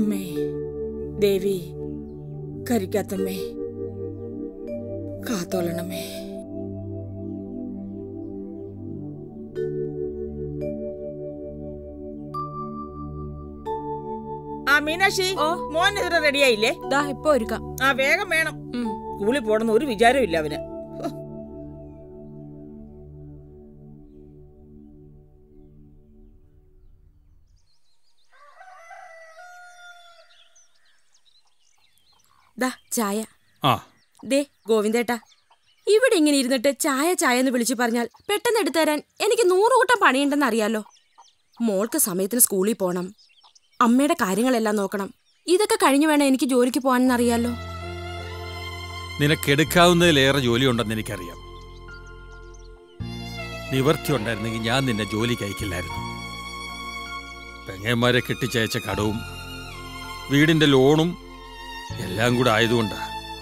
അമ്മേ ദേവി കരിക്കാത്തമ്മേ കാത്തോളണമേ ആ മീനാക്ഷി ഓ. മോൻ ഇതിന് റെഡിയായില്ലേ ദാ ഇപ്പൊ ഒരുക്കാം ആ വേഗം വേണം ഉം. സ്കൂളിൽ പോണെന്ന് ഒരു വിചാരവും ഇല്ല അവന് ഹോ. ദാ ചായ ആ ദേ ഗോവിന്ദേട്ടാ ഇവിടെ ഇങ്ങനെ ഇരുന്നിട്ട് ചായ ചായ എന്ന് വിളിച്ചു പറഞ്ഞാൽ പെട്ടെന്ന് എടുത്തു തരാൻ എനിക്ക് നൂറ് കൂട്ടം പണിയുണ്ടെന്ന് അറിയാലോ മോൾക്ക് സമയത്തിന് സ്കൂളിൽ പോകണം അമ്മയുടെ കാര്യങ്ങളെല്ലാം നോക്കണം ഇതൊക്കെ കഴിഞ്ഞു വേണം എനിക്ക് ജോലിക്ക് പോകാനെന്ന് അറിയാലോ നിനക്കെടുക്കാവുന്നതിലേറെ ജോലിയുണ്ടെന്ന് എനിക്കറിയാം നിവർത്തി ഉണ്ടായിരുന്നെങ്കിൽ ഞാൻ നിന്നെ ജോലിക്ക് അയക്കില്ലായിരുന്നു പെങ്ങന്മാരെ കെട്ടിച്ചയച്ച കടവും വീടിന്റെ ലോണും എല്ലാം കൂടെ ആയതുകൊണ്ടാ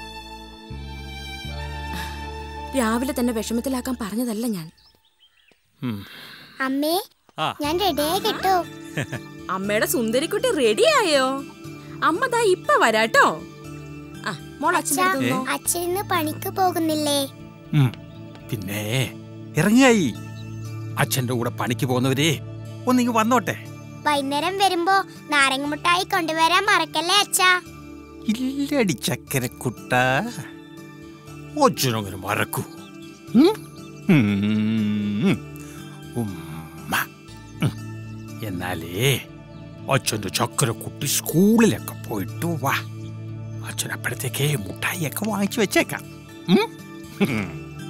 രാവിലെ തന്നെ വിഷമത്തിലാക്കാൻ പറഞ്ഞതല്ല ഞാൻ ഉം. അമ്മേ ആ ഞാൻ റെഡിയായി കേട്ടോ അമ്മയുടെ സുന്ദരിക്കുട്ടി റെഡിയായോ അമ്മ ദാ ഇപ്പൊ വരാട്ടോ ആ മോൾ അച്ഛൻ്റെ അടുത്ത് നിന്നോ. അച്ഛൻ ഇന്ന് പണിക്ക് പോകുന്നില്ലേ ഉം. പിന്നെ ഇറങ്ങിയായി അച്ഛന്റെ കൂടെ പണിക്ക് പോകുന്നവരെ ഒന്നിങ്ങ് വന്നോട്ടെ വൈകുന്നേരം വരുമ്പോ നാരങ്ങ മുട്ടായി കൊണ്ടുവരാൻ മറക്കല്ലേ അച്ഛാ ഇല്ലടി ചക്കരക്കുട്ട അച്ഛനങ്ങനെ മറക്കൂ ഉം? ഉം. ഉമ്മ. ഉം. എന്നാലേ അച്ഛൻ്റെ ചക്കരക്കുട്ടി സ്കൂളിലൊക്കെ പോയിട്ട് വാ അച്ഛൻ അപ്പോഴത്തേക്കേ മുട്ടായിയൊക്കെ വാങ്ങിച്ചു വെച്ചേക്കാം ഉം? ഉം.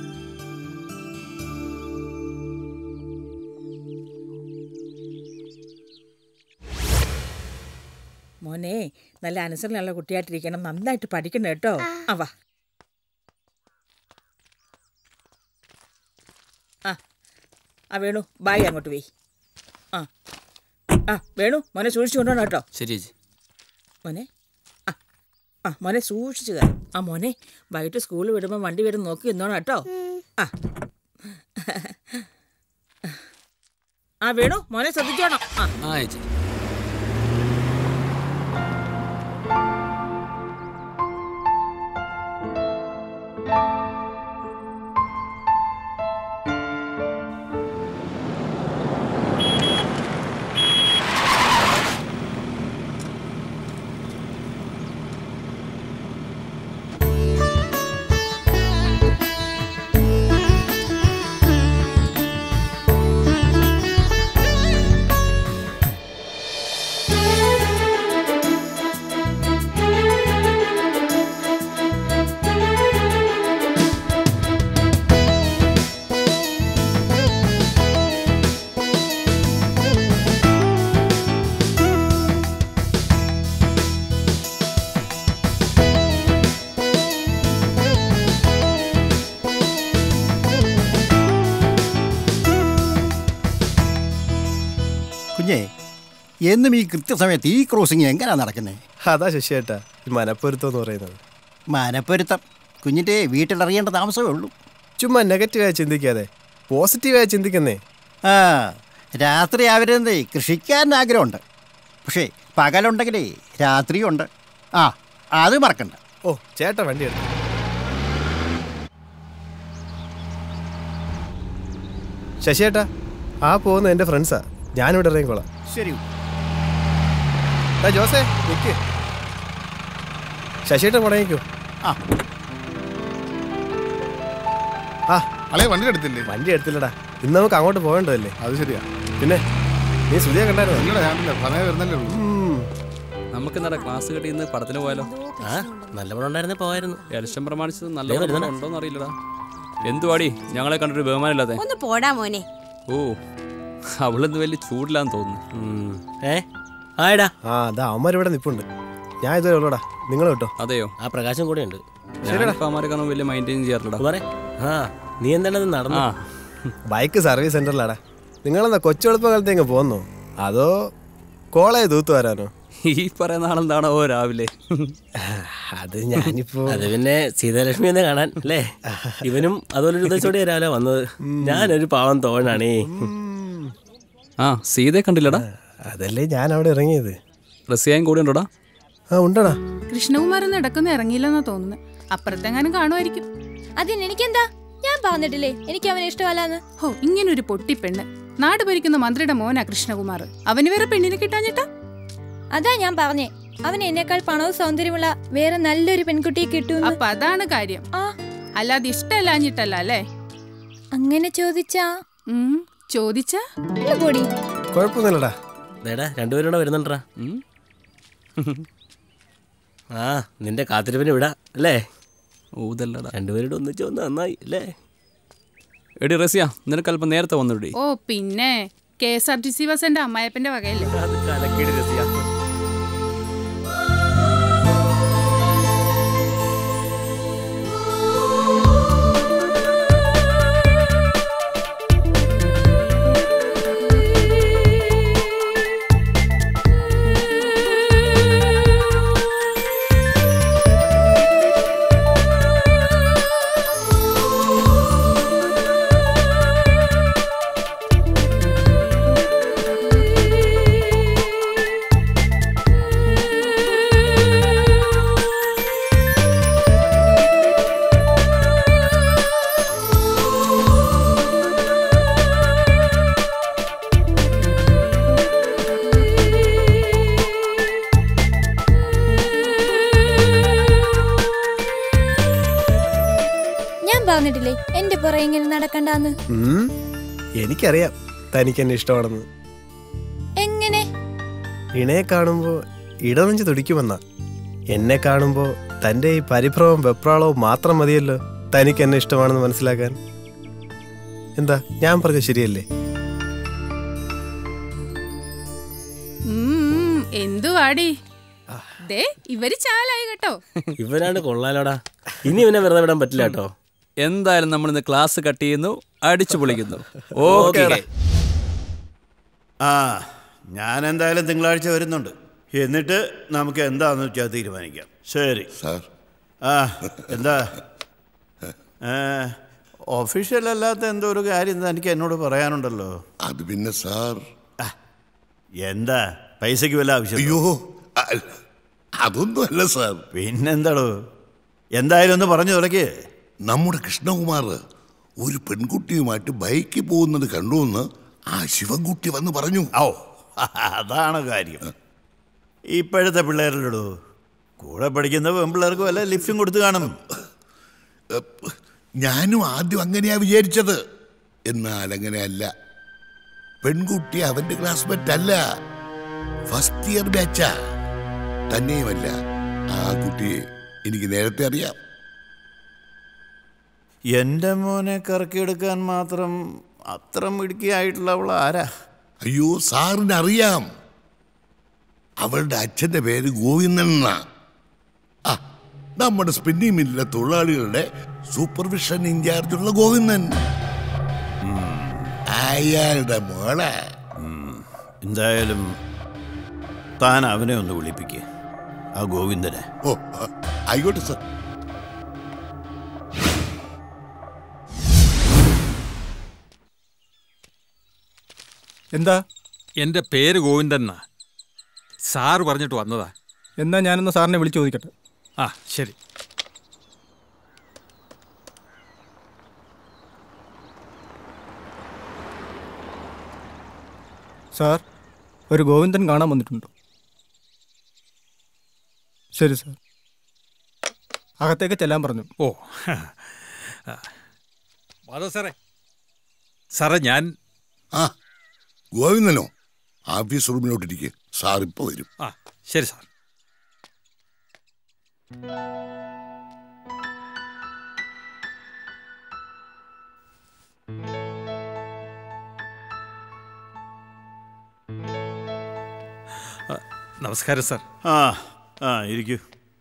മോനെ നല്ല അനുസരണമുള്ള കുട്ടിയായിട്ടിരിക്കണം നന്നായിട്ട് പഠിക്കണം കേട്ടോ ആ വാ ആ ആ വേണു ബായ് അങ്ങോട്ട് പോയി ആ ആ വേണു മോനെ സൂക്ഷിച്ചു കൊണ്ടുപോകണം കേട്ടോ ശരി ചേച്ചി മോനെ ആ ആ മോനെ സൂക്ഷിച്ചു കയറും ആ മോനെ വൈകിട്ട് സ്കൂളിൽ വിടുമ്പോൾ വണ്ടി വരും നോക്കി നിന്നോണം കേട്ടോ ആ ആ വേണു മോനെ ശ്രദ്ധിച്ചോണം ആ ആ ചേച്ചി കുഞ്ഞേ എന്നും ഈ കൃത്യസമയത്ത് ഈ ക്രോസിങ് എങ്ങനെയാ നടക്കുന്നത് അതാ ശശിയേട്ടാ ഈ മനപ്പൊരുത്തം എന്ന് പറയുന്നത് മനപ്പൊരുത്തം കുഞ്ഞിൻ്റെ വീട്ടിലറിയേണ്ട താമസമേ ഉള്ളൂ ചുമ്മാ നെഗറ്റീവായി ചിന്തിക്കാതെ പോസിറ്റീവായി ചിന്തിക്കുന്നേ ആ രാത്രി ആവരുന്നതേ കൃഷിക്കാൻ ആഗ്രഹമുണ്ട് പക്ഷേ പകലുണ്ടെങ്കിലേ രാത്രിയുണ്ട് ആ അത് മറക്കണ്ട ഓ ചേട്ടാ വണ്ടി എടുത്തു ശശിയേട്ടാ ആ പോകുന്ന എൻ്റെ ഫ്രണ്ട്സാ ഞാനിവിടെ ഇറങ്ങിക്കോളാം ശരി ഡാ ജോസേ നിൽക്ക് ശശിയേട്ടൻ മുടങ്ങിക്കോ ആ ആ അളേ വണ്ടി എടുത്തില്ലേ വണ്ടി എടുത്തില്ലടാ ഇന്ന് നമുക്ക് അങ്ങോട്ട് പോകേണ്ടതല്ലേ അത് ശരിയാ പിന്നെ നീ സുധിയെ കണ്ടായിരുന്നു നിങ്ങളുടെ ഞാനില്ല സമയം വരുന്നല്ലേ ഉള്ളൂ നമുക്ക് എന്താ ക്ലാസ് കെട്ടി ഇന്ന് പടത്തിന് പോയാലോ ആ നല്ല പടം ഉണ്ടായിരുന്നേ പോവായിരുന്നു ഇലക്ഷൻ പ്രമാണിച്ചത് നല്ല ദേ പടം വരുന്നുണ്ട്. ഉണ്ടോന്ന് അറിയില്ലടാ എന്തുവാടി ഞങ്ങളെ കണ്ടിട്ട് ബഹുമാനമില്ലാതെ ഒന്ന് പോടാ മോനെ ഓ അവളിന്ന് വലിയ ചൂടില്ലാന്ന് തോന്നുന്നു ഉം. ഏ ആയടാ ആ അതാ അവന്മാർ ഇവിടെ നിൽപ്പുണ്ട് ഞാൻ ഇതുവരെ ഉള്ളൂടാ നിങ്ങൾ കേട്ടോ അതെയോ ആ പ്രകാശം കൂടെ ഉണ്ട് ഞാനിപ്പോ അമാരൊക്കെ വലിയ മൈൻറ്റെയിൻ ചെയ്യാറില്ലടാ കുമാരെ ആ നീ എന്താണത് നടന്നു ആ ബൈക്ക് സർവീസ് സെന്ററിലാടാ നിങ്ങളെന്താ കൊച്ചുവെളുപ്പകാലത്ത് ഇങ്ങ് പോന്നോ അതോ കോളേജ് തൂത്തു വരാനോ ഈ പറയുന്ന ആളെന്താണോ രാവിലെ അത് ഞാനിപ്പോ അത് പിന്നെ സീതാലക്ഷ്മി എന്നെ കാണാൻ അല്ലേ ഇവനും അതുപോലൊരു ഉദ്ദേശത്തോടെ രാവിലെ വന്നത് ഞാനൊരു പാവം തോഴനാണേ ആ സീതയെ കണ്ടില്ലടാ അതല്ലേ ഞാൻ അവിടെ ഇറങ്ങിയത് റസിയായും കൂടെ ഉണ്ടോടാ ആ ഉണ്ടടാ കൃഷ്ണകുമാരൻ നടക്കുന്ന ഇറങ്ങിയില്ലെന്നാ തോന്നുന്നത് അപ്പുറത്തെങ്ങാനും കാണുമായിരിക്കും അതിന് എനിക്കെന്താ ഞാൻ പറഞ്ഞിട്ടില്ലേ എനിക്ക് അവനെ ഇഷ്ടമല്ലാന്ന് ഹോ ഇങ്ങനൊരു പൊട്ടിപ്പെണ്ണ് നാട് ഭരിക്കുന്ന മന്ത്രിയുടെ മോനാ കൃഷ്ണകുമാർ അവന് വേറെ പെണ്ണിനെ കിട്ടാഞ്ഞിട്ടാ അതാ ഞാൻ പറഞ്ഞേ അവൻ എന്നെക്കാൾ പണവും സൗന്ദര്യമുള്ള വേറെ നല്ലൊരു പെൺകുട്ടിയെ കിട്ടും അപ്പൊ അതാണ് കാര്യം ആ അല്ലാതെ ഇഷ്ടമല്ലാഞ്ഞിട്ടല്ല അല്ലേ അങ്ങനെ ചോദിച്ചാ ഉം, ചോദിച്ചാ ഒന്ന് പൊടി കുഴപ്പമൊന്നുമില്ലടാ ദേടാ രണ്ടുപേരും കൂടെ വരുന്നുണ്ടാ ആ നിന്റെ കാത്തിരിപ്പിന് വിടാ അല്ലേ ഊതല്ലടാ രണ്ടുപേരുടെ ഒന്നിച്ച് വന്ന് നന്നായി അല്ലേ എടി റസിയ നിനക്ക് അല്പം നേരത്തെ വന്നിടി ഓ പിന്നെ K S R T C bus എന്റെ അമ്മായപ്പന്റെ വകയല്ലേ അത് കലക്കിടി രസിയ ഞാൻ പറഞ്ഞിട്ടില്ലേ എന്റെ പുറകെ ഇങ്ങനെ നടക്കണ്ടാന്ന് ഉം, എനിക്കറിയാം തനിക്ക് എന്നെ ഇഷ്ടമാണെന്ന് എങ്ങനെ ഇണയെ കാണുമ്പോൾ ഇടനെഞ്ച് തുടിക്കുമെന്നാ എന്നെ കാണുമ്പോൾ തൻ്റെ ഈ പരിഭ്രമവും വെപ്രാളവും മാത്രം മതിയല്ലോ തനിക്ക് എന്നെ ഇഷ്ടമാണെന്ന് മനസ്സിലാക്കാൻ എന്താ ഞാൻ പറഞ്ഞ ശരിയല്ലേ ഉം, എന്തുവാടി ദേ ഇവര് ചാലായി കേട്ടോ ഇവനാണ് കൊള്ളാലോടാ ഇനി ഇവനെ വെറുതെ വിടാൻ പറ്റില്ല കേട്ടോ എന്തായാലും നമ്മൾ ഇന്ന് ക്ലാസ് കട്ട് ചെയ്യുന്നു അടിച്ചു പൊളിക്കുന്നു ഓക്കേ. ഓക്കെ ആ ഞാൻ എന്തായാലും തിങ്കളാഴ്ച വരുന്നുണ്ട് എന്നിട്ട് നമുക്ക് എന്താന്ന് വെച്ചാൽ തീരുമാനിക്കാം ശരി സാർ ആ എന്താ ഒഫീഷ്യൽ അല്ലാത്ത എന്തോ ഒരു കാര്യം തനിക്ക് എന്നോട് പറയാനുണ്ടല്ലോ അത് പിന്നെ സാർ എന്താ പൈസയ്ക്ക് വല്ല ആവശ്യം അയ്യോ അ- അതൊന്നും അല്ല സാർ പിന്നെന്താടോ എന്തായാലും ഒന്ന് പറഞ്ഞു തുടക്കേ നമ്മുടെ കൃഷ്ണകുമാർ ഒരു പെൺകുട്ടിയുമായിട്ട് ബൈക്കിൽ പോകുന്നത് കണ്ടു എന്ന് ആ ശിവൻകുട്ടി വന്ന് പറഞ്ഞു ഓ അതാണ് കാര്യം ഇപ്പോഴത്തെ പിള്ളേരിലടോ കൂടെ പഠിക്കുന്ന പെൺപിള്ളേർക്ക് വല്ല ലിഫ്റ്റും കൊടുത്ത് കാണും ഞാനും ആദ്യം അങ്ങനെയാ വിചാരിച്ചത് എന്നാൽ അങ്ങനെയല്ല പെൺകുട്ടി അവന്റെ ക്ലാസ്മേറ്റ് അല്ല ഫസ്റ്റ് ഇയർ ബാച്ചാ തന്നെയുമല്ല ആ കുട്ടിയെ എനിക്ക് നേരത്തെ അറിയാം എൻ്റെ മോനെ കറക്കിയെടുക്കാൻ മാത്രം അത്ര മിടുക്കിയായിട്ടുള്ള അവൾ ആരാ അയ്യോ സാറിന് അറിയാം അവളുടെ അച്ഛന്റെ പേര് ഗോവിന്ദൻ എന്നാ ആ നമ്മുടെ സ്പിന്നിംഗ് മില്ലിലെ തൊഴിലാളികളുടെ സൂപ്പർവിഷൻ ഇൻചാർജുള്ള ഗോവിന്ദൻ അയാളുടെ മോളെ എന്തായാലും താൻ അവനെ ഒന്ന് വിളിപ്പിക്കുക ആ ഗോവിന്ദനെ ഓ ആ, ആയിക്കോട്ടെ സാർ എന്താ എൻ്റെ പേര് ഗോവിന്ദൻ എന്നാ സാറ് പറഞ്ഞിട്ട് വന്നതാ എന്നാ ഞാനൊന്ന് സാറിനെ വിളിച്ചു ചോദിക്കട്ടെ ആ ശരി സാർ ഒരു ഗോവിന്ദൻ കാണാൻ വന്നിട്ടുണ്ട് ശരി സാർ അകത്തേക്ക് ചെല്ലാൻ പറഞ്ഞു ഓ അതോ സാറേ സാറേ ഞാൻ ആ ഗോവിന്ദനോ ഓഫീസ് റൂമിലോട്ടിരിക്കെ സാർ ഇപ്പൊ വരും ആ ശരി സാർ ആ, നമസ്കാരം സാർ ആ ആ ഇരിക്കൂ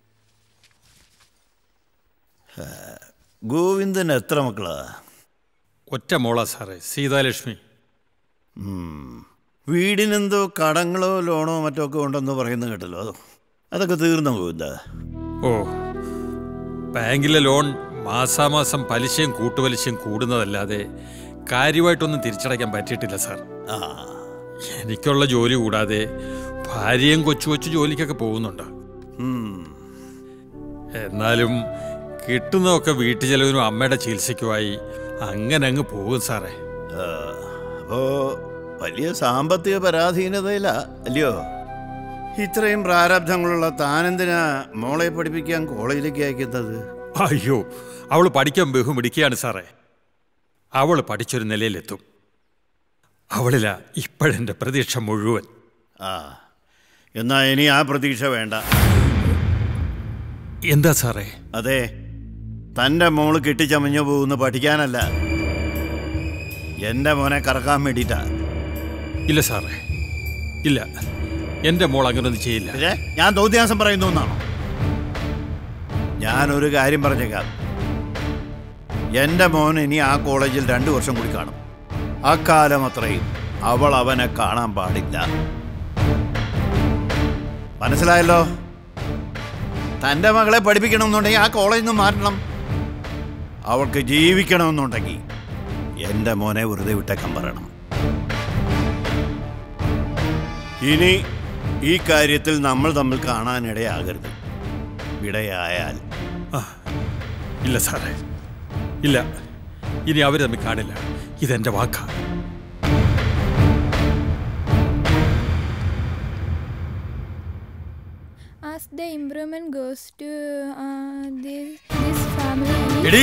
ആ, ഗോവിന്ദൻ എത്ര മക്കളാ ഒറ്റ മോളാ സാറേ സീതാലക്ഷ്മി ഉം. വീടിനെന്തോ കടങ്ങളോ ലോണോ മറ്റോ ഒക്കെ ഉണ്ടെന്ന് പറയുന്നത് കേട്ടല്ലോ അതോ അതൊക്കെ തീർന്നു ഗോവിന്ദ ഓ ബാങ്കിലെ ലോൺ മാസാമാസം പലിശയും കൂട്ടുപലിശയും കൂടുന്നതല്ലാതെ കാര്യമായിട്ടൊന്നും തിരിച്ചടയ്ക്കാൻ പറ്റിയിട്ടില്ല സാർ ആ എനിക്കുള്ള ജോലി കൂടാതെ ഭാര്യയും കൊച്ചു കൊച്ചു ജോലിക്കൊക്കെ പോകുന്നുണ്ട് എന്നാലും കിട്ടുന്നതൊക്കെ വീട്ടു ചെലവിനും അമ്മയുടെ ചികിത്സയ്ക്കുമായി അങ്ങനെ അങ്ങ് പോകും സാറേ അപ്പോ വലിയ സാമ്പത്തിക പരാധീനതയില അല്ലയോ ഇത്രയും പ്രാരബ്ധങ്ങളുള്ള താനെന്തിനാ മോളെ പഠിപ്പിക്കാൻ കോളേജിലേക്ക് അയക്കുന്നത് അയ്യോ അവൾ പഠിക്കാൻ ബഹുമിടിക്കുകയാണ് സാറേ അവൾ പഠിച്ചൊരു നിലയിലെത്തും അവളിലാ ഇപ്പോഴെൻ്റെ പ്രതീക്ഷ മുഴുവൻ ആ എന്നാ ഇനി ആ പ്രതീക്ഷ വേണ്ട എന്താ സാറേ അതെ തൻ്റെ മോള് കെട്ടിച്ചമഞ്ഞു പോകുന്ന പഠിക്കാനല്ല എൻ്റെ മോനെ കറക്കാൻ വേണ്ടിയിട്ടാ ഇല്ല സാറേ ഇല്ല എൻ്റെ മോൾ അങ്ങനൊന്നും ചെയ്യില്ല പിന്നെ ഞാൻ തോന്നിയാസം പറയുന്നു എന്നാണോ ഞാനൊരു കാര്യം പറഞ്ഞേക്കാം എൻ്റെ മോൻ ഇനി ആ കോളേജിൽ രണ്ടു വർഷം കൂടി കാണും അക്കാലം അത്രയും അവൾ അവനെ കാണാൻ പാടില്ല മനസ്സിലായല്ലോ തൻ്റെ മകളെ പഠിപ്പിക്കണമെന്നുണ്ടെങ്കിൽ ആ കോളേജിൽ നിന്ന് മാറ്റണം അവൾക്ക് ജീവിക്കണമെന്നുണ്ടെങ്കിൽ എൻ്റെ മോനെ വെറുതെ വിട്ടേക്കാൻ പറയണം ഇനി ഈ കാര്യത്തിൽ നമ്മൾ തമ്മിൽ കാണാനിടയാകരുത് ഇടയായാൽ ഇല്ല സാറേ ഇല്ല ഇനി അവർ തമ്മിൽ കാണില്ല ഇതെന്റെ വാക്കാ As the improvement goes to uh, this, this family. എടി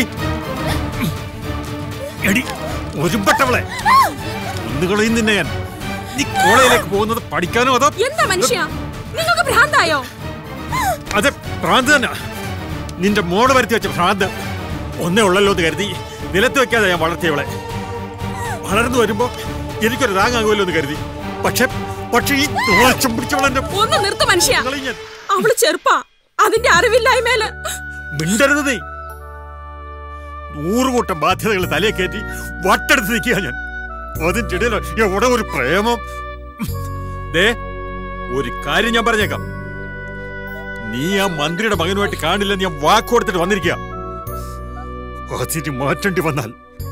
എടി ഒരുമ്പട്ടവളെ ഒന്നുകളെയും നിന്നെ ഞാൻ നീ കോളേജിലേക്ക് പോകുന്നത് പഠിക്കാനോ അതോ എന്താ മനുഷ്യ നിങ്ങൾക്ക് ഭ്രാന്തായോ അതെ ഭ്രാന്ത് തന്നെ നിന്റെ മോട് വരുത്തി വെച്ച ഭ്രാന്ത് ഒന്നേ ഉള്ളല്ലോ എന്ന് കരുതി നിലത്ത് വെക്കാതെ ഞാൻ വളർത്തിയവളെ വളർന്നു വരുമ്പോ എനിക്കൊരു താങ്ങാകുമല്ലോ എന്ന് കരുതി പക്ഷെ പക്ഷെ ഈ തോളച്ചം പിടിച്ചവളെന്റെ ഒന്ന് നിർത്ത മനുഷ്യ അവള് ചെറുപ്പാ അതിന്റെ അറിവില്ലായ്മേല് മിണ്ടരുത് നീ നൂറുകൂട്ടം ബാധ്യതകൾ തലയെ കയറ്റി വട്ടെടുത്ത് നിൽക്കുക ഞാൻ അതിന്റെ ഇടയിൽ എവിടെ ഒരു പ്രേമം ദേ ഒരു കാര്യം ഞാൻ പറഞ്ഞേക്കാം നീ ആ മന്ത്രിയുടെ മകനുമായിട്ട് കാണില്ലെന്ന് ഞാൻ വാക്ക് കൊടുത്തിട്ട് വന്നിരിക്കുക അതിന് മാറ്റേണ്ടി വന്നാൽ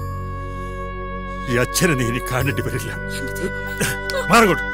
ഈ അച്ഛനെ നീ ഇനി കാണേണ്ടി വരില്ല മാറങ്ങോട്ട്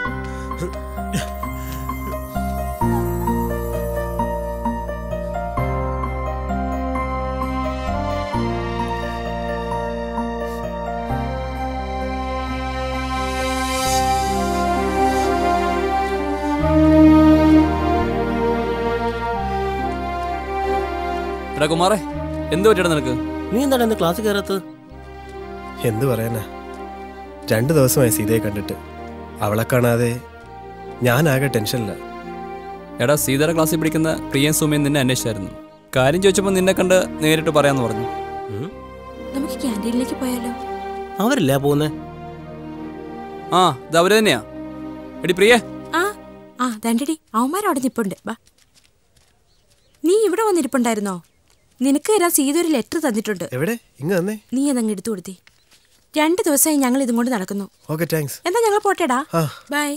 എടാ കുമാറേ എന്ത് പറ്റിയടാ നിനക്ക് നീ എന്താണ് ഇന്ന് ക്ലാസ്സിൽ കയറാത്തത് എന്തു പറയാനാ രണ്ട് ദിവസമായി സീതയെ കണ്ടിട്ട് അവളെ കാണാതെ ഞാനാകെ ടെൻഷനില്ല എടാ സീതയുടെ ക്ലാസ്സിൽ പഠിക്കുന്ന പ്രിയൻ സുമയും നിന്നെ അന്വേഷിച്ചായിരുന്നു കാര്യം ചോദിച്ചപ്പോൾ നിന്നെ കണ്ട് നേരിട്ട് പറയാന്ന് പറഞ്ഞു നമുക്ക് ക്യാൻറ്റീനിലേക്ക് പോയാലോ അവരില്ല പോകുന്നേ ആ ഇത് അവര് തന്നെയാ എടി പ്രിയേ ആ ആ ദണ്ടടി അവന്മാരവിടെ നിപ്പുണ്ട് വാ നീ ഇവിടെ വന്നിരിപ്പുണ്ടായിരുന്നോ നിനക്ക് തരാൻ സീത ഒരു ലെറ്റർ തന്നിട്ടുണ്ട് എവിടെ ഇങ്ങ് തന്നെ നീ അതങ്ങ് എടുത്തു കൊടുത്തേ രണ്ട് ദിവസമായി ഞങ്ങൾ ഇതും കൊണ്ട് നടക്കുന്നു ഓക്കെ താങ്ക്സ് എന്നാ ഞങ്ങൾ പോട്ടേടാ ആ. ബൈ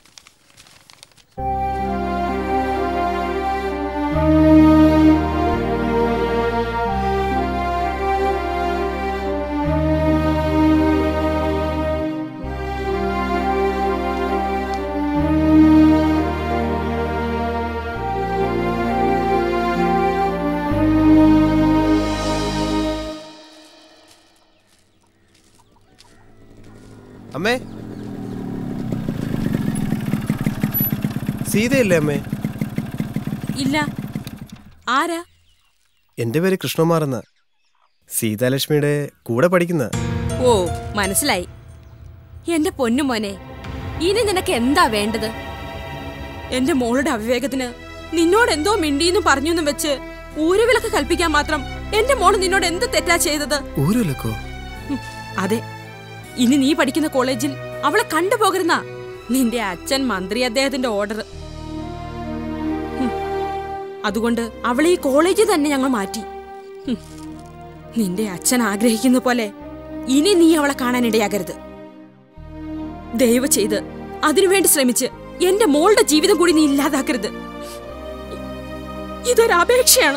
അമ്മേ സീതയല്ലേ അമ്മേ ഇല്ല ആരാ എൻ്റെ പേര് കൃഷ്ണകുമാർ എന്ന സീതാലക്ഷ്മിയുടെ കൂടെ പഠിക്കുന്ന ഓ മനസ്സിലായി എന്റെ പൊന്നു മോനെ ഇനി നിനക്ക് എന്താ വേണ്ടത് എന്റെ മോളുടെ അവിവേകത്തിന് നിന്നോട് എന്തോ മിണ്ടിന്ന് പറഞ്ഞെന്നും വെച്ച് ഊരുവിലൊക്കെ കൽപ്പിക്കാൻ മാത്രം എന്റെ മോള് നിന്നോട് എന്ത് തെറ്റാ ചെയ്തത് ഊരുലക്കോ ഹും, അതെ ഇനി നീ പഠിക്കുന്ന കോളേജിൽ അവളെ കണ്ടുപോകരുന്ന നിന്റെ അച്ഛൻ മന്ത്രി അദ്ദേഹത്തിന്റെ ഓർഡർ അതുകൊണ്ട് അവളെ ഈ കോളേജിൽ തന്നെ ഞങ്ങൾ മാറ്റി ഹും, നിന്റെ അച്ഛൻ ആഗ്രഹിക്കുന്ന പോലെ ഇനി നീ അവളെ കാണാനിടയാകരുത് ദയവ് ചെയ്ത് അതിനുവേണ്ടി ശ്രമിച്ച് എന്റെ മോളുടെ ജീവിതം കൂടി നീ ഇല്ലാതാക്കരുത് ഇതൊരു അപേക്ഷയാണ്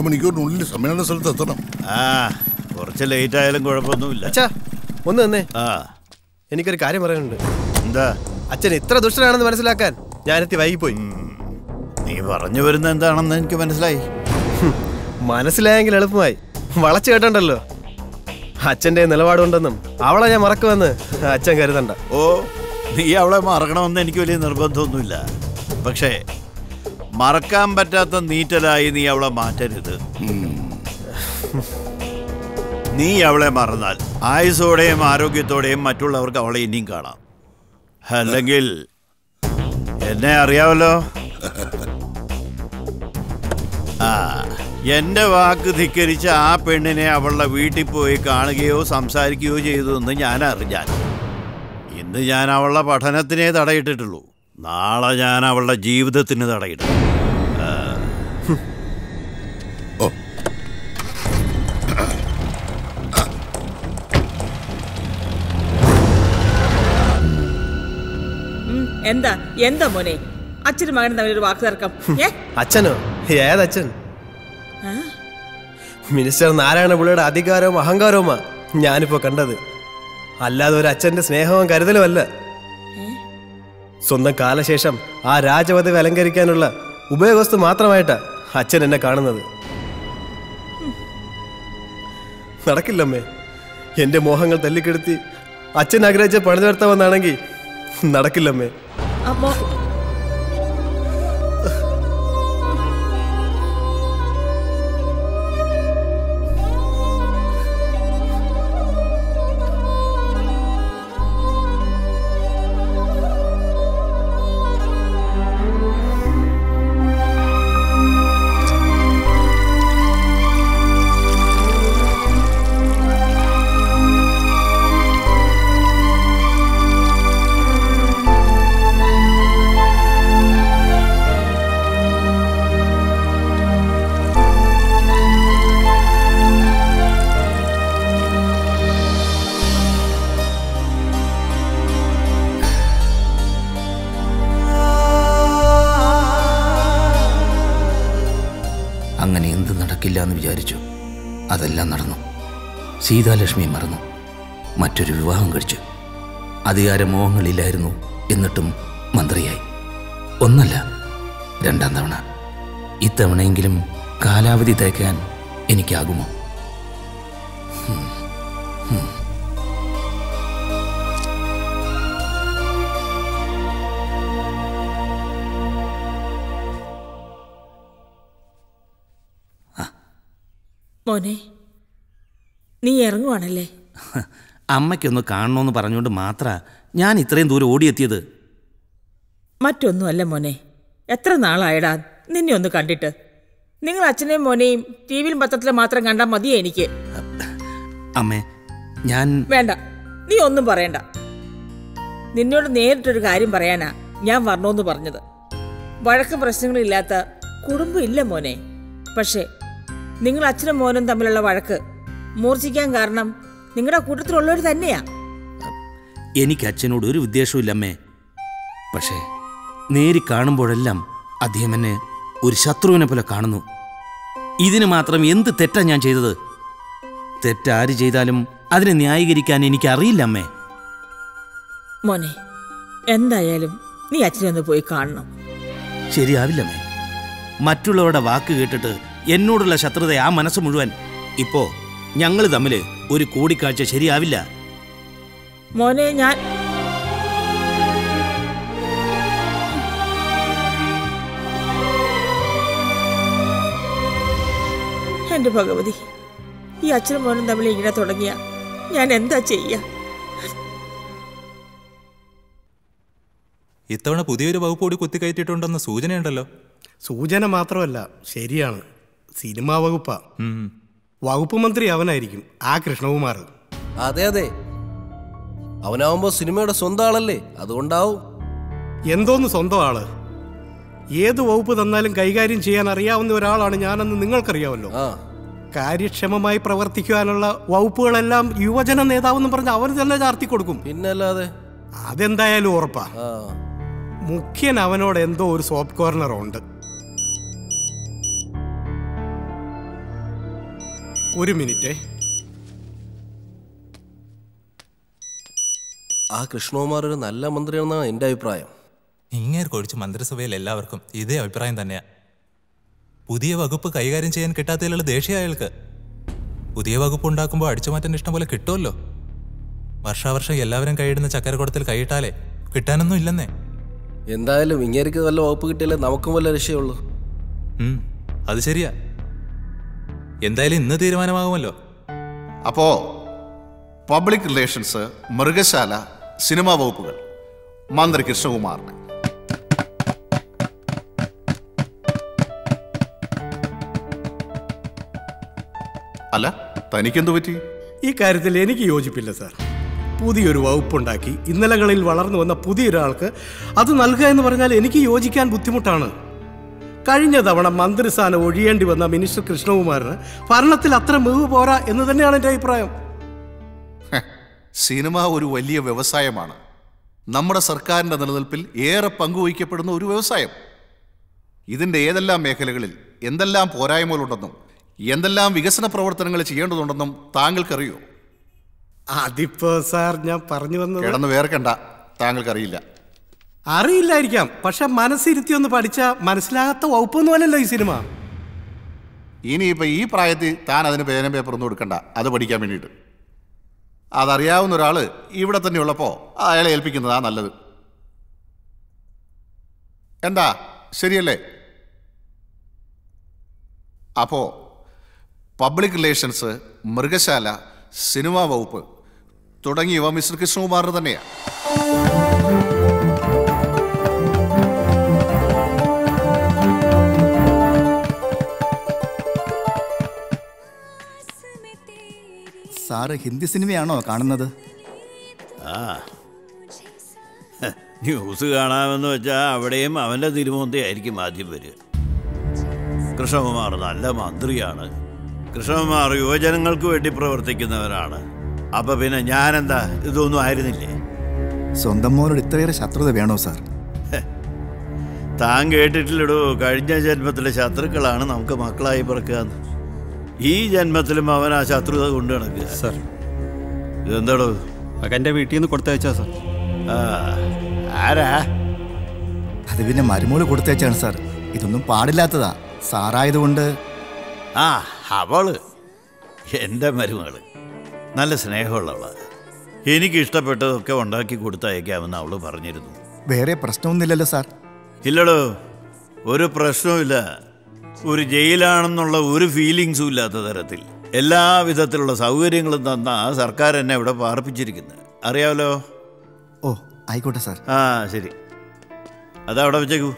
അരമണിക്കൂറിനുള്ളിൽ സമ്മേളന സ്ഥലത്ത് എത്തണം ആ കുറച്ച് ലേറ്റ് ആയാലും കുഴപ്പമൊന്നുമില്ല അച്ഛാ ഒന്ന് തന്നെ ആ എനിക്കൊരു കാര്യം പറയാനുണ്ട് എന്താ അച്ഛൻ ഇത്ര ദുഷ്ടനാണെന്ന് മനസ്സിലാക്കാൻ ഞാനെത്തി വൈകിപ്പോയി നീ പറഞ്ഞു വരുന്ന എന്താണെന്ന് എനിക്ക് മനസ്സിലായി ഹും, മനസ്സിലായെങ്കിൽ എളുപ്പമായി വളച്ചു കേട്ടണ്ടല്ലോ അച്ഛന്റെ നിലപാടുണ്ടെന്നും അവളെ ഞാൻ മറക്കുമെന്ന് അച്ഛൻ കരുതണ്ട ഓ നീ അവളെ മറക്കണമെന്ന് എനിക്ക് വലിയ നിർബന്ധമൊന്നുമില്ല പക്ഷേ മറക്കാൻ പറ്റാത്ത നീറ്റലായി നീ അവളെ മാറ്റരുത് നീ അവളെ മറന്നാൽ ആയുസോടെയും ആരോഗ്യത്തോടെയും മറ്റുള്ളവർക്ക് അവളെ ഇനിയും കാണാം അല്ലെങ്കിൽ എന്നെ അറിയാമല്ലോ ആ എന്റെ വാക്ക് ധിക്കരിച്ച ആ പെണ്ണിനെ അവളുടെ വീട്ടിൽ പോയി കാണുകയോ സംസാരിക്കുകയോ ചെയ്തു എന്ന് ഞാൻ അറിഞ്ഞാൽ ഇന്ന് ഞാൻ അവളുടെ പഠനത്തിനേ തടയിട്ടിട്ടുള്ളൂ നാളെ ഞാൻ അവളുടെ ജീവിതത്തിന് തടയിടും ആ. ഉം, എന്താ എന്താ മോനെ അച്ഛനും മകനും തമ്മിൽ ഒരു വാക്ക് തർക്കം ഏ അച്ഛനോ ഏതച്ഛൻ ആ? മിനിസ്റ്റർ നാരായണപിള്ളയുടെ അധികാരവും അഹങ്കാരവുമാ ഞാനിപ്പോ കണ്ടത് അല്ലാതെ ഒരു അച്ഛന്റെ സ്നേഹവും കരുതലുമല്ല സ്വന്തം കാലശേഷം ആ രാജപദവി അലങ്കരിക്കാനുള്ള ഉപയോഗവസ്തു മാത്രമായിട്ടാ അച്ഛൻ എന്നെ കാണുന്നത് നടക്കില്ലമ്മേ എന്റെ മോഹങ്ങൾ തല്ലിക്കെടുത്തി അച്ഛൻ ആഗ്രഹിച്ച പണി നടത്താമെന്നാണെങ്കിൽ നടക്കില്ലമ്മേ അമ്മോ അങ്ങനെ എന്ത് നടക്കില്ല എന്ന് വിചാരിച്ചു അതെല്ലാം നടന്നു സീതാലക്ഷ്മി മറന്നു മറ്റൊരു വിവാഹം കഴിച്ചു അധികാരമോഹങ്ങളില്ലായിരുന്നു എന്നിട്ടും മന്ത്രിയായി ഒന്നല്ല രണ്ടാം തവണ ഇത്തവണയെങ്കിലും കാലാവധി തേക്കാൻ എനിക്കാകുമോ ഹും, ഹും. മോനെ നീ ഇറങ്ങുവാണല്ലേ അമ്മയ്ക്കൊന്ന് കാണണമെന്ന് പറഞ്ഞുകൊണ്ട് മാത്രമാ ഞാൻ ഇത്രയും ദൂരം ഓടിയെത്തിയത് മറ്റൊന്നുമല്ല മോനെ എത്ര നാളായടാ നിന്നെ ഒന്ന് കണ്ടിട്ട് നിങ്ങൾ അച്ഛനെയും മോനെയും ടി വിയിലും പത്രത്തിലും മാത്രം കണ്ടാൽ മതിയേ എനിക്ക് അമ്മേ ഞാൻ വേണ്ട നീ ഒന്നും പറയണ്ട നിന്നോട് നേരിട്ടൊരു കാര്യം പറയാനാ ഞാൻ വരണമെന്ന് പറഞ്ഞത് വഴക്ക് പ്രശ്നങ്ങളില്ലാത്ത കുടുംബം ഇല്ല മോനെ പക്ഷേ നിങ്ങൾ അച്ഛനും മോനും തമ്മിലുള്ള വഴക്ക് മൂർച്ഛിക്കാൻ കാരണം നിങ്ങളുടെ കൂട്ടത്തിലുള്ളവർ തന്നെയാ എനിക്ക് അച്ഛനോട് ഒരു വിദ്വേഷവും ഇല്ലമ്മേ പക്ഷേ നേരി കാണുമ്പോഴെല്ലാം അദ്ദേഹം എന്നെ ഒരു ശത്രുവിനെ പോലെ കാണുന്നു ഇതിന് മാത്രം എന്ത് തെറ്റാ ഞാൻ ചെയ്തത് തെറ്റാര് ചെയ്താലും അതിനെ ന്യായീകരിക്കാൻ എനിക്ക് അറിയില്ല അമ്മേ മോനെ എന്തായാലും നീ അച്ഛനെ ഒന്ന് പോയി കാണണം ശരിയാവില്ലമ്മേ മറ്റുള്ളവരുടെ വാക്ക് കേട്ടിട്ട് എന്നോടുള്ള ശത്രുത ആ മനസ്സ് മുഴുവൻ ഇപ്പോ ഞങ്ങൾ തമ്മിൽ ഒരു കൂടിക്കാഴ്ച ശരിയാവില്ല മോനെ ഞാൻ എന്റെ ഭഗവതി ഈ അച്ഛനും മോനും തമ്മിൽ ഇങ്ങനെ തുടങ്ങിയ ഞാൻ എന്താ ചെയ്യാ ഇത്തവണ പുതിയൊരു വകുപ്പ് കൂടി കുത്തിക്കയറ്റിയിട്ടുണ്ടെന്ന് സൂചനയുണ്ടല്ലോ സൂചന മാത്രമല്ല ശരിയാണ് സിനിമാ വകുപ്പാ വകുപ്പ് മന്ത്രി അവനായിരിക്കും ആ കൃഷ്ണകുമാർ അതെ അതെ അവനാവുമ്പോ സിനിമയുടെ സ്വന്തം ആളല്ലേ അതുകൊണ്ടാവും എന്തോന്ന് സ്വന്തം ആള് ഏത് വകുപ്പ് തന്നാലും കൈകാര്യം ചെയ്യാൻ അറിയാവുന്ന ഒരാളാണ് ഞാനെന്ന് നിങ്ങൾക്കറിയാമല്ലോ കാര്യക്ഷമമായി പ്രവർത്തിക്കുവാനുള്ള വകുപ്പുകളെല്ലാം യുവജന നേതാവെന്ന് പറഞ്ഞ് അവന് തന്നെ ചാർത്തി കൊടുക്കും പിന്നല്ലാതെ അതെന്തായാലും ഉറപ്പാ മുഖ്യൻ അവനോട് എന്തോ ഒരു സോഫ്റ്റ് കോർണർ ഉണ്ട് ഒരു മിനിറ്റ് ആ കൃഷ്ണകുമാർ ഒരു നല്ല മന്ത്രിയാണെന്നാണ് എൻ്റെ അഭിപ്രായം ഇങ്ങേർക്കൊഴിച്ച് മന്ത്രിസഭയിൽ എല്ലാവർക്കും ഇതേ അഭിപ്രായം തന്നെയാ പുതിയ വകുപ്പ് കൈകാര്യം ചെയ്യാൻ കിട്ടാത്തതിലുള്ള ദേഷ്യം അയാൾക്ക് പുതിയ വകുപ്പ് ഉണ്ടാക്കുമ്പോൾ അടിച്ചുമാറ്റാൻ ഇഷ്ടം പോലെ കിട്ടുമല്ലോ വർഷാവർഷം എല്ലാവരും കൈയിടുന്ന ചക്കരക്കുടത്തിൽ കൈയിട്ടാലേ കിട്ടാനൊന്നും ഇല്ലെന്നേ എന്തായാലും ഇങ്ങേർക്ക് വല്ല വകുപ്പ് കിട്ടിയാലേ നമുക്കും വല്ല രക്ഷയുള്ളൂ ഉം, അത് ശരിയാ എന്തായാലും ഇന്ന് തീരുമാനമാകുമല്ലോ അപ്പോ പബ്ലിക് റിലേഷൻസ് മൃഗശാല സിനിമാ വകുപ്പുകൾ മന്ത്രി കൃഷ്ണകുമാറിന് അല്ല തനിക്കെന്തു പറ്റി ഈ കാര്യത്തിൽ എനിക്ക് യോജിപ്പില്ല സാർ പുതിയൊരു വകുപ്പുണ്ടാക്കി ഇന്നലകളിൽ വളർന്നു വന്ന പുതിയൊരാൾക്ക് അത് നൽകുക എന്ന് പറഞ്ഞാൽ എനിക്ക് യോജിക്കാൻ ബുദ്ധിമുട്ടാണ് കഴിഞ്ഞ തവണ മന്ത്രിസ്ഥാനം ഒഴിയേണ്ടി വന്ന മിനിസ്റ്റർ കൃഷ്ണകുമാറിന് ഭരണത്തിൽ അത്ര മികവ് പോരാ എന്ന് തന്നെയാണ് എൻ്റെ അഭിപ്രായം സിനിമ ഒരു വലിയ വ്യവസായമാണ് നമ്മുടെ സർക്കാരിന്റെ നിലനിൽപ്പിൽ ഏറെ പങ്കുവഹിക്കപ്പെടുന്ന ഒരു വ്യവസായം ഇതിന്റെ ഏതെല്ലാം മേഖലകളിൽ എന്തെല്ലാം പോരായ്മകളുണ്ടെന്നും എന്തെല്ലാം വികസന പ്രവർത്തനങ്ങൾ ചെയ്യേണ്ടതുണ്ടെന്നും താങ്കൾക്കറിയോ അതിപ്പോ സാർ ഞാൻ പറഞ്ഞു വന്നത് കിടന്ന് വേർക്കണ്ട താങ്കൾക്കറിയില്ല അറിയില്ലായിരിക്കാം പക്ഷെ മനസ്സിരുത്തി ഒന്ന് പഠിച്ചാൽ മനസ്സിലാകാത്ത വകുപ്പൊന്നുമല്ലല്ലോ ഈ സിനിമ ഇനിയിപ്പോൾ ഈ പ്രായത്തിൽ താൻ അതിന് പേനും പേപ്പറൊന്നും എടുക്കണ്ട അത് പഠിക്കാൻ വേണ്ടിയിട്ട് അതറിയാവുന്ന ഒരാൾ ഇവിടെ തന്നെ ഉള്ളപ്പോൾ അയാളെ ഏൽപ്പിക്കുന്നതാ നല്ലത് എന്താ ശരിയല്ലേ അപ്പോൾ പബ്ലിക് റിലേഷൻസ് മൃഗശാല സിനിമാ വകുപ്പ് തുടങ്ങിയവ മിസ്റ്റർ കൃഷ്ണകുമാറിന് തന്നെയാണ് സാറ് ഹിന്ദി സിനിമയാണോ കാണുന്നത് ആ ഹ, ന്യൂസ് കാണാമെന്ന് വെച്ചാൽ അവിടെയും അവൻ്റെ തിരുമോന്തയായിരിക്കും ആദ്യം വരിക കൃഷ്ണകുമാർ നല്ല മന്ത്രിയാണ് കൃഷ്ണകുമാർ യുവജനങ്ങൾക്ക് വേണ്ടി പ്രവർത്തിക്കുന്നവരാണ് അപ്പൊ പിന്നെ ഞാനെന്താ ഇതൊന്നും ആയിരുന്നില്ലേ സ്വന്തം മോനോട് ഇത്രയേറെ ശത്രുത വേണോ സാർ താൻ കേട്ടിട്ടില്ലടോ കഴിഞ്ഞ ജന്മത്തിലെ ശത്രുക്കളാണ് നമുക്ക് മക്കളായി പിറക്കുക ഈ ജന്മത്തിലും അവൻ ആ ശത്രുത കൊണ്ട് നടക്കുക സർ ഇതെന്താടോ മകൻ്റെ വീട്ടിൽ നിന്ന് കൊടുത്തയച്ചാ സർ ആ ആരാ അത് പിന്നെ മരുമോള് കൊടുത്തയച്ചാണ് സാർ ഇതൊന്നും പാടില്ലാത്തതാ സാറായതുകൊണ്ട് ആ അവള് എൻ്റെ മരുമകള് നല്ല സ്നേഹമുള്ളവളാ എനിക്ക് ഇഷ്ടപ്പെട്ടതൊക്കെ ഉണ്ടാക്കി കൊടുത്തയക്കാമെന്ന് അവള് പറഞ്ഞിരുന്നു വേറെ പ്രശ്നമൊന്നുമില്ലല്ലോ സാർ ഇല്ലടോ ഒരു പ്രശ്നവുമില്ല ഒരു ജയിലാണെന്നുള്ള ഒരു ഫീലിങ്സും ഇല്ലാത്ത തരത്തിൽ എല്ലാ വിധത്തിലുള്ള സൗകര്യങ്ങളും തന്ന ആ സർക്കാർ എന്നെ ഇവിടെ പാർപ്പിച്ചിരിക്കുന്നത് അറിയാമല്ലോ ഓ ആയിക്കോട്ടെ സാർ ആ ശരി അതവിടെ വെച്ചേക്കൂ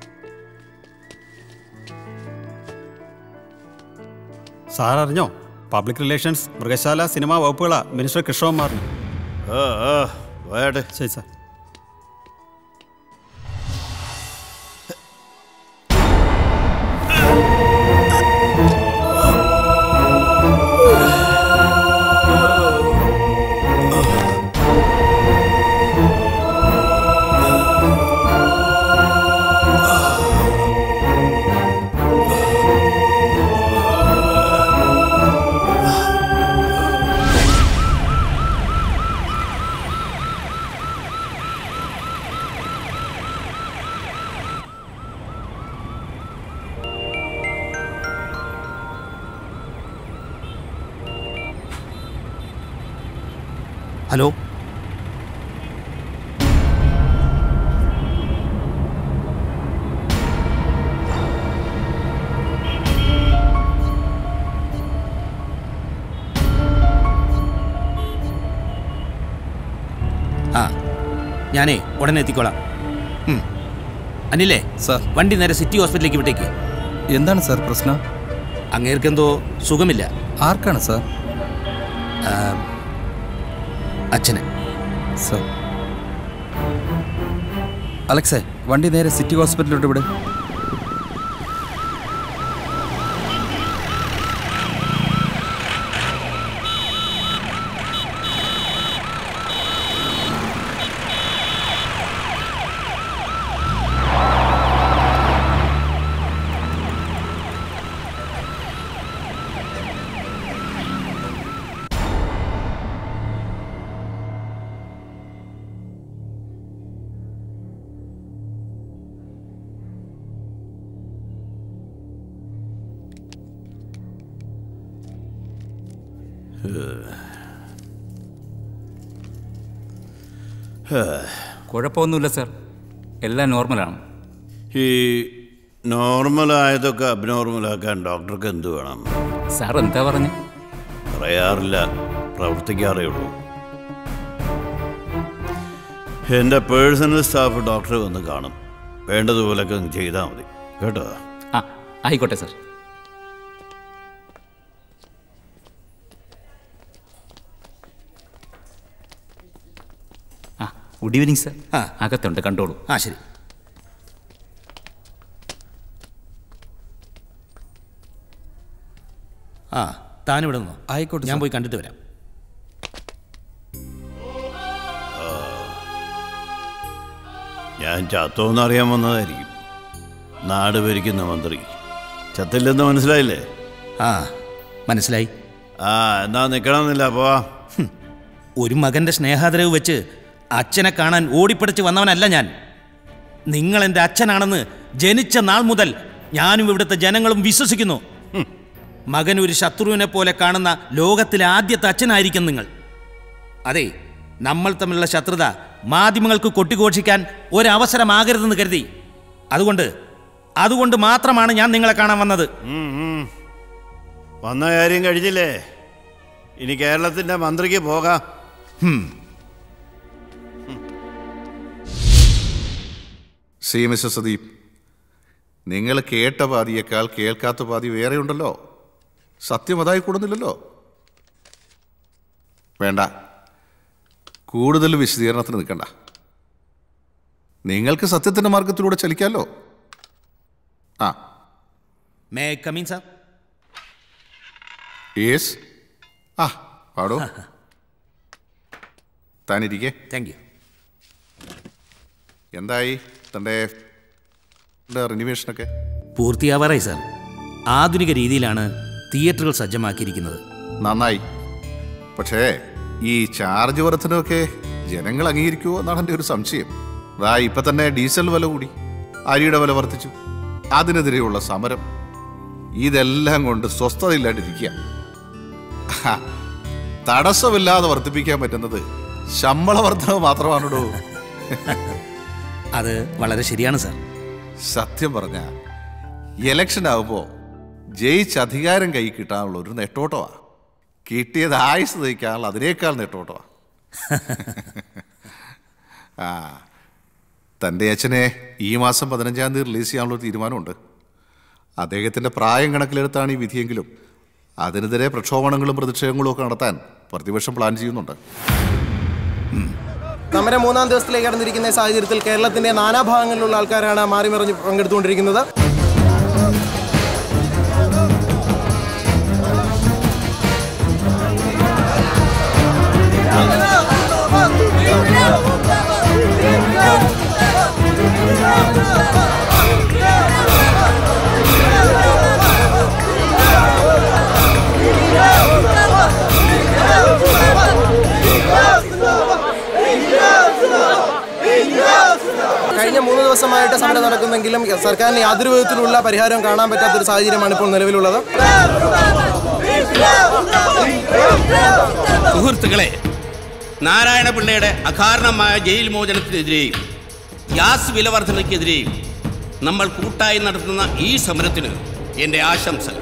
സാർ അറിഞ്ഞോ പബ്ലിക് റിലേഷൻസ് മൃഗശാല സിനിമാ വകുപ്പുകളാ മിനിസ്റ്റർ കൃഷ്ണകുമാറിന് ഓ ഓ പോയാട്ടെ ശരി സാർ ഹലോ ആ ഞാനേ ഉടനെ എത്തിക്കോളാം ഉം. അനിലേ സാർ വണ്ടി നേരെ സിറ്റി ഹോസ്പിറ്റലിലേക്ക് വിട്ടേക്ക് എന്താണ് സാർ പ്രശ്നം അങ്ങേർക്കെന്തോ സുഖമില്ല ആർക്കാണ് സാർ ആ, അച്ഛന് സാർ അലക്സേ വണ്ടി നേരെ സിറ്റി ഹോസ്പിറ്റലിലോട്ട് വിട് കുഴപ്പമൊന്നുമില്ല സാർ എല്ലാം നോർമലാണ് ഈ നോർമലായതൊക്കെ അബ്നോർമലാക്കാൻ ഡോക്ടർക്ക് എന്ത് വേണം സാർ എന്താ പറഞ്ഞു പറയാറില്ല പ്രവർത്തിക്കാറേ ഉള്ളൂ എൻ്റെ പേഴ്സണൽ സ്റ്റാഫ് ഡോക്ടറെ വന്ന് കാണും വേണ്ടതുപോലൊക്കെ അങ്ങ് ചെയ്താൽ മതി കേട്ടോ ആ ആയിക്കോട്ടെ സാർ ആ ഗുഡ് ഈവനിങ് സാർ ആ അകത്തുണ്ട് കണ്ടോളൂ ആ ശരി ആ താനിവിടെ നിന്നോ ആയിക്കോട്ടെ ഞാൻ സാർ. പോയി കണ്ടിട്ട് വരാം ഞാൻ ചത്തോന്ന് അറിയാൻ വന്നതായിരിക്കും നാട് ഭരിക്കുന്ന മന്ത്രി ചത്തില്ലെന്ന് മനസ്സിലായില്ലേ ആ മനസ്സിലായി ആ എന്നാ നിൽക്കണമെന്നില്ല പോവാ ഒരു മകന്റെ സ്നേഹാദരവ് വെച്ച് അച്ഛനെ കാണാൻ ഓടിപ്പിടിച്ച് വന്നവനല്ല ഞാൻ നിങ്ങൾ എൻ്റെ അച്ഛനാണെന്ന് ജനിച്ച നാൾ മുതൽ ഞാനും ഇവിടുത്തെ ജനങ്ങളും വിശ്വസിക്കുന്നു മകൻ ഒരു ശത്രുവിനെ പോലെ കാണുന്ന ലോകത്തിലെ ആദ്യത്തെ അച്ഛനായിരിക്കും നിങ്ങൾ അതെ നമ്മൾ തമ്മിലുള്ള ശത്രുത മാധ്യമങ്ങൾക്ക് കൊട്ടിഘോഷിക്കാൻ ഒരവസരമാകരുതെന്ന് കരുതി അതുകൊണ്ട് അതുകൊണ്ട് മാത്രമാണ് ഞാൻ നിങ്ങളെ കാണാൻ വന്നത് ഉം, ഉം. വന്ന കാര്യം കഴിഞ്ഞില്ലേ ഇനി കേരളത്തിൻ്റെ മന്ത്രിക്ക് പോകാം സി മിസ്റ്റർ സദീപ് നിങ്ങൾ കേട്ട പാതിയേക്കാൾ കേൾക്കാത്ത പാതി വേറെ ഉണ്ടല്ലോ സത്യം അതായി കൂടുന്നില്ലല്ലോ വേണ്ട കൂടുതൽ വിശദീകരണത്തിന് നിൽക്കണ്ട നിങ്ങൾക്ക് സത്യത്തിൻ്റെ മാർഗത്തിലൂടെ ചലിക്കാമല്ലോ ആ മേ കമീൻ സാർ യേസ് ആ പാടോ താനിരിക്കേ താങ്ക് യു എന്തായി തൻ്റെ റിനിവേഷനൊക്കെ പൂർത്തിയാവാറായി സാർ ആധുനിക രീതിയിലാണ് തിയേറ്ററുകൾ സജ്ജമാക്കിയിരിക്കുന്നത് നന്നായി പക്ഷേ ഈ ചാർജ് വർധനമൊക്കെ ജനങ്ങൾ അംഗീകരിക്കുമോ എന്നാണ് എൻ്റെ ഒരു സംശയം ദാ ഇപ്പം തന്നെ ഡീസൽ വില കൂടി അരിയുടെ വില വർദ്ധിച്ചു അതിനെതിരെയുള്ള സമരം ഇതെല്ലാം കൊണ്ട് സ്വസ്ഥതയില്ലാണ്ടിരിക്കുക ഹാ, തടസ്സമില്ലാതെ വർദ്ധിപ്പിക്കാൻ പറ്റുന്നത് ശമ്പള വർധന മാത്രമാണോ അത് വളരെ ശരിയാണ് സാർ സത്യം പറഞ്ഞ ഇലക്ഷൻ ആകുമ്പോൾ ജയിച്ച് അധികാരം കൈ കിട്ടാനുള്ള ഒരു നെട്ടോട്ടമാ കിട്ടിയത് ആയുസ് തയ്ക്കാനുള്ള അതിനേക്കാൾ നെട്ടോട്ടമാ ആ തൻ്റെ അച്ഛനെ ഈ മാസം പതിനഞ്ചാം തീയതി റിലീസ് ചെയ്യാനുള്ള തീരുമാനമുണ്ട് അദ്ദേഹത്തിൻ്റെ പ്രായം കണക്കിലെടുത്താണ് ഈ വിധിയെങ്കിലും അതിനെതിരെ പ്രക്ഷോഭണങ്ങളും പ്രതിഷേധങ്ങളും ഒക്കെ നടത്താൻ പ്രതിപക്ഷം പ്ലാൻ ചെയ്യുന്നുണ്ട് സമരം മൂന്നാം ദിവസത്തിലേക്ക് കടന്നിരിക്കുന്ന സാഹചര്യത്തിൽ കേരളത്തിന്റെ നാനാഭാഗങ്ങളിലുള്ള ആൾക്കാരാണ് മാറിമറിഞ്ഞ് പങ്കെടുത്തുകൊണ്ടിരിക്കുന്നത് കഴിഞ്ഞ മൂന്ന് ദിവസമായിട്ട് സമരം നടക്കുന്നെങ്കിലും സർക്കാരിന് യാതൊരു വിധത്തിലുള്ള പരിഹാരവും കാണാൻ പറ്റാത്തൊരു സാഹചര്യമാണ് ഇപ്പോൾ നിലവിലുള്ളത് സുഹൃത്തുക്കളെ നാരായണപിള്ളയുടെ അകാരണമായ ജയിൽ മോചനത്തിനെതിരെയും ഗ്യാസ് വിലവർധനയ്ക്കെതിരെയും നമ്മൾ കൂട്ടായി നടത്തുന്ന ഈ സമരത്തിന് എൻ്റെ ആശംസകൾ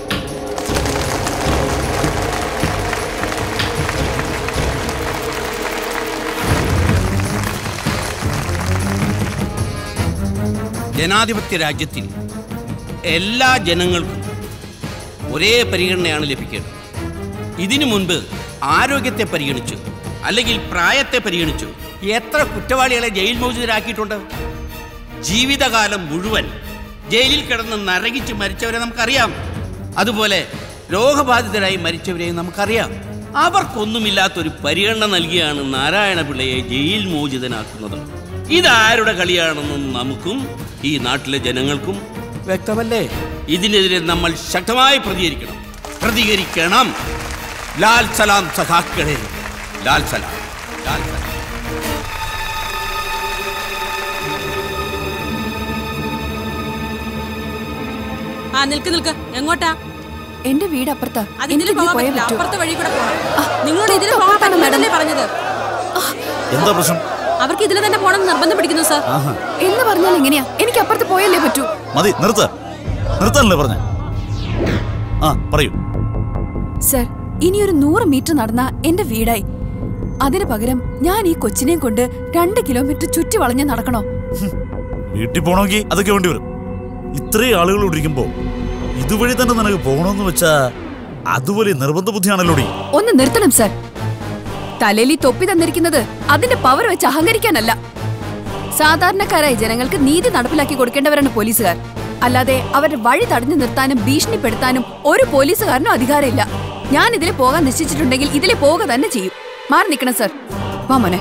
ജനാധിപത്യ രാജ്യത്തിൽ എല്ലാ ജനങ്ങൾക്കും ഒരേ പരിഗണനയാണ് ലഭിക്കേണ്ടത് ഇതിനു മുൻപ് ആരോഗ്യത്തെ പരിഗണിച്ചു അല്ലെങ്കിൽ പ്രായത്തെ പരിഗണിച്ചു എത്ര കുറ്റവാളികളെ ജയിൽ മോചിതരാക്കിയിട്ടുണ്ട് ജീവിതകാലം മുഴുവൻ ജയിലിൽ കിടന്ന് നരകിച്ച് മരിച്ചവരെ നമുക്കറിയാം അതുപോലെ രോഗബാധിതരായി മരിച്ചവരെയും നമുക്കറിയാം അവർക്കൊന്നുമില്ലാത്തൊരു പരിഗണന നൽകിയാണ് നാരായണപിള്ളയെ ജയിൽ മോചിതനാക്കുന്നത് ഇതാരുടെ കളിയാണെന്നും നമുക്കും ഈ നാട്ടിലെ ജനങ്ങൾക്കും വ്യക്തമല്ലേ ഇതിനെതിരെ നമ്മൾ ശക്തമായി പ്രതികരിക്കണം പ്രതികരിക്കണം ലാൽ സലാം സഖാക്കളെ ലാൽ സലാം ലാൽ സലാം ആ നിൽക്ക് നിൽക്ക് എങ്ങോട്ടാ എന്റെ വീട് അപ്പുറത്താ അത് ഇതില് എനിക്ക് ഇതിൽ പോകാൻ പോയേ പറ്റില്ല. പറ്റൂ. അപ്പുറത്തെ വഴി കൂടെ പോകണം നിങ്ങളോട് ഇതിൽ പോകാൻ പറ്റില്ലെന്നല്ലേ പറഞ്ഞത് എന്താ പ്രശ്നം അവർക്ക് ഇതിൽ തന്നെ പോകണം എന്ന് നിർബന്ധം പിടിക്കുന്നു സാർ ആഹാ എന്ന് പറഞ്ഞാൽ എങ്ങനെയാ എനിക്ക് അപ്പുറത്ത് പോയല്ലേ പറ്റൂ മതി നിർത്ത നിർത്താനല്ലേ പറഞ്ഞ ആ പറയൂ സർ ഇനി ഒരു നൂറ് മീറ്റർ നടന്ന എന്റെ വീടായി അതിന് പകരം ഞാൻ ഈ കൊച്ചിനെയും കൊണ്ട് രണ്ട് കിലോമീറ്റർ ചുറ്റി വളഞ്ഞ് നടക്കണോ വീട്ടിൽ പോണമെങ്കിൽ അതൊക്കെ വേണ്ടി വരും ഇത്രയും ആളുകൾ ഇരിക്കുമ്പോ ഇതുവഴി തന്നെ നിനക്ക് പോകണമെന്ന് വെച്ചാ അതുപോലെ നിർബന്ധ ബുദ്ധിയാണല്ലോടി ഒന്ന് നിർത്തണം സർ തലയിൽ ഈ തൊപ്പി തന്നിരിക്കുന്നത് അതിന്റെ പവർ വെച്ച് അഹങ്കരിക്കാനല്ല സാധാരണക്കാരായ ജനങ്ങൾക്ക് നീതി നടപ്പിലാക്കി കൊടുക്കേണ്ടവരാണ് പോലീസുകാർ അല്ലാതെ അവരുടെ വഴി തടഞ്ഞു നിർത്താനും ഭീഷണിപ്പെടുത്താനും ഒരു പോലീസുകാരനും അധികാരമില്ല ഞാൻ ഇതിലെ പോകാൻ നിശ്ചയിച്ചിട്ടുണ്ടെങ്കിൽ ഇതിലെ പോവുക തന്നെ ചെയ്യും മാറി നിൽക്കണം സർ വാ മോനെ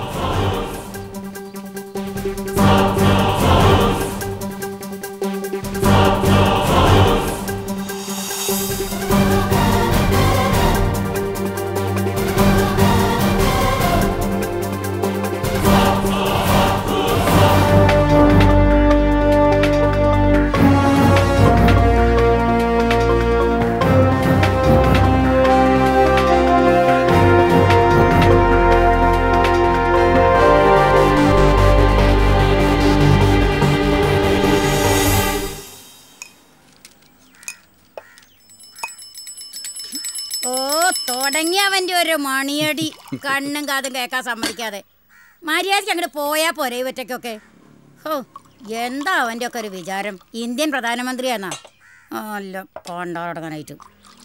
ഓ തുടങ്ങി അവന്റെ ഒരു മണിയടി കണ്ണും കാതും കേൾക്കാൻ സമ്മതിക്കാതെ മര്യാദയ്ക്ക് അങ്ങോട്ട് പോയാ പോരെ ഇവറ്റയ്ക്കൊക്കെ ഓ എന്താ അവൻ്റെ ഒക്കെ ഒരു വിചാരം ഇന്ത്യൻ പ്രധാനമന്ത്രിയാന്നാ അല്ല കൊണ്ടാടങ്ങനായിട്ട്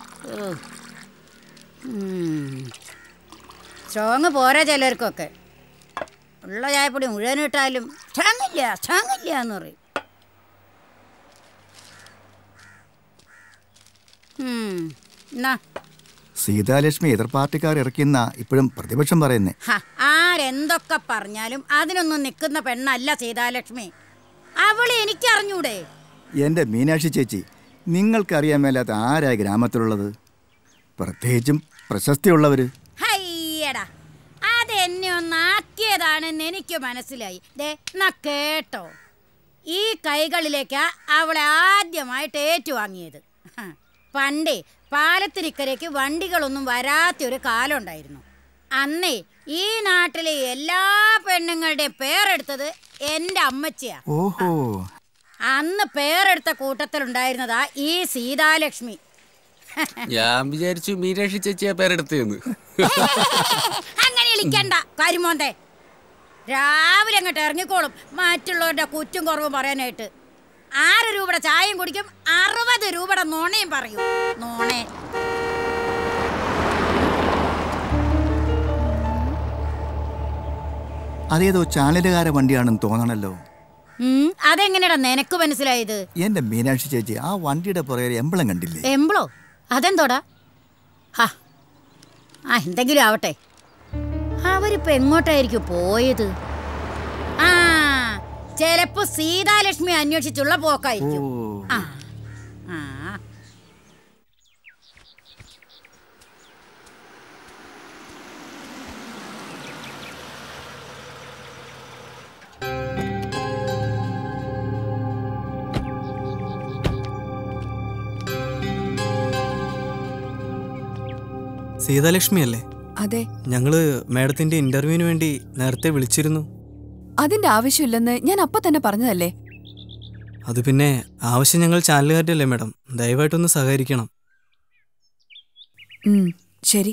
സ്ട്രോങ് പോരാ ചിലർക്കൊക്കെ ഉള്ള ചായപ്പൊടി മുഴുവൻ ഇട്ടാലും സ്ട്രോങ്ങില്ല സ്ട്രോങ്ങില്ല എന്ന് പറയും ഉം, എന്നാ സീതാലക്ഷ്മി എതിർ പാർട്ടിക്കാർ ഇറക്കുന്ന ഇപ്പോഴും പ്രതിപക്ഷം പറയുന്നേ ഹ, ആരെന്തൊക്കെ പറഞ്ഞാലും അതിനൊന്നും നിൽക്കുന്ന പെണ്ണല്ല സീതാലക്ഷ്മി അവളെ എനിക്കറിഞ്ഞൂടെ എൻ്റെ മീനാക്ഷി ചേച്ചി നിങ്ങൾക്കറിയാൻ മേലാത്ത ആരാ ഗ്രാമത്തിലുള്ളത് പ്രത്യേകിച്ചും പ്രശസ്തിയുള്ളവർ ഹയ്യടാ അതെന്നെ ഒന്നാക്കിയതാണെന്ന് എനിക്ക് മനസ്സിലായി ദേ എന്നാ കേട്ടോ ഈ കൈകളിലേക്കാ അവളെ ആദ്യമായിട്ട് ഏറ്റുവാങ്ങിയത് ഹ, പണ്ടേ പാലത്തിനിക്കരയ്ക്ക് വണ്ടികളൊന്നും വരാത്തൊരു കാലം ഉണ്ടായിരുന്നു അന്നേ ഈ നാട്ടിലെ എല്ലാ പെണ്ണുങ്ങളുടെയും പേരെടുത്തത് എൻ്റെ അമ്മച്ചിയാ ഓഹോ അന്ന് പേരെടുത്ത കൂട്ടത്തിലുണ്ടായിരുന്നതാ ഈ സീതാലക്ഷ്മി ഞാൻ വിചാരിച്ചു മീനാക്ഷി ചേച്ചിയാ പേരെടുത്തേന്ന് അങ്ങനെ വിളിക്കണ്ട കരിമോന്തേ രാവിലെ അങ്ങോട്ട് ഇറങ്ങിക്കോളും മറ്റുള്ളവരുടെ കുറ്റും കുറവും പറയാനായിട്ട് ആറ് രൂപയുടെ ചായയും കുടിക്കും അറുപത് രൂപയുടെ നോണയും പറയും നോണേ അതേതോ ചാനലുകാരെ വണ്ടിയാണെന്ന് തോന്നണല്ലോ ഉം, അതെങ്ങനെയാടാ നിനക്ക് മനസ്സിലായത് എൻ്റെ മീനാക്ഷി ചേച്ചി ആ വണ്ടിയുടെ പുറകെ എമ്പളം കണ്ടില്ലേ എംബ്ലോ അതെന്തോടാ ഹാ ആ എന്തെങ്കിലും ആവട്ടെ അവരിപ്പോ എങ്ങോട്ടായിരിക്കും പോയത് ആ ചിലപ്പോ സീതാലക്ഷ്മി അന്വേഷിച്ചുള്ള പോക്കായിരിക്കും ആ ആ സീതാലക്ഷ്മി അല്ലേ അതെ ഞങ്ങള് മാഡത്തിന്റെ ഇന്റർവ്യൂവിന് വേണ്ടി നേരത്തെ വിളിച്ചിരുന്നു അതിന്റെ ആവശ്യമില്ലെന്ന് ഞാൻ അപ്പൊ തന്നെ പറഞ്ഞതല്ലേ അത് പിന്നെ ആവശ്യം ഞങ്ങൾ ചാനലുകാരുടെ അല്ലേ മാഡം ദയവായിട്ടൊന്ന് സഹകരിക്കണം ഉം, ശരി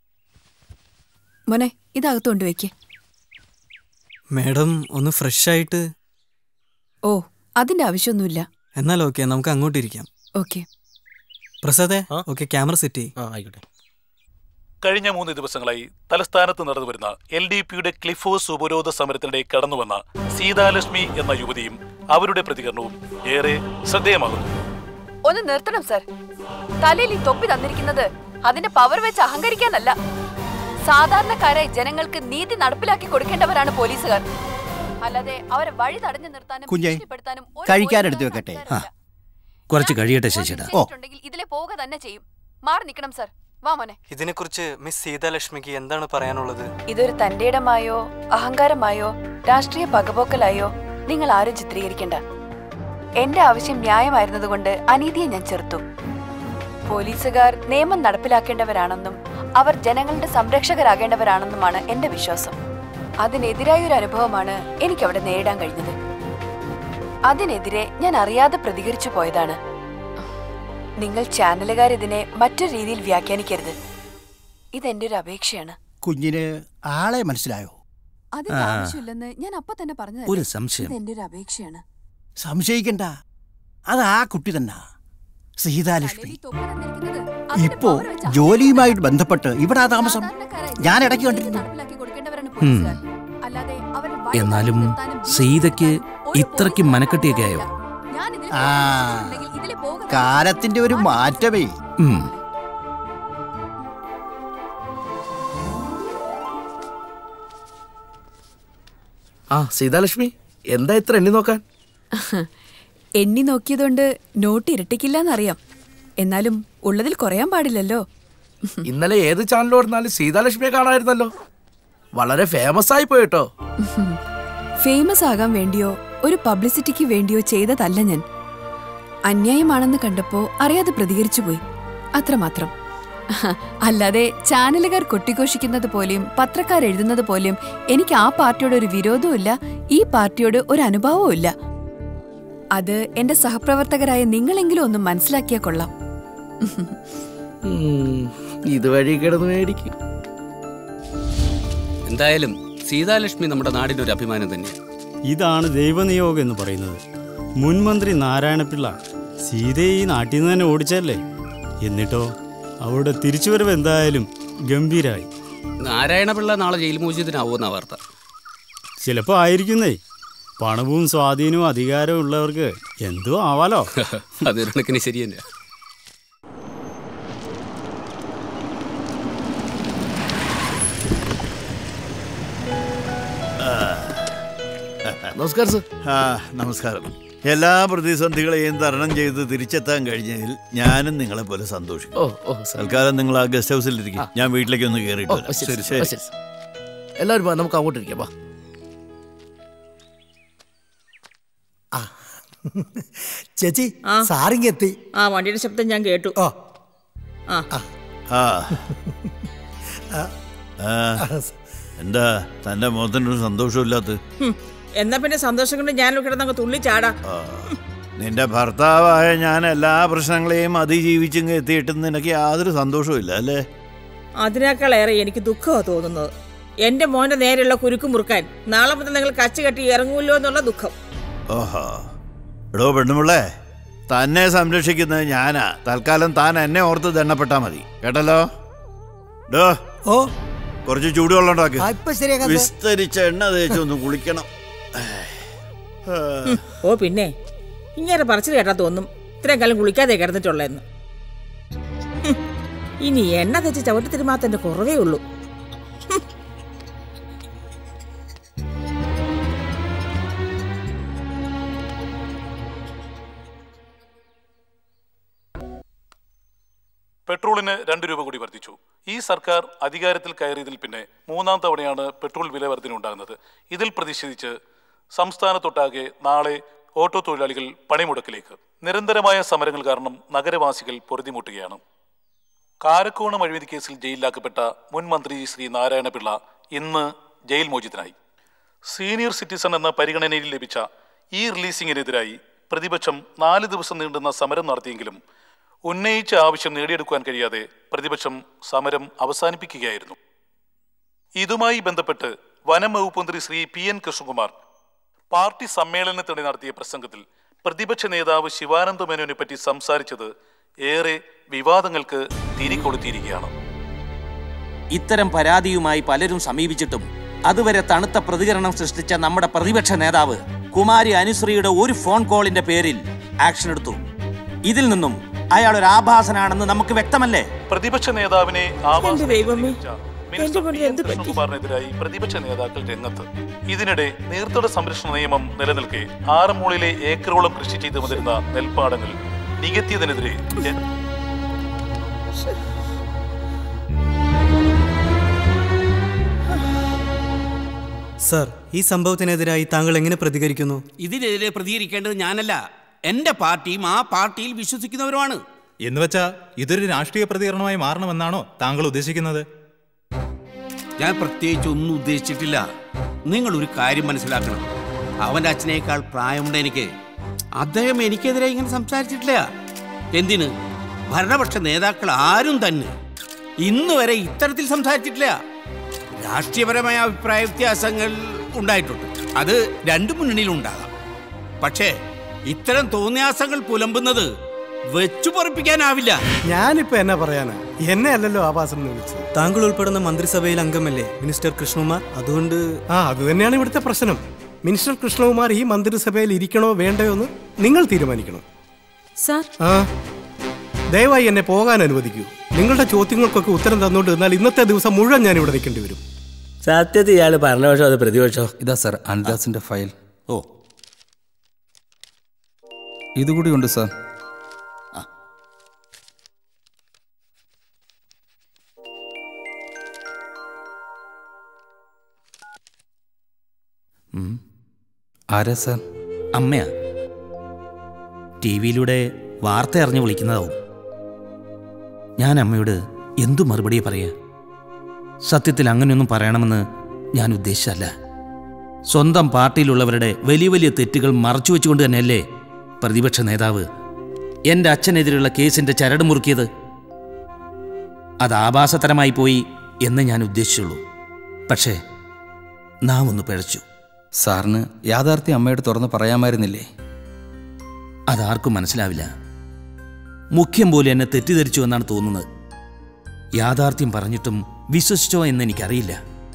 മോനെ ഇതകത്ത് കൊണ്ടുവയ്ക്ക് മാഡം ഒന്ന് ഫ്രഷ് ആയിട്ട് ഓ അതിന്റെ ആവശ്യമൊന്നുമില്ല എന്നാൽ ഓക്കെ നമുക്ക് അങ്ങോട്ടിരിക്കാം ഓക്കെ പ്രസാദേ ഓക്കെ ക്യാമറ സെറ്റ് ചെയ്യും ആയിക്കോട്ടെ കഴിഞ്ഞ മൂന്ന് ദിവസങ്ങളായി തലസ്ഥാനത്ത് നടന്നുവരുന്ന എൽ ഡി പിയുടെ ക്ലിഫോസ് ഉപരോധ സമരത്തിനിടെ കടന്നുവന്ന സീതാലക്ഷ്മി എന്ന യുവതിയും അവരുടെ പ്രതികരണവും ഏറെ ശ്രദ്ധേയമാകുന്നു ഒന്ന് നിർത്തണം സർ തലയിൽ ഈ തൊപ്പി തന്നിരിക്കുന്നത് അതിന്റെ പവർ വെച്ച് അഹങ്കരിക്കാനല്ല സാധാരണക്കാരായ ജനങ്ങൾക്ക് നീതി നടപ്പിലാക്കി കൊടുക്കേണ്ടവരാണ് പോലീസുകാർ അല്ലാതെ അവരെ വഴി തടഞ്ഞു നിർത്താനും കുഞ്ഞേ ഭീഷണിപ്പെടുത്താനും ഒരു കഴിക്കാൻ എടുത്തു വെക്കട്ടെ കുറച്ച് കഴിയട്ടെ ശശിടാ ഓ ഉണ്ടെങ്കിൽ ഇതിലെ പോവുക തന്നെ ചെയ്യും മാറി നിൽക്കണം സർ വാ മോനെ ഇതിനെക്കുറിച്ച് മിസ് സീതാലക്ഷ്മിക്ക് എന്താണ് പറയാനുള്ളത് ഇതൊരു തന്റേടമായോ അഹങ്കാരമായോ രാഷ്ട്രീയ പകപോക്കലായോ നിങ്ങൾ ആരും ചിത്രീകരിക്കണ്ട എന്റെ ആവശ്യം ന്യായമായിരുന്നതുകൊണ്ട് അനീതിയെ ഞാൻ ചെറുത്തു പോലീസുകാർ നിയമം നടപ്പിലാക്കേണ്ടവരാണെന്നും അവർ ജനങ്ങളുടെ സംരക്ഷകരാകേണ്ടവരാണെന്നുമാണ് എന്റെ വിശ്വാസം അതിനെതിരായ ഒരു അനുഭവമാണ് എനിക്ക് അവിടെ നേരിടാൻ കഴിഞ്ഞത് അതിനെതിരെ ഞാൻ അറിയാതെ പ്രതികരിച്ചു പോയതാണ് നിങ്ങൾ ചാനലുകാർ ഇതിനെ മറ്റൊരു രീതിയിൽ വ്യാഖ്യാനിക്കരുത് ഇതെന്റെ ഒരു അപേക്ഷയാണ് കുഞ്ഞിന് ആളെ മനസ്സിലായോ അതിന്റെ ആ. ആവശ്യമില്ലെന്ന് ഞാൻ അപ്പൊ തന്നെ പറഞ്ഞു ഒരു സംശയം. ഇതെന്റെ ഒരു അപേക്ഷയാണ് സംശയിക്കണ്ട അത് ആ കുട്ടി തന്നെ സീതാലക്ഷ്മി ഇപ്പോ ജോലിയുമായിട്ട് ബന്ധപ്പെട്ട് ഇവിടെ താമസം ഞാൻ ഇടയ്ക്ക് കണ്ടിരുന്നു ഉം. എന്നാലും സീതയ്ക്ക് ഇത്രയ്ക്ക് മനക്കെട്ടിയൊക്കെ ആയോ ആ കാലത്തിന്റെ ഒരു മാറ്റമേ ഉം. ആ സീതാലക്ഷ്മി എന്താ ഇത്ര എണ്ണി നോക്കാൻ എണ്ണി നോക്കിയതുകൊണ്ട് നോട്ട് ഇരട്ടിക്കില്ലെന്നറിയാം എന്നാലും ഉള്ളതിൽ കുറയാൻ പാടില്ലല്ലോ ഇന്നലെ ഏത് ചാനൽ ഓടുന്നാലും സീതാലക്ഷ്മിയെ കാണായിരുന്നല്ലോ വളരെ ഫേമസ് ആയി പോയിട്ടോ ഫേമസ് ആകാൻ വേണ്ടിയോ ഒരു പബ്ലിസിറ്റിക്ക് വേണ്ടിയോ ചെയ്തതല്ല ഞാൻ അന്യായമാണെന്ന് കണ്ടപ്പോ അറിയാതെ പ്രതികരിച്ചു പോയി അത്രമാത്രം അല്ലാതെ ചാനലുകാർ കൊട്ടിഘോഷിക്കുന്നത് പോലെയും പത്രക്കാർ എഴുതുന്നത് പോലെയും എനിക്ക് ആ പാർട്ടിയോട് ഒരു വിരോധവും ഇല്ല ഈ പാർട്ടിയോട് ഒരു അനുഭാവവും ഇല്ല അത് എന്റെ സഹപ്രവർത്തകരായ നിങ്ങളെങ്കിലും ഒന്ന് മനസ്സിലാക്കിയാ കൊള്ളാം ഉം, ഇതുവഴി കിടന്ന് മേടിക്കും എന്തായാലും സീതാലക്ഷ്മി നമ്മുടെ നാടിന്റെ ഒരു അഭിമാനം തന്നെയാണ് ഇതാണ് ദൈവനിയോഗം എന്ന് പറയുന്നത് മുൻമന്ത്രി നാരായണപിള്ള സീതയെ ഈ നാട്ടിൽ നിന്ന് തന്നെ ഓടിച്ചല്ലേ എന്നിട്ടോ അവരുടെ തിരിച്ചുവരവ് എന്തായാലും ഗംഭീരായി നാരായണപിള്ള നാളെ ജയിൽ മോചിതനാവുമെന്ന വാർത്ത ചിലപ്പോൾ ആയിരിക്കുന്നേ പണവും സ്വാധീനവും അധികാരവും ഉള്ളവർക്ക് എന്തോ ആവാലോ അതൊരു കണക്കിന് ശരി തന്നെ നമസ്കാരം സർ ആ നമസ്കാരം എല്ലാ പ്രതിസന്ധികളെയും തരണം ചെയ്ത് തിരിച്ചെത്താൻ കഴിഞ്ഞതിൽ ഞാനും നിങ്ങളെ പോലെ സന്തോഷിക്കും ഓ ഓ സർ തൽക്കാലം നിങ്ങൾ ആ ഗസ്റ്റ് ഹൗസിലിരിക്കും ഞാൻ വീട്ടിലേക്ക് ഒന്ന് കയറിയിട്ട് ഓ, വരാം. ശരി, ശരി ശരി, ശരി ശരി. എല്ലാവരും വാ, നമുക്ക് അങ്ങോട്ട് ഇരിക്കാം വാ ചേച്ചി സാറിങ്ങെത്തി ആ വണ്ടിയുടെ ശബ്ദം ഞാൻ കേട്ടു ആ ആ ആ, എന്താ തന്റെ മുഖത്തിനൊരു സന്തോഷമില്ലാത്ത ഹും, എന്നാ പിന്നെ സന്തോഷം കൊണ്ട് ഞാൻ കിടന്നങ്ങ് തുള്ളി ചാടാ നിന്റെ ഭർത്താവായ ഞാൻ എല്ലാ പ്രശ്നങ്ങളെയും അതിജീവിച്ചിങ്ങ് എത്തിയിട്ടും നിനക്ക് യാതൊരു സന്തോഷവും ഇല്ല അല്ലേ അതിനേക്കാളേറെ എനിക്ക് ദുഃഖമാണ് തോന്നുന്നത് എന്റെ മോന്റെ നേരെയുള്ള കുരുക്ക് മുറുക്കാൻ നാളെ മുതൽ നിങ്ങൾ കച്ച കെട്ടി ഇറങ്ങൂല്ലോ എന്നുള്ള ദുഃഖം ഓഹോ എടോ പെണ്ണുമുള്ളേ തന്നെ സംരക്ഷിക്കുന്നത് ഞാനാ തൽക്കാലം താൻ എന്നെ ഓർത്ത് ദണ്ണപ്പെട്ടാ മതി കേട്ടല്ലോ ഡോ ഓ കുറച്ച് ചൂടുവെള്ളം ഉണ്ടാക്ക് ആ, ഇപ്പൊ ശരിയാക്കാം, സർ. വിസ്തരിച്ച എണ്ണ തേച്ച് ഒന്ന് കുളിക്കണം ഉം, ഓ പിന്നെ ഇങ്ങനെ പറച്ചിൽ കേട്ടാ തോന്നും ഇത്രയും കാലം കുളിക്കാതെ കിടന്നിട്ടുള്ളതെന്ന് ഹും, ഇനി എണ്ണ തെച്ച് ചവിട്ടത്തിരുമാത്തന്റെ കുറവേ ഉള്ളൂ പെട്രോളിന് രണ്ട് രൂപ കൂടി വർദ്ധിച്ചു ഈ സർക്കാർ അധികാരത്തിൽ കയറിയതിൽ പിന്നെ മൂന്നാം തവണയാണ് പെട്രോൾ വില വർധന ഉണ്ടാകുന്നത് ഇതിൽ പ്രതിഷേധിച്ച് സംസ്ഥാനത്തൊട്ടാകെ നാളെ ഓട്ടോ തൊഴിലാളികൾ പണിമുടക്കിലേക്ക് നിരന്തരമായ സമരങ്ങൾ കാരണം നഗരവാസികൾ പൊറുതിമുട്ടുകയാണ് കാരക്കോണം അഴിമതി കേസിൽ ജയിലിലാക്കപ്പെട്ട മുൻ മന്ത്രി ശ്രീ നാരായണപിള്ള ഇന്ന് ജയിൽ മോചിതനായി സീനിയർ സിറ്റിസൺ എന്ന പരിഗണനയിൽ ലഭിച്ച ഈ റിലീസിംഗിനെതിരായി പ്രതിപക്ഷം നാല് ദിവസം നീണ്ടുന്ന സമരം നടത്തിയെങ്കിലും ഉന്നയിച്ച ആവശ്യം നേടിയെടുക്കാൻ കഴിയാതെ പ്രതിപക്ഷം സമരം അവസാനിപ്പിക്കുകയായിരുന്നു ഇതുമായി ബന്ധപ്പെട്ട് വനം വകുപ്പ് മന്ത്രി Shri P N Krishnakumar party സമ്മേളനത്തിനിടെ നടത്തിയ പ്രസംഗത്തിൽ പ്രതിപക്ഷ നേതാവ് ശിവാനന്ദ മേനോനെ പറ്റി സംസാരിച്ചത് ഏറെ വിവാദങ്ങൾക്ക് തിരികൊളുത്തിയിരിക്കുകയാണ് ഇത്തരം പരാതിയുമായി പലരും സമീപിച്ചിട്ടും അതുവരെ തണുത്ത പ്രതികരണം സൃഷ്ടിച്ച നമ്മുടെ പ്രതിപക്ഷ നേതാവ് കുമാരി അനുശ്രീയുടെ ഒരു ഫോൺ കോളിന്റെ പേരിൽ ആക്ഷൻ എടുത്തു ഇതിൽ നിന്നും അയാൾ ഒരു ആഭാസനാണെന്ന് നമുക്ക് വ്യക്തമല്ലേ പ്രതിപക്ഷ നേതാവിനെ എന്റെ ദൈവമേ മിനിസ്റ്റർ പി എൻ കൃഷ്ണകുമാറിനെതിരായി പ്രതിപക്ഷ നേതാക്കൾ രംഗത്ത് ഇതിനിടെ നീർത്തട സംരക്ഷണ നിയമം നിലനിൽക്കെ ആറന്മുളയിലെ ഏക്കറോളം കൃഷി ചെയ്തു വന്നിരുന്ന നെൽപ്പാടങ്ങൾ നികത്തിയതിനെതിരെ ജന- സർ ഈ സംഭവത്തിനെതിരായി താങ്കൾ എങ്ങനെ പ്രതികരിക്കുന്നു ഇതിനെതിരെ പ്രതികരിക്കേണ്ടത് ഞാനല്ല എന്റെ പാർട്ടിയും ആ പാർട്ടിയിൽ വിശ്വസിക്കുന്നവരുമാണ് എന്ന് വെച്ചാ ഇതൊരു രാഷ്ട്രീയ പ്രതികരണമായി മാറണമെന്നാണോ താങ്കൾ ഉദ്ദേശിക്കുന്നത് ഞാൻ പ്രത്യേകിച്ച് ഒന്നും ഉദ്ദേശിച്ചിട്ടില്ല നിങ്ങൾ ഒരു കാര്യം മനസ്സിലാക്കണം അവന്റെ അച്ഛനേക്കാൾ പ്രായമുണ്ട് എനിക്ക് അദ്ദേഹം എനിക്കെതിരെ ഇങ്ങനെ സംസാരിച്ചിട്ടില്ല എന്തിന് ഭരണപക്ഷ നേതാക്കൾ ആരും തന്നെ ഇന്ന് വരെ ഇത്തരത്തിൽ സംസാരിച്ചിട്ടില്ല രാഷ്ട്രീയപരമായ അഭിപ്രായ വ്യത്യാസങ്ങൾ ഉണ്ടായിട്ടുണ്ട് അത് രണ്ടു മുന്നണിയിലും ഉണ്ടാകാം പക്ഷേ ഇത്തരം തോന്നിയാസങ്ങൾ പുലമ്പുന്നത് വെച്ചു പൊറപ്പിക്കാനാവില്ല ഞാനിപ്പോ എന്നാ പറയാനാ എന്നെ അല്ലല്ലോ ആവാസം എന്ന് വിളിച്ചത് താങ്കൾ ഉൾപ്പെടുന്ന മന്ത്രിസഭയിൽ അംഗമല്ലേ മിനിസ്റ്റർ കൃഷ്ണകുമാർ അതുകൊണ്ട് ആ അത് തന്നെയാണ് ഇവിടുത്തെ പ്രശ്നം മിനിസ്റ്റർ കൃഷ്ണകുമാർ ഈ മന്ത്രിസഭയിൽ ഇരിക്കണോ വേണ്ടയോ എന്ന് നിങ്ങൾ തീരുമാനിക്കണം സാർ ആ ദയവായി എന്നെ പോകാൻ അനുവദിക്കൂ നിങ്ങളുടെ ചോദ്യങ്ങൾക്കൊക്കെ ഉത്തരം തന്നുകൊണ്ട് എന്നാൽ ഇന്നത്തെ ദിവസം മുഴുവൻ ഞാൻ ഇവിടെ നിൽക്കേണ്ടി വരും സത്യത്തിൽ ഇയാൾ ഭരണപക്ഷോ അത് പ്രതിപക്ഷോ ഇതാ സാർ അനിദാസിന്റെ ഫയൽ ഓ ഇതുകൂടി ഉണ്ട് സാർ ഉം. ആരാ സാർ അമ്മയാ ടി വിയിലൂടെ വാർത്ത അറിഞ്ഞ് വിളിക്കുന്നതാവും ഞാൻ അമ്മയോട് എന്തു മറുപടി പറയാ സത്യത്തിൽ അങ്ങനെയൊന്നും പറയണമെന്ന് ഞാൻ ഉദ്ദേശിച്ചല്ല സ്വന്തം പാർട്ടിയിലുള്ളവരുടെ വലിയ വലിയ തെറ്റുകൾ മറച്ചു വെച്ചുകൊണ്ട് തന്നെയല്ലേ പ്രതിപക്ഷ നേതാവ് എൻ്റെ അച്ഛനെതിരെയുള്ള കേസിൻ്റെ ചരട് മുറുക്കിയത് അത് ആഭാസതരമായി പോയി എന്ന് ഞാൻ ഉദ്ദേശിച്ചുള്ളൂ പക്ഷേ നാം ഒന്ന് പിഴച്ചു സാറിന് യാഥാർത്ഥ്യം അമ്മയോട് തുറന്ന് പറയാമായിരുന്നില്ലേ അതാർക്കും മനസ്സിലാവില്ല മുഖ്യം പോലെ എന്നെ തെറ്റിദ്ധരിച്ചു എന്നാണ് തോന്നുന്നത് യാഥാർത്ഥ്യം പറഞ്ഞിട്ടും വിശ്വസിച്ചോ എന്ന് എനിക്കറിയില്ല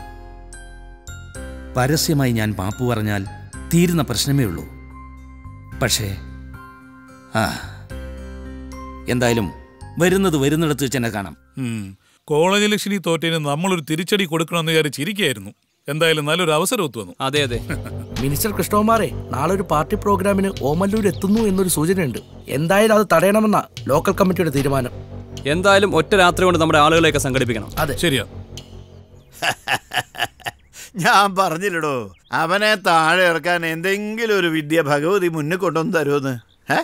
പരസ്യമായി ഞാൻ മാപ്പ് പറഞ്ഞാൽ തീരുന്ന പ്രശ്നമേ ഉള്ളൂ പക്ഷേ ആ എന്തായാലും വരുന്നത് വരുന്നിടത്ത് വെച്ച് തന്നെ കാണാം ഉം. കോളേജ് ഇലക്ഷനിൽ തോറ്റതിന് നമ്മളൊരു തിരിച്ചടി കൊടുക്കണമെന്ന് വിചാരിച്ചിരിക്കുകയായിരുന്നു എന്തായാലും നല്ലൊരു അവസരം ഒത്തു വന്നു അതെ അതെ മിനിസ്റ്റർ കൃഷ്ണകുമാറെ നാളെ ഒരു പാർട്ടി പ്രോഗ്രാമിന് ഓമല്ലൂർ എത്തുന്നു എന്നൊരു സൂചനയുണ്ട് എന്തായാലും അത് തടയണമെന്ന ലോക്കൽ കമ്മിറ്റിയുടെ തീരുമാനം എന്തായാലും ഒറ്റ രാത്രി കൊണ്ട് നമ്മുടെ ആളുകളെയൊക്കെ സംഘടിപ്പിക്കണം അതെ ശരിയാ ഞാൻ പറഞ്ഞില്ലടോ അവനെ താഴെ ഇറക്കാൻ എന്തെങ്കിലും ഒരു വിദ്യ ഭഗവതി മുന്നിൽ കൊണ്ടുവന്ന് തരുമെന്ന് ഏ?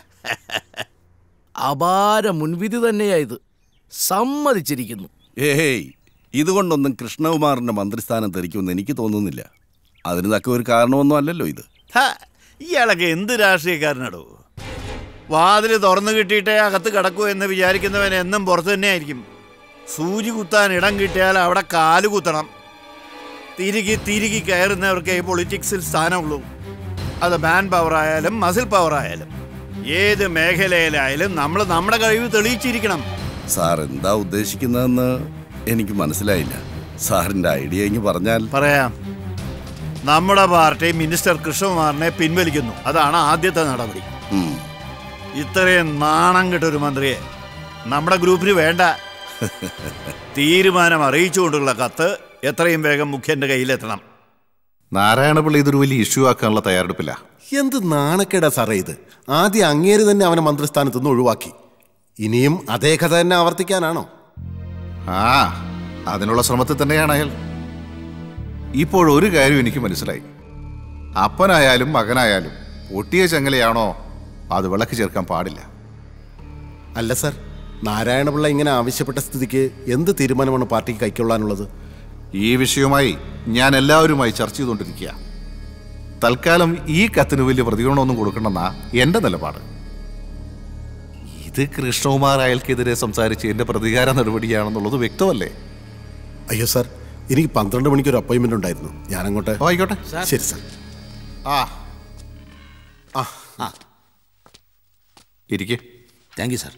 അപാര മുൻവിധി തന്നെയാ ഇത് സമ്മതിച്ചിരിക്കുന്നു ഏയ് ഇതുകൊണ്ടൊന്നും കൃഷ്ണകുമാറിന്റെ മന്ത്രിസ്ഥാനം തെറിക്കുമെന്ന് എനിക്ക് തോന്നുന്നില്ല അതിന് തക്ക ഒരു കാരണമൊന്നും അല്ലല്ലോ ഇത് ഹ, ഇയാളൊക്കെ എന്ത് രാഷ്ട്രീയക്കാരനാടോ വാതിൽ തുറന്നു കിട്ടിയിട്ടേ അകത്ത് കിടക്കൂ എന്ന് വിചാരിക്കുന്നവൻ എന്നും പുറത്തു തന്നെയായിരിക്കും സൂചി കുത്താൻ ഇടം കിട്ടിയാൽ അവിടെ കാല് കുത്തണം തിരികെ തിരികെ കയറുന്നവർക്ക് പൊളിറ്റിക്സിൽ സ്ഥാനമുള്ളൂ അത് മാൻ പവർ ആയാലും മസിൽ പവർ ആയാലും ഏത് മേഖലയിലായാലും നമ്മൾ നമ്മുടെ കഴിവ് തെളിയിച്ചിരിക്കണം സാർ എന്താ ഉദ്ദേശിക്കുന്നതെന്ന് എനിക്ക് മനസ്സിലായില്ല സാറിന്റെ ഐഡിയ ഇങ്ങ് പറഞ്ഞാൽ പറയാം നമ്മുടെ പാർട്ടി മിനിസ്റ്റർ കൃഷ്ണകുമാറിനെ പിൻവലിക്കുന്നു അതാണ് ആദ്യത്തെ നടപടി ഉം. ഇത്രയും നാണം കെട്ടൊരു മന്ത്രിയെ നമ്മുടെ ഗ്രൂപ്പിന് വേണ്ട തീരുമാനം അറിയിച്ചുകൊണ്ടുള്ള കത്ത് എത്രയും വേഗം മുഖ്യന്റെ കയ്യിലെത്തണം നാരായണപിള്ള ഇതൊരു വലിയ ഇഷ്യൂ ആക്കാനുള്ള തയ്യാറെടുപ്പില്ല എന്ത് നാണക്കേടാ സാറേ ഇത് ആദ്യം അങ്ങേര് തന്നെ അവനെ മന്ത്രിസ്ഥാനത്ത് നിന്ന് ഒഴിവാക്കി ഇനിയും അതേ കഥ തന്നെ ആവർത്തിക്കാനാണോ ആ അതിനുള്ള ശ്രമത്തിൽ തന്നെയാണ് അയാൾ ഇപ്പോൾ ഒരു കാര്യം എനിക്ക് മനസ്സിലായി അപ്പനായാലും മകനായാലും പൊട്ടിയ ചങ്ങലയാണോ അത് വിളക്ക് ചേർക്കാൻ പാടില്ല അല്ല സാർ നാരായണപിള്ള ഇങ്ങനെ ആവശ്യപ്പെട്ട സ്ഥിതിക്ക് എന്ത് തീരുമാനമാണ് പാർട്ടിക്ക് കൈക്കൊള്ളാനുള്ളത് ഈ വിഷയവുമായി ഞാൻ എല്ലാവരുമായി ചർച്ച ചെയ്തുകൊണ്ടിരിക്കുക തൽക്കാലം ഈ കത്തിന് വലിയ പ്രതികരണമൊന്നും കൊടുക്കണമെന്നാ എൻ്റെ നിലപാട് ഇത് കൃഷ്ണകുമാർ അയാൾക്കെതിരെ സംസാരിച്ച് എൻ്റെ പ്രതികാര നടപടിയാണെന്നുള്ളത് വ്യക്തമല്ലേ അയ്യോ സാർ എനിക്ക് പന്ത്രണ്ട് മണിക്ക് ഒരു അപ്പോയിന്റ്മെന്റ് ഉണ്ടായിരുന്നു ഞാൻ അങ്ങോട്ട് ആയിക്കോട്ടെ ശരി സാർ ആ ആ ആ ഇരിക്കെ താങ്ക് യു സാർ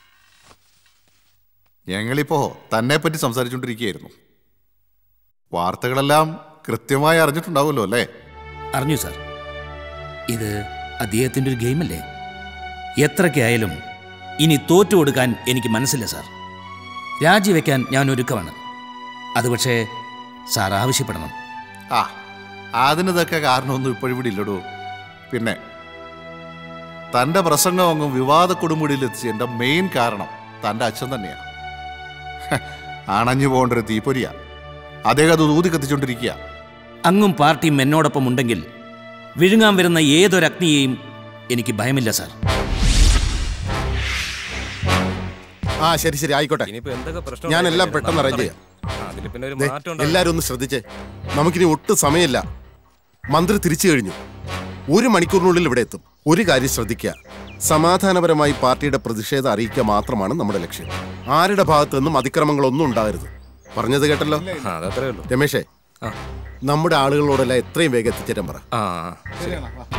ഞങ്ങളിപ്പോ തന്നെ പറ്റി സംസാരിച്ചുകൊണ്ടിരിക്കുകയായിരുന്നു വാർത്തകളെല്ലാം കൃത്യമായി അറിഞ്ഞിട്ടുണ്ടാവുമല്ലോ അല്ലേ അറിഞ്ഞു സാർ ഇത് അദ്ദേഹത്തിൻ്റെ ഒരു ഗെയിമല്ലേ എത്രയ്ക്കായാലും ഇനി തോറ്റു കൊടുക്കാൻ എനിക്ക് മനസ്സില്ല സാർ രാജിവെക്കാൻ ഞാൻ ഒരുക്കമാണ് അത് പക്ഷേ സാർ ആവശ്യപ്പെടണം ആ അതിനതൊക്കെ കാരണമൊന്നും ഇപ്പോഴിവിടെ ഇല്ലടോ പിന്നെ തൻ്റെ പ്രസംഗം അങ്ങ് വിവാദ കൊടുമുടിയിലെത്തിച്ച എൻ്റെ മെയിൻ കാരണം തൻ്റെ അച്ഛൻ തന്നെയാണ് ഹ, അണഞ്ഞു പോകേണ്ട ഒരു തീപ്പൊരിയ അദ്ദേഹം അത് ഊതി കത്തിച്ചുകൊണ്ടിരിക്കുക അങ്ങും പാർട്ടിയും എന്നോടൊപ്പം ഉണ്ടെങ്കിൽ വിഴുങ്ങാൻ വരുന്ന ഏതൊരഗ്നിയെയും എനിക്ക് ഭയമില്ല സാർ ആ ശരി ശരി ആയിക്കോട്ടെ ഇനിയിപ്പോ എന്തൊക്കെ പ്രശ്നം ഞാൻ എല്ലാം ഉണ്ടായാലും പെട്ടെന്ന് അറേഞ്ച് നാളെ ചെയ്യാം ആ, അതിൽ പിന്നെ ഒരു ദേ, മാറ്റം ഉണ്ടാവും. എല്ലാരും ഒന്ന് ശ്രദ്ധിച്ചേ നമുക്കിനി ഒട്ടും സമയമില്ല മന്ത്രി തിരിച്ചു കഴിഞ്ഞു ഒരു മണിക്കൂറിനുള്ളിൽ ഇവിടെ എത്തും ഒരു കാര്യം ശ്രദ്ധിക്കുക സമാധാനപരമായി പാർട്ടിയുടെ പ്രതിഷേധം അറിയിക്കുക മാത്രമാണ് നമ്മുടെ ലക്ഷ്യം ആരുടെ ഭാഗത്തു നിന്നും അതിക്രമങ്ങളൊന്നും ഉണ്ടാകരുത് പറഞ്ഞത് കേട്ടല്ലോ ആ, അതത്രേ ഉള്ളൂ രമേശേ നമ്മുടെ ആളുകളോടെല്ലാം എത്രയും വേഗം എത്തിച്ചേരാൻ പറ ആ ശരി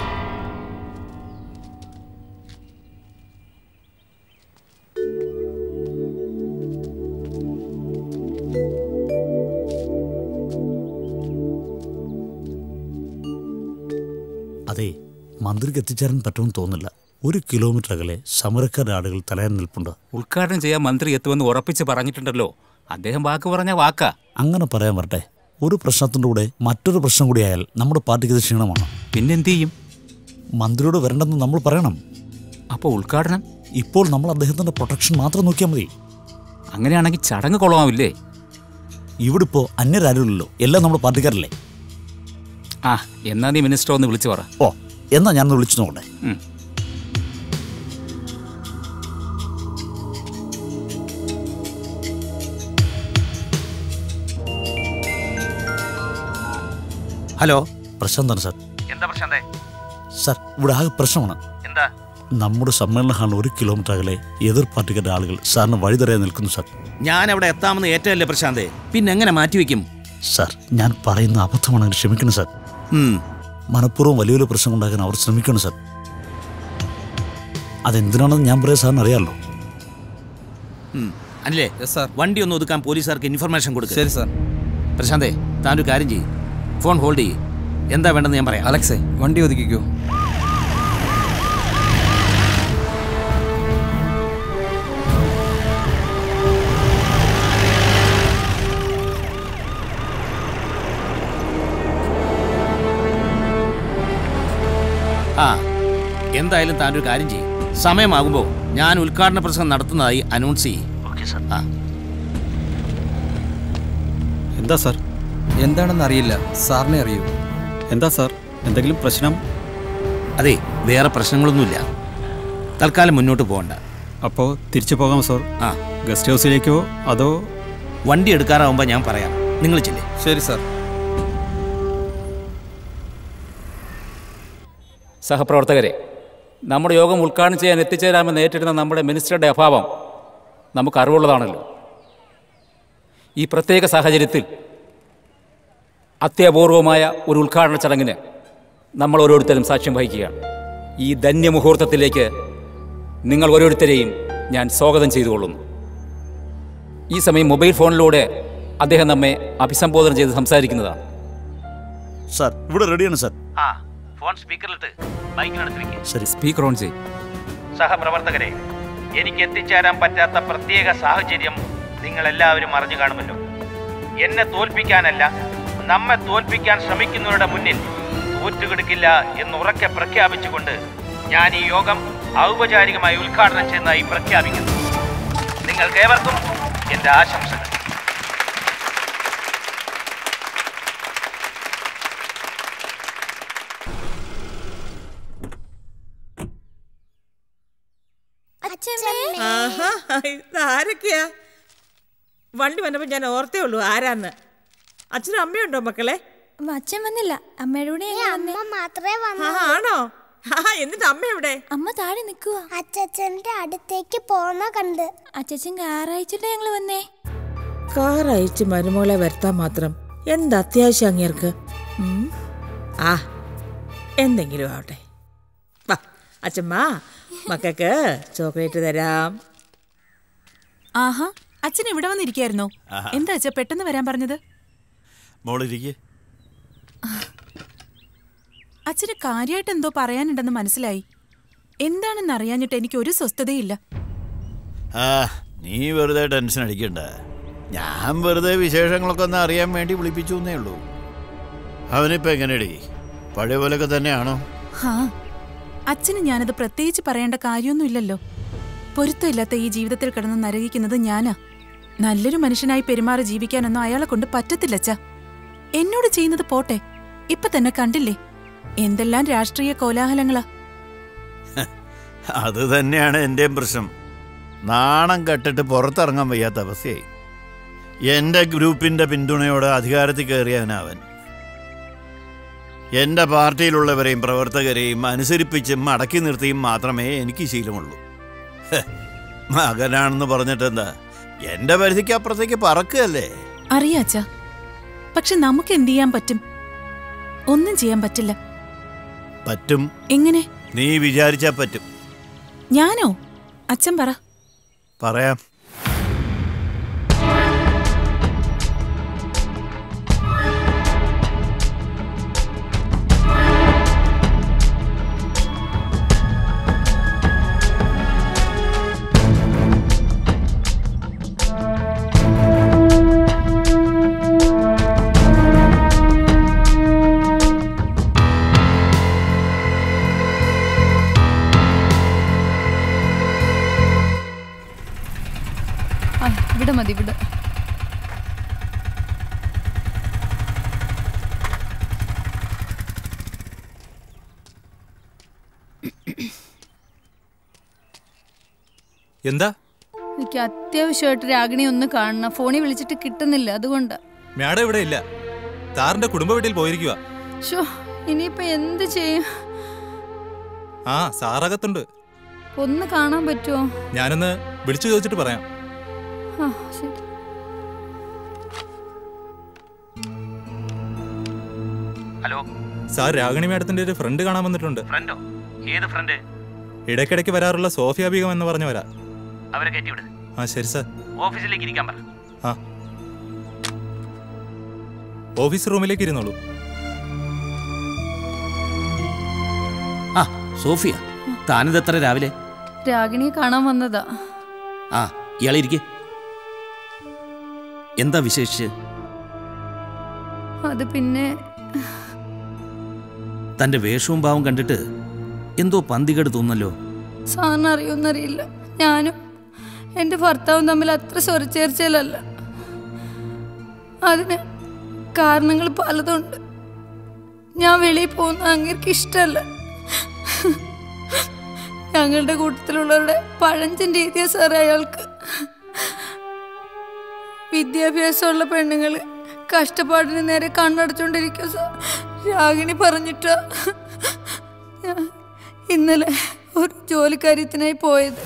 അതെ മന്ത്രിക്ക് എത്തിച്ചേരാൻ പറ്റുമെന്ന് തോന്നില്ല ഒരു കിലോമീറ്റർ അകലെ സമരക്കാരുടെ ആളുകൾ തലയാൻ നിൽപ്പുണ്ട് ഉദ്ഘാടനം ചെയ്യാൻ മന്ത്രി എത്തുമെന്ന് ഉറപ്പിച്ച് പറഞ്ഞിട്ടുണ്ടല്ലോ അദ്ദേഹം വാക്ക് പറഞ്ഞ വാക്കാ അങ്ങനെ പറയാൻ വരട്ടെ ഒരു പ്രശ്നത്തിൻ്റെ കൂടെ മറ്റൊരു പ്രശ്നം കൂടിയായാൽ നമ്മുടെ പാർട്ടിക്ക് ഇത് ക്ഷീണമാണ് പിന്നെന്ത് ചെയ്യും മന്ത്രിയോട് വരണ്ടെന്ന് നമ്മൾ പറയണം അപ്പോൾ ഉദ്ഘാടനം ഇപ്പോൾ നമ്മൾ അദ്ദേഹത്തിന്റെ പ്രൊട്ടക്ഷൻ മാത്രം നോക്കിയാൽ മതി അങ്ങനെയാണെങ്കിൽ ചടങ്ങ് കൊള്ളാമില്ലേ ഇവിടെ ഇപ്പോൾ അന്യരാരുമില്ലല്ലോ എല്ലാം നമ്മുടെ പാർട്ടിക്കാരല്ലേ ആ എന്നാ നീ മിനിസ്റ്റർ ഒന്ന് വിളിച്ചു പറ ഓ എന്നാ ഞാൻ വിളിച്ചു നോക്കട്ടെ ഉം. ഹലോ പ്രശാന്താണ് സാർ എന്താ പ്രശ്നത്തെ സാർ ഇവിടെ ആകെ പ്രശ്നമാണ് എന്താ നമ്മുടെ സമ്മേളന ഹാളിൽ ഒരു കിലോമീറ്റർ അകലെ എതിർ പാർട്ടിക്കാരുടെ ആളുകൾ സാറിന് വഴി തരാൻ നിൽക്കുന്നു സാർ ഞാൻ അവിടെ എത്താമെന്ന് ഏറ്റല്ലേ പ്രശാന്തേ പിന്നെ എങ്ങനെ മാറ്റിവെക്കും സാർ ഞാൻ പറയുന്ന അബദ്ധമാണെങ്കിൽ ക്ഷമിക്കണം സാർ മനഃപൂർവ്വം വലിയ വലിയ പ്രശ്നം ഉണ്ടാക്കാൻ അവർ ശ്രമിക്കണം സാർ അതെന്തിനാണെന്ന് ഞാൻ പറയാൻ സാറിന് അറിയാമല്ലോ ഉം. അനിലേ വണ്ടി ഒന്ന് ഒതുക്കാൻ പോലീസുകാർക്ക് ഇൻഫർമേഷൻ കൊടുക്കുക ശരി സാർ പ്രശാന്തേ താൻ ഒരു കാര്യം ചെയ്യും ഫോൺ ഹോൾഡ് ചെയ്യ് എന്താ വേണ്ടെന്ന് ഞാൻ പറയാം അലക്സേ വണ്ടി ഒതുക്കിക്കോ ആ എന്തായാലും താൻ ഒരു കാര്യം ചെയ്യും സമയമാകുമ്പോൾ ഞാൻ ഉദ്ഘാടന പ്രസംഗം നടത്തുന്നതായി അനൗൺസ് ചെയ്യും ആ എന്താ സാർ എന്താണെന്ന് അറിയില്ല സാറിനെ അറിയൂ എന്താ സാർ എന്തെങ്കിലും പ്രശ്നം അതെ വേറെ പ്രശ്നങ്ങളൊന്നുമില്ല തൽക്കാലം മുന്നോട്ട് പോകണ്ട അപ്പോൾ തിരിച്ചു പോകാം സാർ ആ ഗസ്റ്റ് ഹൗസിലേക്കോ അതോ വണ്ടി എടുക്കാറാവുമ്പോൾ ഞാൻ പറയാം നിങ്ങൾ ചെല്ലേ ശരി സാർ സഹപ്രവർത്തകരെ നമ്മുടെ യോഗം ഉദ്ഘാടനം ചെയ്യാൻ എത്തിച്ചേരാമെന്ന് ഏറ്റിരുന്ന നമ്മുടെ മിനിസ്റ്ററുടെ അഭാവം നമുക്ക് അറിവുള്ളതാണല്ലോ ഈ പ്രത്യേക സാഹചര്യത്തിൽ അത്യപൂർവമായ ഒരു ഉദ്ഘാടന ചടങ്ങിന് നമ്മൾ ഓരോരുത്തരും സാക്ഷ്യം വഹിക്കുകയാണ് ഈ ധന്യമുഹൂർത്തത്തിലേക്ക് നിങ്ങൾ ഓരോരുത്തരെയും ഞാൻ സ്വാഗതം ചെയ്തുകൊള്ളുന്നു ഈ സമയം മൊബൈൽ ഫോണിലൂടെ അദ്ദേഹം നമ്മെ അഭിസംബോധന ചെയ്ത് സംസാരിക്കുന്നതാണ് സാർ ഇവിടെ റെഡിയാണ് സാർ ആ ഫോൺ സ്പീക്കറിലിട്ട് ബൈക്കിനടുത്ത് വെക്കുക ശരി സ്പീക്കർ ഓൺ ചെയ്യും സഹപ്രവർത്തകരെ എനിക്ക് എത്തിച്ചേരാൻ പറ്റാത്ത പ്രത്യേക സാഹചര്യം നിങ്ങൾ എല്ലാവരും അറിഞ്ഞു കാണുമല്ലോ എന്നെ തോൽപ്പിക്കാനല്ല നമ്മെ തോൽപ്പിക്കാൻ ശ്രമിക്കുന്നവരുടെ മുന്നിൽ തോറ്റുകിടക്കില്ല എന്ന് ഉറക്കെ പ്രഖ്യാപിച്ചുകൊണ്ട് ഞാൻ ഈ യോഗം ഔപചാരികമായി ഉദ്ഘാടനം ചെയ്യുന്നതായി പ്രഖ്യാപിക്കുന്നു നിങ്ങൾക്ക് ഏവർക്കും എന്റെ ആശംസകൾ ആഹാ ഇത് ആരൊക്കെയാ വണ്ടി വന്നപ്പോ ഞാൻ ഓർത്തേ ഉള്ളൂ ആരാന്ന് അച്ഛനും അമ്മയുണ്ടോ മക്കളെ അച്ഛൻ വന്നില്ല അമ്മയുടെ കൂടെ അമ്മ മാത്രമേ ആ, ആണോ ആ, എന്നിട്ട് അമ്മ എവിടെ അമ്മ താഴെ നിൽക്കുക അച്ഛച്ചന്റെ അടുത്തേക്ക് പോന്ന കണ്ട് അച്ഛച്ചൻ ഞായറാഴ്ചത്തെ ഞങ്ങള് വന്നേ കാർ അയച്ച് മരുമോളെ വരുത്താൻ മാത്രം എന്ത് അത്യാവശ്യം അങ്ങേർക്ക് ഉം? ആ എന്തെങ്കിലും ആവട്ടെ വാ അച്ഛമ്മ മക്കൾക്ക് ചോക്ലേറ്റ് തരാം ആഹാ അച്ഛൻ ഇവിടെ വന്നിരിക്കായിരുന്നോ ആഹാ. എന്താ അച്ഛ പെട്ടെന്ന് വരാൻ പറഞ്ഞത് മോളിരിക്കെ അച്ഛന് കാര്യമായിട്ട് എന്തോ പറയാനുണ്ടെന്ന് മനസ്സിലായി എന്താണെന്ന് അറിയാഞ്ഞിട്ട് എനിക്ക് ഒരു സ്വസ്ഥതയില്ല ആ നീ വെറുതെ ടെൻഷൻ അടിക്കണ്ട ഞാൻ വെറുതെ വിശേഷങ്ങളൊക്കെ ഒന്ന് അറിയാൻ വേണ്ടി വിളിപ്പിച്ചു എന്നേ ഉള്ളൂ അവനിപ്പോ എങ്ങനെയടി പഴയ പോലൊക്കെ തന്നെയാണോ ഹാ അച്ഛന് ഞാനത് പ്രത്യേകിച്ച് പറയേണ്ട കാര്യമൊന്നുമില്ലല്ലോ പൊരുത്തമില്ലാത്ത ഈ ജീവിതത്തിൽ കിടന്ന് നരകിക്കുന്നത് ഞാനാ നല്ലൊരു മനുഷ്യനായി പെരുമാറി ജീവിക്കാനൊന്നും അയാളെ കൊണ്ട് പറ്റത്തില്ല അച്ഛാ എന്നോട് ചെയ്യുന്നത് പോട്ടെ ഇപ്പൊ തന്നെ കണ്ടില്ലേ എന്തെല്ലാം രാഷ്ട്രീയ കോലാഹലങ്ങളാ അത് തന്നെയാണ് എൻ്റെയും പ്രശ്നം നാണം കെട്ടിട്ട് പുറത്തിറങ്ങാൻ വയ്യാത്ത അവസ്ഥയായി എൻ്റെ ഗ്രൂപ്പിൻ്റെ പിന്തുണയോടെ അധികാരത്തിൽ കയറിയവനവൻ എൻ്റെ പാർട്ടിയിലുള്ളവരെയും പ്രവർത്തകരെയും അനുസരിപ്പിച്ചും അടക്കി നിർത്തിയും മാത്രമേ എനിക്ക് ശീലമുള്ളൂ ഹെ, മകനാണെന്ന് പറഞ്ഞിട്ടെന്താ എൻ്റെ പരിധിക്ക് അപ്പുറത്തേക്ക് പറക്കുകയല്ലേ അറിയാച്ച പക്ഷെ നമുക്ക് എന്ത് ചെയ്യാൻ പറ്റും ഒന്നും ചെയ്യാൻ പറ്റില്ല പറ്റും എങ്ങനെ നീ വിചാരിച്ചാൽ പറ്റും ഞാനോ അച്ഛൻ പറ പറയാം ആ ഇവിടെ മതി ഇവിടെ എന്താ എനിക്ക് അത്യാവശ്യമായിട്ട് രാഗിണി ഒന്ന് കാണണം ഫോണിൽ വിളിച്ചിട്ട് കിട്ടുന്നില്ല അതുകൊണ്ട് മാഡം ഇവിടെ ഇല്ല സാറിന്റെ കുടുംബ വീട്ടിൽ പോയിരിക്കുക ഷോ ഇനിയിപ്പോ എന്ത് ചെയ്യും ആ സാറകത്തുണ്ട് ഒന്ന് കാണാൻ പറ്റുമോ ഞാനൊന്ന് വിളിച്ചു ചോദിച്ചിട്ട് പറയാം ആ ശരി ഹലോ സാർ രാഗിണി മാഡത്തിന്റെ ഒരു ഫ്രണ്ട് കാണാൻ വന്നിട്ടുണ്ട് ഫ്രണ്ടോ ഏത് ഫ്രണ്ട് ഇടയ്ക്കിടയ്ക്ക് വരാറുള്ള സോഫിയ ബീഗം എന്ന് പറഞ്ഞവരാ അവരെ കയറ്റിവിട് ആ ശരി സാർ ഓഫീസിലേക്ക് ഇരിക്കാൻ പറ ആ ഓഫീസ് റൂമിലേക്ക് ഇരുന്നോളൂ ആ സോഫിയ താനിതെത്ര രാവിലെ രാഗിണിയെ കാണാൻ വന്നതാ ആ ഇയാളിരിക്കെ എന്താ വിശേഷിച്ച് അത് പിന്നെ തന്റെ വേഷവും ഭാവം കണ്ടിട്ട് എന്തോ പന്തികേട് തോന്നല്ലോ സാറിന് അറിയുമെന്നറിയില്ല ഞാനും എൻ്റെ ഭർത്താവും തമ്മിൽ അത്ര സ്വരച്ചേർച്ചയിലല്ല അതിന് കാരണങ്ങൾ പലതുണ്ട് ഞാൻ വെളിയിൽ പോകുന്ന അങ്ങേർക്ക് ഇഷ്ടമല്ല ഞങ്ങളുടെ കൂട്ടത്തിലുള്ളവരുടെ പഴഞ്ചൻ രീതിയാ സാറേ അയാൾക്ക് വിദ്യാഭ്യാസമുള്ള പെണ്ണുങ്ങൾ കഷ്ടപ്പാടിന് നേരെ കണ്ണടച്ചോണ്ടിരിക്കുക സാർ രാഗിണി പറഞ്ഞിട്ടാ ഞാൻ ഇന്നലെ ഒരു ജോലിക്കാര്യത്തിനായി പോയത്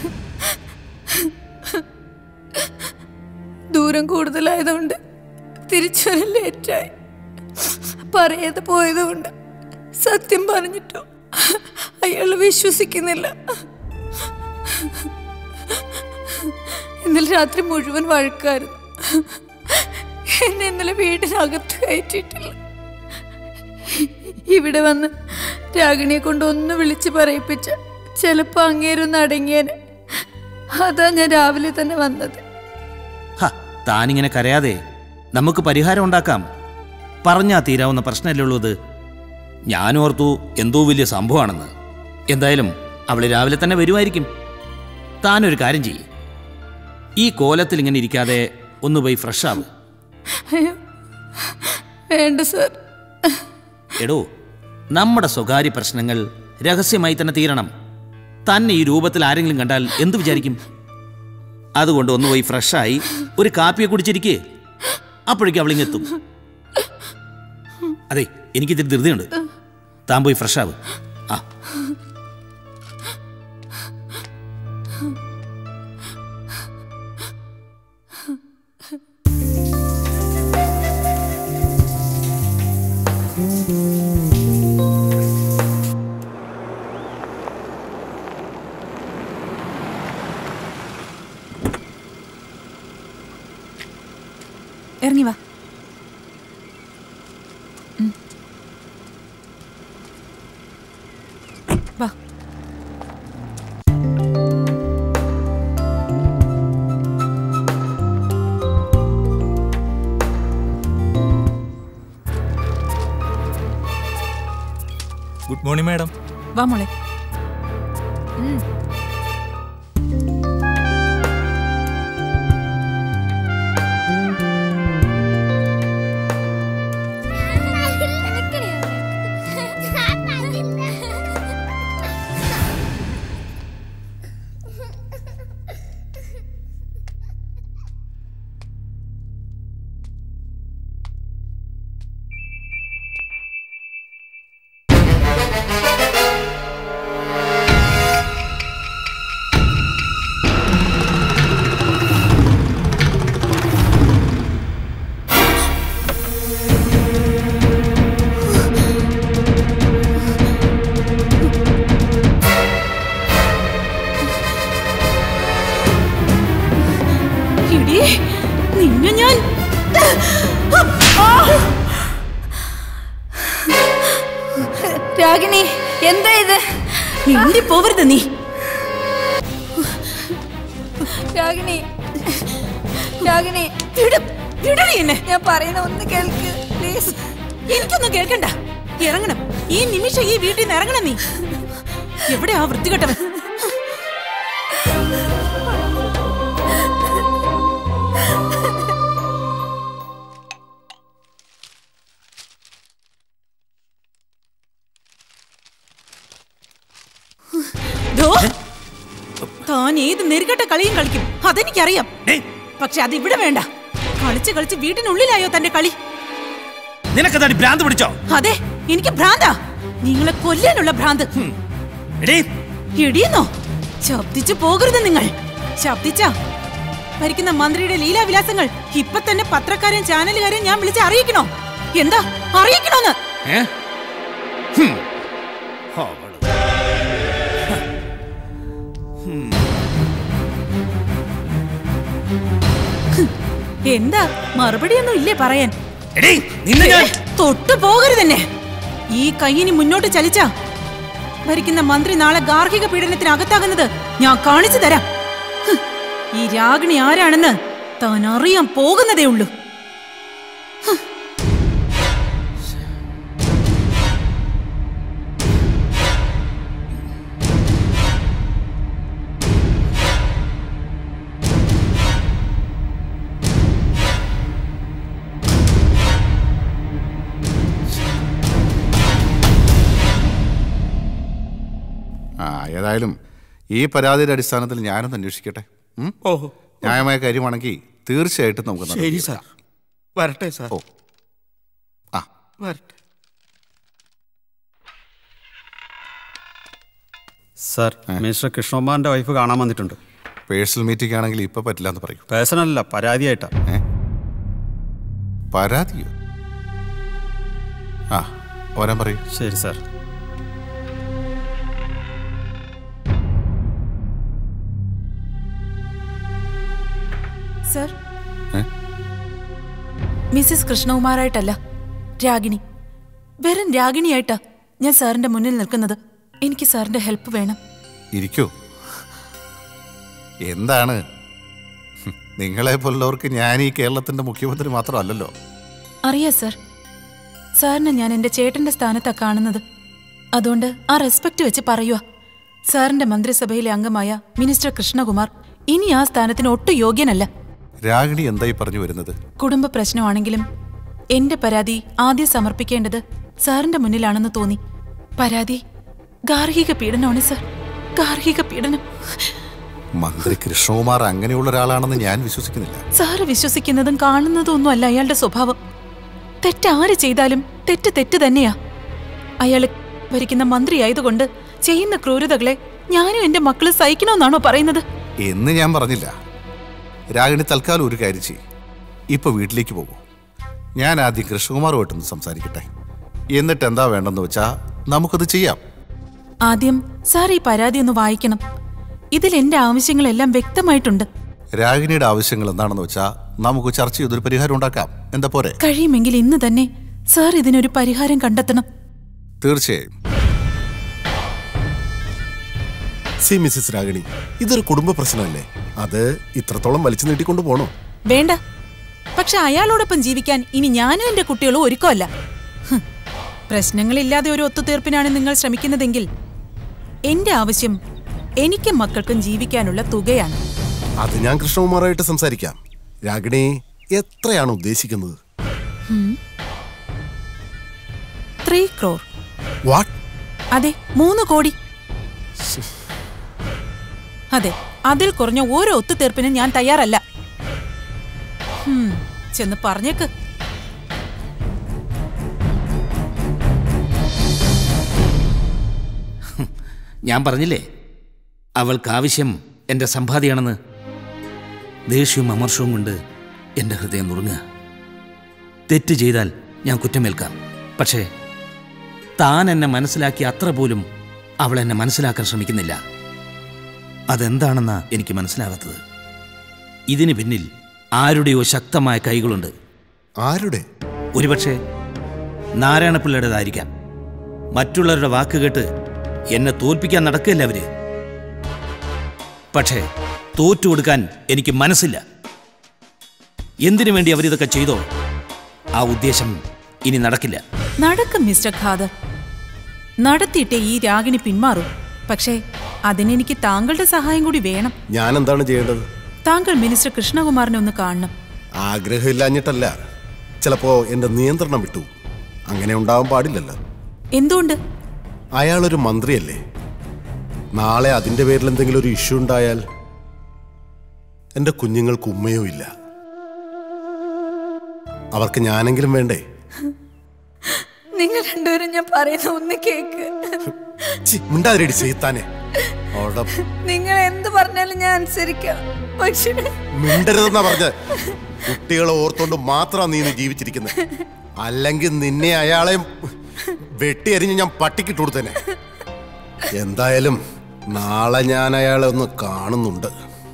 ദൂരം കൂടുതലായതുകൊണ്ട് തിരിച്ചു വരാൻ ലേറ്റായി പറയാതെ പോയതുകൊണ്ട് സത്യം പറഞ്ഞിട്ടോ അയാൾ വിശ്വസിക്കുന്നില്ല ഇന്നലെ രാത്രി മുഴുവൻ വഴക്കായിരുന്നു എന്നെ ഇന്നലെ വീടിനകത്ത് കയറ്റിയിട്ടില്ല ഇവിടെ വന്ന് രാഗിണിയെ കൊണ്ട് ഒന്ന് വിളിച്ച് പറയിപ്പിച്ച ചിലപ്പോ അങ്ങേരൊന്ന് അടങ്ങിയേനെ അതാ ഞാൻ രാവിലെ തന്നെ വന്നത് ഹ താനിങ്ങനെ കരയാതെ നമുക്ക് പരിഹാരം ഉണ്ടാക്കാം പറഞ്ഞാ തീരാവുന്ന പ്രശ്നമല്ലേ ഉള്ളൂ ഇത് ഞാൻ ഓർത്തു എന്തോ വലിയ സംഭവമാണെന്ന് എന്തായാലും അവള് രാവിലെ തന്നെ വരുമായിരിക്കും താനൊരു കാര്യം ചെയ്യ് ഈ കോലത്തിൽ ഇങ്ങനെ ഇരിക്കാതെ ഒന്ന് പോയി ഫ്രഷ് ആവും അയ്യോ വേണ്ട സർ എടോ നമ്മുടെ സ്വകാര്യ പ്രശ്നങ്ങൾ രഹസ്യമായി തന്നെ തീരണം തന്നെ ഈ രൂപത്തിൽ ആരെങ്കിലും കണ്ടാൽ എന്തു വിചാരിക്കും അതുകൊണ്ട് ഒന്ന് പോയി ഫ്രഷായി ഒരു കാപ്പിയെ കുടിച്ചിരിക്കേ അപ്പോഴേക്കും അവളിങ്ങെത്തും അതെ എനിക്കിതിരി ധൃതിയുണ്ട് താൻ പോയി ഫ്രഷാവ് ആ ഇറങ്ങി വാ ഉം. വാ ഗുഡ് മോർണിംഗ് മാഡം വാ മോളെ ഉം. രാഗിണി എന്താ ഇത് മിണ്ടി പോവരുത് നീ രാഗിണി രാഗിണി വിടും വിടണി എന്നെ ഞാൻ പറയുന്ന ഒന്ന് കേൾക്ക് പ്ലീസ് എനിക്കൊന്നും കേൾക്കണ്ട ഇറങ്ങണം ഈ നിമിഷം ഈ വീട്ടിൽ നിന്ന് ഇറങ്ങണം നീ എവിടെയാ വൃത്തികെട്ടവൻ ദോ, താൻ ഏത് നെരുകെട്ട കളിയും കളിക്കും അതെനിക്കറിയാം പക്ഷെ അതിവിടെ വേണ്ട കളിച്ച് കളിച്ച് വീട്ടിനുള്ളിലായോ തന്റെ കളി നിനക്കതാടി ഭ്രാന്ത് പിടിച്ചോ അതെ എനിക്ക് ഭ്രാന്താ നിങ്ങളെ കൊല്ലാനുള്ള ഭ്രാന്ത് എടീ ഇടിയെന്നോ ശബ്ദിച്ചു പോകരുത് നിങ്ങൾ ശബ്ദിച്ച ഭരിക്കുന്ന മന്ത്രിയുടെ ലീലാവിലാസങ്ങൾ ഇപ്പൊ തന്നെ പത്രക്കാരെയും ചാനലുകാരെയും ഞാൻ വിളിച്ച് അറിയിക്കണോ എന്താ അറിയിക്കണോന്ന് ഏ ഹും. അവള്. എന്താ മറുപടിയൊന്നും ഇല്ലേ പറയാൻ എടീ നിന്നെ ഞാൻ തൊട്ടു പോകരുതെന്നെ ഈ കൈയിനി മുന്നോട്ട് ചലിച്ച ഭരിക്കുന്ന മന്ത്രി നാളെ ഗാർഹിക പീഡനത്തിന് അകത്താകുന്നത് ഞാൻ കാണിച്ചു തരാം ഹ്, ഈ രാഗിണി ആരാണെന്ന് താൻ അറിയാൻ പോകുന്നതേ ഉള്ളൂ ആ ഏതായാലും ഈ പരാതിയുടെ അടിസ്ഥാനത്തിൽ ഞാനൊന്ന് അന്വേഷിക്കട്ടെ ഉം? ഓഹോ ന്യായമായ കാര്യമാണെങ്കിൽ തീർച്ചയായിട്ടും നമുക്ക് ശരി നടപടി സാർ എടുക്കാം. വരട്ടെ സാർ ഓ ആ വരട്ടെ സാർ മിസ്റ്റർ കൃഷ്ണകുമാറിന്റെ വൈഫ് കാണാൻ വന്നിട്ടുണ്ട് പേഴ്സണൽ മീറ്റിംഗ് ആണെങ്കിൽ ഇപ്പൊ പറ്റില്ല എന്ന് പറയൂ പേഴ്സണൽ അല്ല പരാതിയായിട്ടാ പരാതിയോ ആ വരാൻ പറയൂ ശരി സാർ സർ ഏ? മിസ്സിസ് കൃഷ്ണകുമാറായിട്ടല്ല രാഗിണി വെറും രാഗിണിയായിട്ടാ ഞാൻ സാറിന്റെ മുന്നിൽ നിൽക്കുന്നത് എനിക്ക് സാറിന്റെ ഹെൽപ്പ് വേണം ഇരിക്കൂ എന്താണ് ഹും, നിങ്ങളെ പോലുള്ളവർക്ക് ഞാൻ ഈ കേരളത്തിന്റെ മുഖ്യമന്ത്രി മാത്രമല്ലല്ലോ അറിയാം സർ സാറിനെ ഞാൻ എന്റെ ചേട്ടന്റെ സ്ഥാനത്താ കാണുന്നത് അതുകൊണ്ട് ആ റെസ്പെക്ട് വെച്ച് പറയുക സാറിന്റെ മന്ത്രിസഭയിലെ അംഗമായ മിനിസ്റ്റർ കൃഷ്ണകുമാർ ഇനി ആ സ്ഥാനത്തിന് ഒട്ടും യോഗ്യനല്ല രാഗിണി എന്തായി പറഞ്ഞു വരുന്നത് കുടുംബ പ്രശ്നമാണെങ്കിലും എന്റെ പരാതി ആദ്യം സമർപ്പിക്കേണ്ടത് സാറിന്റെ മുന്നിലാണെന്ന് തോന്നി പരാതി ഗാർഹിക പീഡനമാണ് സർ ഗാർഹിക പീഡനം മന്ത്രി കൃഷ്ണകുമാർ അങ്ങനെയുള്ള ഒരാളാണെന്ന് ഞാൻ വിശ്വസിക്കുന്നില്ല സാറ് വിശ്വസിക്കുന്നതും കാണുന്നതും ഒന്നും അല്ല അയാളുടെ സ്വഭാവം തെറ്റ് ആര് ചെയ്താലും തെറ്റ് തെറ്റ് തന്നെയാ അയാൾ ഭരിക്കുന്ന മന്ത്രിയായതുകൊണ്ട് ചെയ്യുന്ന ക്രൂരതകളെ ഞാനും എന്റെ മക്കളും സഹിക്കണമെന്നാണോ പറയുന്നത് എന്ന് ഞാൻ പറഞ്ഞില്ല രാഗിണി തൽക്കാലം ഒരു കാര്യം ചെയ്യും ഇപ്പൊ വീട്ടിലേക്ക് പോകും ഞാൻ ആദ്യം കൃഷ്ണകുമാറുമായിട്ടൊന്ന് സംസാരിക്കട്ടെ എന്നിട്ട് എന്താ വേണ്ടെന്ന് വെച്ചാ നമുക്കത് ചെയ്യാം ആദ്യം സാർ ഈ പരാതി ഒന്ന് വായിക്കണം ഇതിൽ എന്റെ ആവശ്യങ്ങളെല്ലാം വ്യക്തമായിട്ടുണ്ട് രാഗിണിയുടെ ആവശ്യങ്ങൾ എന്താണെന്ന് വെച്ചാ നമുക്ക് ചർച്ച ചെയ്തൊരു പരിഹാരം ഉണ്ടാക്കാം എന്താ പോരെ കഴിയുമെങ്കിൽ ഇന്ന് തന്നെ സാർ ഇതിനൊരു പരിഹാരം കണ്ടെത്തണം തീർച്ചയായും സി മിസ്സിസ് രാഗിണി ഇതൊരു കുടുംബ പ്രശ്നമല്ലേ അത് ഇത്രത്തോളം വലിച്ചു നീട്ടിക്കൊണ്ടു പോണോ വേണ്ട പക്ഷെ അയാളോടൊപ്പം ജീവിക്കാൻ ഇനി ഞാനും എന്റെ കുട്ടികളും ഒരുക്കമല്ല ഹ്, പ്രശ്നങ്ങളില്ലാതെ ഒരു ഒത്തുതീർപ്പിനാണ് നിങ്ങൾ ശ്രമിക്കുന്നതെങ്കിൽ എന്റെ ആവശ്യം എനിക്കും മക്കൾക്കും ജീവിക്കാനുള്ള തുകയാണ് അത് ഞാൻ കൃഷ്ണകുമാറായിട്ട് സംസാരിക്കാം രാഗിണി എത്രയാണ് ഉദ്ദേശിക്കുന്നത് ത്രീ ക്രോർ വാട്ട് അതെ മൂന്ന് കോടി അതെ അതിൽ കുറഞ്ഞ ഓരോ ഒത്തുതീർപ്പിനും ഞാൻ തയ്യാറല്ല ഹും, ചെന്ന് പറഞ്ഞേക്ക് ഞാൻ പറഞ്ഞില്ലേ അവൾക്ക് ആവശ്യം എൻ്റെ സമ്പാദ്യമാണെന്ന് ദേഷ്യവും അമർഷവും കൊണ്ട് എൻ്റെ ഹൃദയം നുറുങ്ങുക തെറ്റ് ചെയ്താൽ ഞാൻ കുറ്റമേൽക്കാം പക്ഷേ താൻ എന്നെ മനസ്സിലാക്കി അത്ര പോലും അവൾ എന്നെ മനസ്സിലാക്കാൻ ശ്രമിക്കുന്നില്ല അതെന്താണെന്നാ എനിക്ക് മനസ്സിലാകാത്തത് ഇതിന് പിന്നിൽ ആരുടെയോ ശക്തമായ കൈകളുണ്ട് ആരുടെ ഒരുപക്ഷെ നാരായണപിള്ളയുടേതായിരിക്കാം മറ്റുള്ളവരുടെ വാക്ക് കേട്ട് എന്നെ തോൽപ്പിക്കാൻ നടക്കില്ല അവര് പക്ഷേ തോറ്റു കൊടുക്കാൻ എനിക്ക് മനസ്സില്ല എന്തിനു വേണ്ടി അവരിതൊക്കെ ചെയ്തോ ആ ഉദ്ദേശം ഇനി നടക്കില്ല നടക്കും മിസ്റ്റർ ഖാദർ നടത്തിയിട്ടേ ഈ രാഗിണി പിന്മാറൂ പക്ഷേ അതിനെനിക്ക് താങ്കളുടെ സഹായം കൂടി വേണം ഞാൻ എന്താണ് ചെയ്യേണ്ടത് താങ്കൾ മിനിസ്റ്റർ കൃഷ്ണകുമാറിനെ ഒന്ന് കാണണം ആഗ്രഹമില്ലാഞ്ഞിട്ടല്ല ചിലപ്പോ എന്റെ നിയന്ത്രണം വിട്ടു അങ്ങനെ ഉണ്ടാവാൻ പാടില്ലല്ലോ എന്തുകൊണ്ട് അയാളൊരു മന്ത്രിയല്ലേ നാളെ അതിന്റെ പേരിൽ എന്തെങ്കിലും ഒരു ഇഷ്യൂ ഉണ്ടായാൽ എന്റെ കുഞ്ഞുങ്ങൾക്ക് ഉമ്മയോ ഇല്ല അവർക്ക് ഞാനെങ്കിലും വേണ്ടേ നിങ്ങൾ രണ്ടുപേരും ഞാൻ പറയുന്ന ഒന്ന് കേക്ക് ഛി, മിണ്ടാതിരടി ചെയ്ത്താനെ അവിടെ നിങ്ങൾ എന്ത് പറഞ്ഞാലും ഞാൻ അനുസരിക്കാം പക്ഷേ മിണ്ടരുതെന്നാ പറഞ്ഞ കുട്ടികളെ ഓർത്തോണ്ട് മാത്രമാ നീ ഇന്ന് ജീവിച്ചിരിക്കുന്നത് അല്ലെങ്കിൽ നിന്നെ അയാളെ വെട്ടിയരിഞ്ഞ് ഞാൻ പട്ടിക്കിട്ട് കൊടുത്തേനെ എന്തായാലും നാളെ ഞാൻ അയാളെ ഒന്ന് കാണുന്നുണ്ട്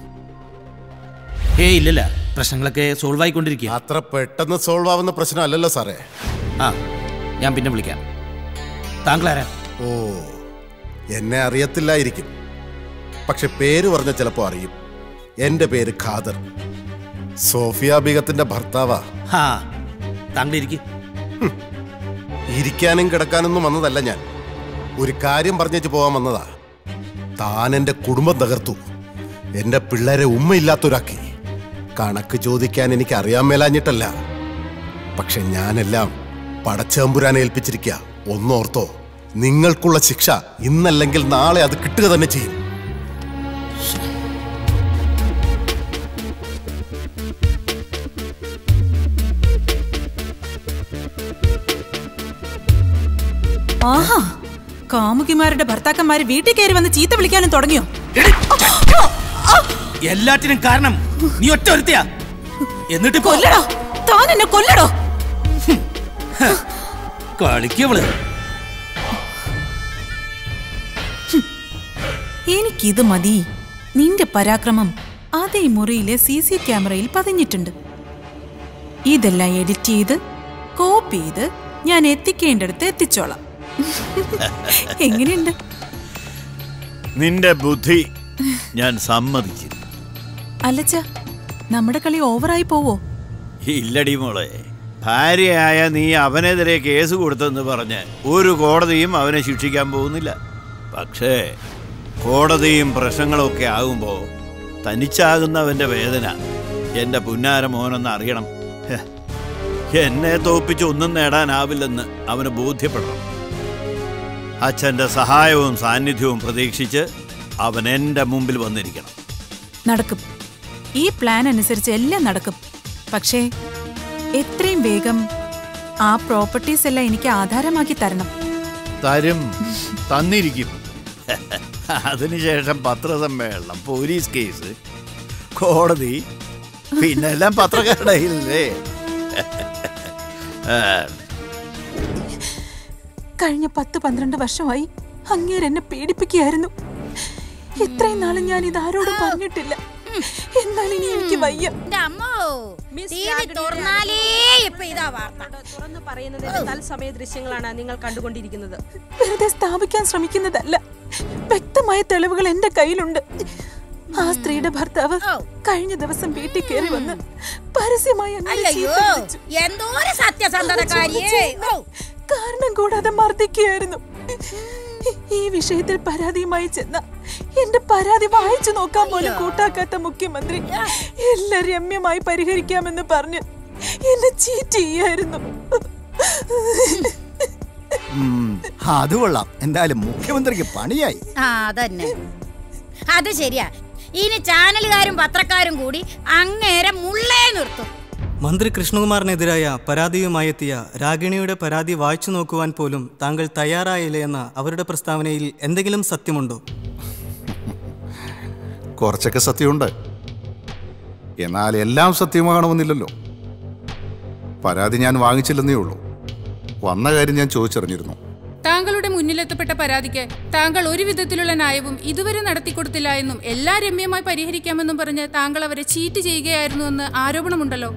ഏ ഇല്ലല്ല പ്രശ്നങ്ങളൊക്കെ സോൾവ് ആയിക്കൊണ്ടിരിക്കുക അത്ര പെട്ടെന്ന് സോൾവ് ആവുന്ന പ്രശ്നമല്ലല്ലോ സാറേ ആ ഞാൻ പിന്നെ വിളിക്കാം താങ്കൾ ആരാ ഓ എന്നെ അറിയത്തില്ലായിരിക്കും പക്ഷെ പേര് പറഞ്ഞ ചിലപ്പോ അറിയും എന്റെ പേര് ഖാദർ സോഫിയ ബീഗത്തിന്റെ ഭർത്താവാ ഹാ താങ്കൾ ഇരിക്കും ഇരിക്കാനും കിടക്കാനൊന്നും വന്നതല്ല ഞാൻ ഒരു കാര്യം പറഞ്ഞേച്ച് പോകാൻ വന്നതാ താൻ എന്റെ കുടുംബം തകർത്തു എന്റെ പിള്ളേരെ ഉമ്മയില്ലാത്തൊരാക്കി കണക്ക് ചോദിക്കാൻ എനിക്ക് അറിയാൻ മേലാഞ്ഞിട്ടല്ല പക്ഷെ ഞാനെല്ലാം പടച്ചമ്പുരാനെ ഏൽപ്പിച്ചിരിക്കുക ഒന്നോർത്തോ നിങ്ങൾക്കുള്ള ശിക്ഷ ഇന്നല്ലെങ്കിൽ നാളെ അത് കിട്ടുക തന്നെ ചെയ്യും ആഹാ കാമുകിമാരുടെ ഭർത്താക്കന്മാര് വീട്ടിൽ കയറി വന്ന് ചീത്ത വിളിക്കാനും തുടങ്ങിയോ എല്ലാറ്റിനും കാരണം നീ ഒറ്റ ഒരുത്തിയാ എന്നിട്ട് കൊല്ലടോ താൻ എന്നെ കൊല്ലടോ കളിക്കവള് എനിക്കിത് മതി നിന്റെ പരാക്രമം അതേ മുറിയിലെ സി സി ക്യാമറയിൽ പതിഞ്ഞിട്ടുണ്ട് ഇതെല്ലാം എഡിറ്റ് ചെയ്ത് കോപ്പി ചെയ്ത് ഞാൻ എത്തിക്കേണ്ടടുത്ത് എത്തിച്ചോളാം എങ്ങനെയുണ്ട് നിന്റെ ബുദ്ധി ഞാൻ സമ്മതിച്ചു അല്ലച്ച നമ്മുടെ കളി ഓവറായി പോവോ ഇല്ലടി മോളെ ഭാര്യയായ നീ അവനെതിരെ കേസ് കൊടുത്തെന്ന് പറഞ്ഞ് ഒരു കോടതിയും അവനെ ശിക്ഷിക്കാൻ പോകുന്നില്ല പക്ഷേ കോടതിയും പ്രശ്നങ്ങളൊക്കെ ആകുമ്പോൾ തനിച്ചാകുന്നവന്റെ വേദന എൻ്റെ പുന്നാര മോനെന്ന് അറിയണം ഹെ, എന്നെ തോപ്പിച്ച് ഒന്നും നേടാനാവില്ലെന്ന് അവന് ബോധ്യപ്പെടണം അച്ഛൻ്റെ സഹായവും സാന്നിധ്യവും പ്രതീക്ഷിച്ച് അവൻ എൻ്റെ മുമ്പിൽ വന്നിരിക്കണം നടക്കും ഈ പ്ലാൻ അനുസരിച്ച് എല്ലാം നടക്കും പക്ഷേ എത്രയും വേഗം ആ പ്രോപ്പർട്ടീസ് എല്ലാം എനിക്ക് ആധാരമാക്കി തരണം തരും തന്നിരിക്കും അതിനുശേഷം പത്രസമ്മേളനം പോലീസ് കേസ് കോടതി പിന്നെല്ലാം പത്രക്കാരുടെ കയ്യിലല്ലേ ആ, കഴിഞ്ഞ പത്ത് പന്ത്രണ്ട് വർഷമായി അങ്ങേരെന്നെ പേടിപ്പിക്കുകയായിരുന്നു ഇത്രയും നാളും ഞാൻ ഇത് ആരോടും പറഞ്ഞിട്ടില്ല എന്നാൽ ഇനി എനിക്ക് വയ്യ തുറന്നാലേ ഇപ്പൊ ഇതാ വാർത്ത തുറന്നു പറയുന്നതിന്റെ തത്സമയ ദൃശ്യങ്ങളാണ് നിങ്ങൾ കണ്ടുകൊണ്ടിരിക്കുന്നത് വെറുതെ സ്ഥാപിക്കാൻ ശ്രമിക്കുന്നതല്ല വ്യക്തമായ തെളിവുകൾ എന്റെ കയ്യിലുണ്ട് ആ സ്ത്രീയുടെ ഭർത്താവ് കഴിഞ്ഞ ദിവസം വീട്ടിൽ കയറി വന്ന് പരസ്യമായി അങ്ങനെ അയ്യോ ചീത്ത വിളിച്ചു. എന്തോരം സത്യസന്ധതക്കാരിയേ ഓ കാരണം കൂടാതെ മർദ്ദിക്കുകയായിരുന്നു ഈ വിഷയത്തിൽ പരാതിയുമായി ചെന്ന എന്റെ പരാതി വായിച്ചു നോക്കാൻ പോലും കൂട്ടാക്കാത്ത മുഖ്യമന്ത്രി എല്ലാം രമ്യമായി പരിഹരിക്കാമെന്ന് പറഞ്ഞ് എന്നെ ചീറ്റ് ചെയ്യായിരുന്നു ഉം, അത് കൊള്ളാം എന്തായാലും മുഖ്യമന്ത്രിക്ക് പണിയായി ആ അതന്നെ അത് ശരിയാ ഇനി ചാനലുകാരും പത്രക്കാരും കൂടി അങ്ങേരെ മുള്ളേ നിർത്തും മന്ത്രി കൃഷ്ണകുമാറിനെതിരായ പരാതിയുമായി എത്തിയ രാഗിണിയുടെ പരാതി വായിച്ചു നോക്കുവാൻ പോലും താങ്കൾ തയ്യാറായില്ലേ എന്ന അവരുടെ പ്രസ്താവനയിൽ എന്തെങ്കിലും സത്യമുണ്ടോ കുറച്ചൊക്കെ സത്യമുണ്ട് എന്നാൽ എല്ലാം സത്യമാകണമെന്നില്ലല്ലോ പരാതി ഞാൻ വാങ്ങിച്ചില്ലെന്നേ ഉള്ളൂ വന്ന കാര്യം ഞാൻ ചോദിച്ചറിഞ്ഞിരുന്നു താങ്കളുടെ മുന്നിലെത്തപ്പെട്ട പരാതിക്ക് താങ്കൾ ഒരു വിധത്തിലുള്ള ന്യായവും ഇതുവരെ നടത്തിക്കൊടുത്തില്ല എന്നും എല്ലാം രമ്യമായി പരിഹരിക്കാമെന്നും പറഞ്ഞ് താങ്കൾ അവരെ ചീറ്റ് ചെയ്യുകയായിരുന്നുവെന്ന് ആരോപണമുണ്ടല്ലോ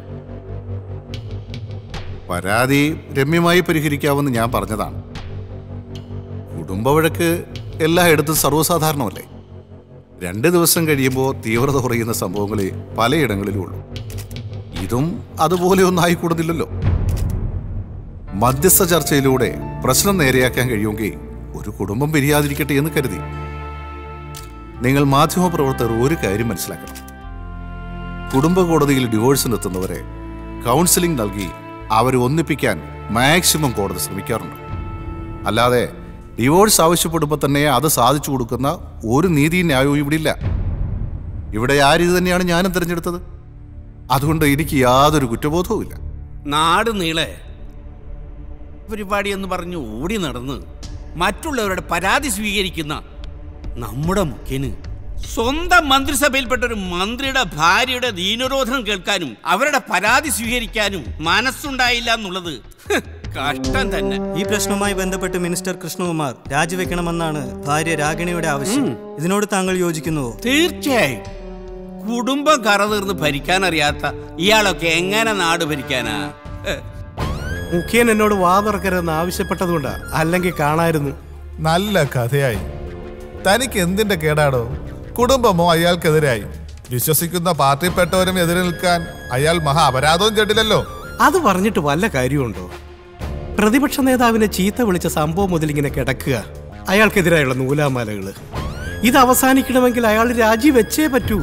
പരാതി രമ്യമായി പരിഹരിക്കാമെന്ന് ഞാൻ പറഞ്ഞതാണ് കുടുംബവഴക്ക് എല്ലായിടത്തും സർവ്വസാധാരണമല്ലേ രണ്ട് ദിവസം കഴിയുമ്പോൾ തീവ്രത കുറയുന്ന സംഭവങ്ങളെ പലയിടങ്ങളിലും ഉള്ളൂ ഇതും അതുപോലെ ഒന്നും ആയിക്കൂടുന്നില്ലല്ലോ മധ്യസ്ഥ ചർച്ചയിലൂടെ പ്രശ്നം നേരെയാക്കാൻ കഴിയുമെങ്കിൽ ഒരു കുടുംബം പിരിയാതിരിക്കട്ടെ എന്ന് കരുതി നിങ്ങൾ മാധ്യമപ്രവർത്തകർ ഒരു കാര്യം മനസ്സിലാക്കണം കുടുംബ കോടതിയിൽ ഡിവോഴ്സിനെത്തുന്നവരെ കൗൺസിലിംഗ് നൽകി അവരെ ഒന്നിപ്പിക്കാൻ മാക്സിമം കോടതി ശ്രമിക്കാറുണ്ട് അല്ലാതെ ഡിവോഴ്സ് ആവശ്യപ്പെടുമ്പോൾ തന്നെ അത് സാധിച്ചു കൊടുക്കുന്ന ഒരു നീതി ന്യായവും ഇവിടെ ഇല്ല ഇവിടെ ആ രീതി തന്നെയാണ് ഞാനും തിരഞ്ഞെടുത്തത് അതുകൊണ്ട് എനിക്ക് യാതൊരു കുറ്റബോധവും ഇല്ല നാട് നീളെ പരിപാടി എന്ന് പറഞ്ഞ് ഓടി നടന്ന് മറ്റുള്ളവരുടെ പരാതി സ്വീകരിക്കുന്ന നമ്മുടെ മുഖ്യന് സ്വന്തം മന്ത്രിസഭയിൽപ്പെട്ട ഒരു മന്ത്രിയുടെ ഭാര്യയുടെ ദീനരോധനം കേൾക്കാനും അവരുടെ പരാതി സ്വീകരിക്കാനും മനസ്സുണ്ടായില്ല എന്നുള്ളത് ഹ്, കഷ്ടം തന്നെ ഈ പ്രശ്നവുമായി ബന്ധപ്പെട്ട് മിനിസ്റ്റർ കൃഷ്ണകുമാർ രാജിവെക്കണമെന്നാണ് ഭാര്യ രാഗിണിയുടെ ആവശ്യം ഇതിനോട് താങ്കൾ യോജിക്കുന്നുവോ തീർച്ചയായും കുടുംബം കറതീർന്ന് ഭരിക്കാനറിയാത്ത ഇയാളൊക്കെ എങ്ങനെ നാട് ഭരിക്കാനാ ഹ്. മുഖ്യൻ എന്നോട് വാ തുറക്കരുതെന്ന് ആവശ്യപ്പെട്ടതുകൊണ്ടാ അല്ലെങ്കിൽ കാണായിരുന്നു നല്ല കഥയായി തനിക്ക് എന്തിന്റെ കേടാടോ കുടുംബമോ അയാൾക്കെതിരായി വിശ്വസിക്കുന്ന പാർട്ടിപ്പെട്ടവരും എതിരെ നിൽക്കാൻ അയാൾ മഹാ അപരാധവും ചെട്ടില്ലല്ലോ അത് പറഞ്ഞിട്ട് വല്ല കാര്യമുണ്ടോ പ്രതിപക്ഷ നേതാവിനെ ചീത്ത വിളിച്ച സംഭവം മുതൽ ഇങ്ങനെ കിടക്കുക അയാൾക്കെതിരായുള്ള നൂലാമാലകള് ഇത് അവസാനിക്കണമെങ്കിൽ അയാൾ രാജിവെച്ചേ പറ്റൂ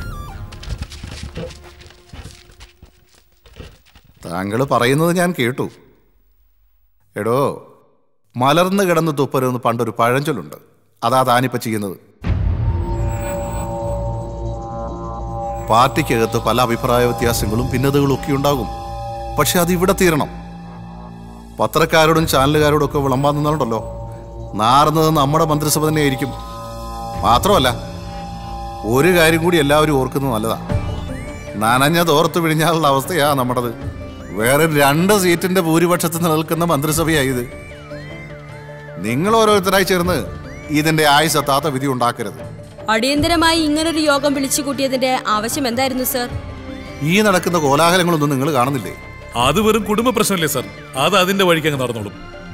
താങ്കൾ പറയുന്നത് ഞാൻ കേട്ടു എടോ മലർന്നു കിടന്ന് തുപ്പരുന്ന് പണ്ടൊരു പഴഞ്ചൊല്ലുണ്ട് അതാ താനിപ്പോ ചെയ്യുന്നത് പാർട്ടിക്കകത്ത് പല അഭിപ്രായ വ്യത്യാസങ്ങളും ഭിന്നതകളും ഒക്കെ ഉണ്ടാകും പക്ഷെ അത് ഇവിടെ തീരണം പത്രക്കാരോടും ചാനലുകാരോടും ഒക്കെ വിളമ്പാൻ നിന്നുണ്ടല്ലോ നാറുന്നത് നമ്മുടെ മന്ത്രിസഭ തന്നെയായിരിക്കും മാത്രമല്ല ഒരു കാര്യം കൂടി എല്ലാവരും ഓർക്കുന്നത് നല്ലതാ നനഞ്ഞ തോർത്ത് വിഴിഞ്ഞാലുള്ള അവസ്ഥയാ നമ്മുടേത് വേറെ രണ്ട് സീറ്റിന്റെ ഭൂരിപക്ഷത്തിൽ നിൽക്കുന്ന മന്ത്രിസഭയായത് നിങ്ങൾ ഓരോരുത്തരായി ചേർന്ന് ഇതിന്റെ ആയുസത്താത്ത വിധി ഉണ്ടാക്കരുത് അടിയന്തരമായി ഇങ്ങനൊരു യോഗം വിളിച്ചു കൂട്ടിയതിന്റെ ആവശ്യം എന്തായിരുന്നു സർ ഈ നടക്കുന്ന കോലാഹലങ്ങളൊന്നും നിങ്ങൾ കാണുന്നില്ലേ അത് വെറും കുടുംബ പ്രശ്നമല്ലേ സാർ അത് അതിന്റെ വഴിക്ക് അങ്ങ് നടന്നോളും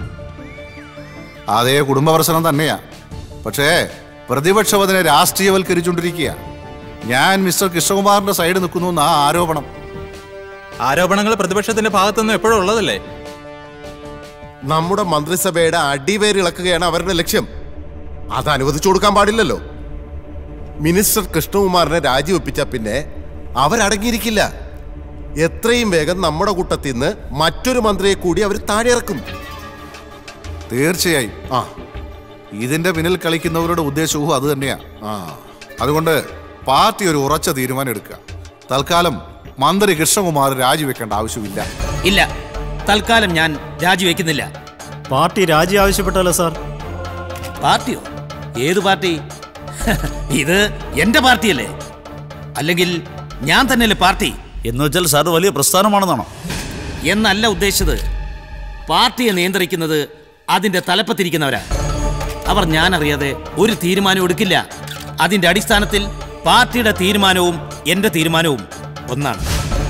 അതേ കുടുംബ പ്രശ്നം തന്നെയാ പക്ഷേ പ്രതിപക്ഷം അതിനെ രാഷ്ട്രീയവൽക്കരിച്ചുകൊണ്ടിരിക്കുക ഞാൻ മിസ്റ്റർ കൃഷ്ണകുമാറിന്റെ സൈഡ് നിൽക്കുന്നു എന്നാ ആരോപണം ആരോപണങ്ങൾ പ്രതിപക്ഷത്തിന്റെ ഭാഗത്തുനിന്ന് എപ്പോഴും ഉള്ളതല്ലേ നമ്മുടെ മന്ത്രിസഭയുടെ അടിവേരിളക്കുകയാണ് അവരുടെ ലക്ഷ്യം അത് അനുവദിച്ചു കൊടുക്കാൻ പാടില്ലല്ലോ മിനിസ്റ്റർ കൃഷ്ണകുമാറിനെ രാജിവെപ്പിച്ച പിന്നെ അവരടങ്ങിയിരിക്കില്ല എത്രയും വേഗം നമ്മുടെ കൂട്ടത്തിൽ നിന്ന് മറ്റൊരു മന്ത്രിയെ കൂടി അവർ താഴെ ഇറക്കും തീർച്ചയായും ആ ഇതിന്റെ പിന്നിൽ കളിക്കുന്നവരുടെ ഉദ്ദേശവും അത് തന്നെയാ ആ അതുകൊണ്ട് പാർട്ടി ഒരു ഉറച്ച തീരുമാനം എടുക്കുക തൽക്കാലം മന്ത്രി കൃഷ്ണകുമാർ രാജിവെക്കേണ്ട ആവശ്യമില്ല ഇല്ല തൽക്കാലം ഞാൻ രാജിവെക്കുന്നില്ല പാർട്ടി രാജി ആവശ്യപ്പെട്ടല്ലോ സാർ പാർട്ടിയോ ഏത് പാർട്ടി ഇത് എന്റെ പാർട്ടിയല്ലേ അല്ലെങ്കിൽ ഞാൻ തന്നെയല്ലേ പാർട്ടി എന്ന് വെച്ചാൽ സാർ വലിയ പ്രസ്ഥാനമാണെന്നാണോ എന്നല്ല ഉദ്ദേശിച്ചത് പാർട്ടിയെ നിയന്ത്രിക്കുന്നത് അതിന്റെ തലപ്പത്തിരിക്കുന്നവരാ അവർ ഞാൻ അറിയാതെ ഒരു തീരുമാനം എടുക്കില്ല അതിന്റെ അടിസ്ഥാനത്തിൽ പാർട്ടിയുടെ തീരുമാനവും എന്റെ തീരുമാനവും ഒന്നാണ്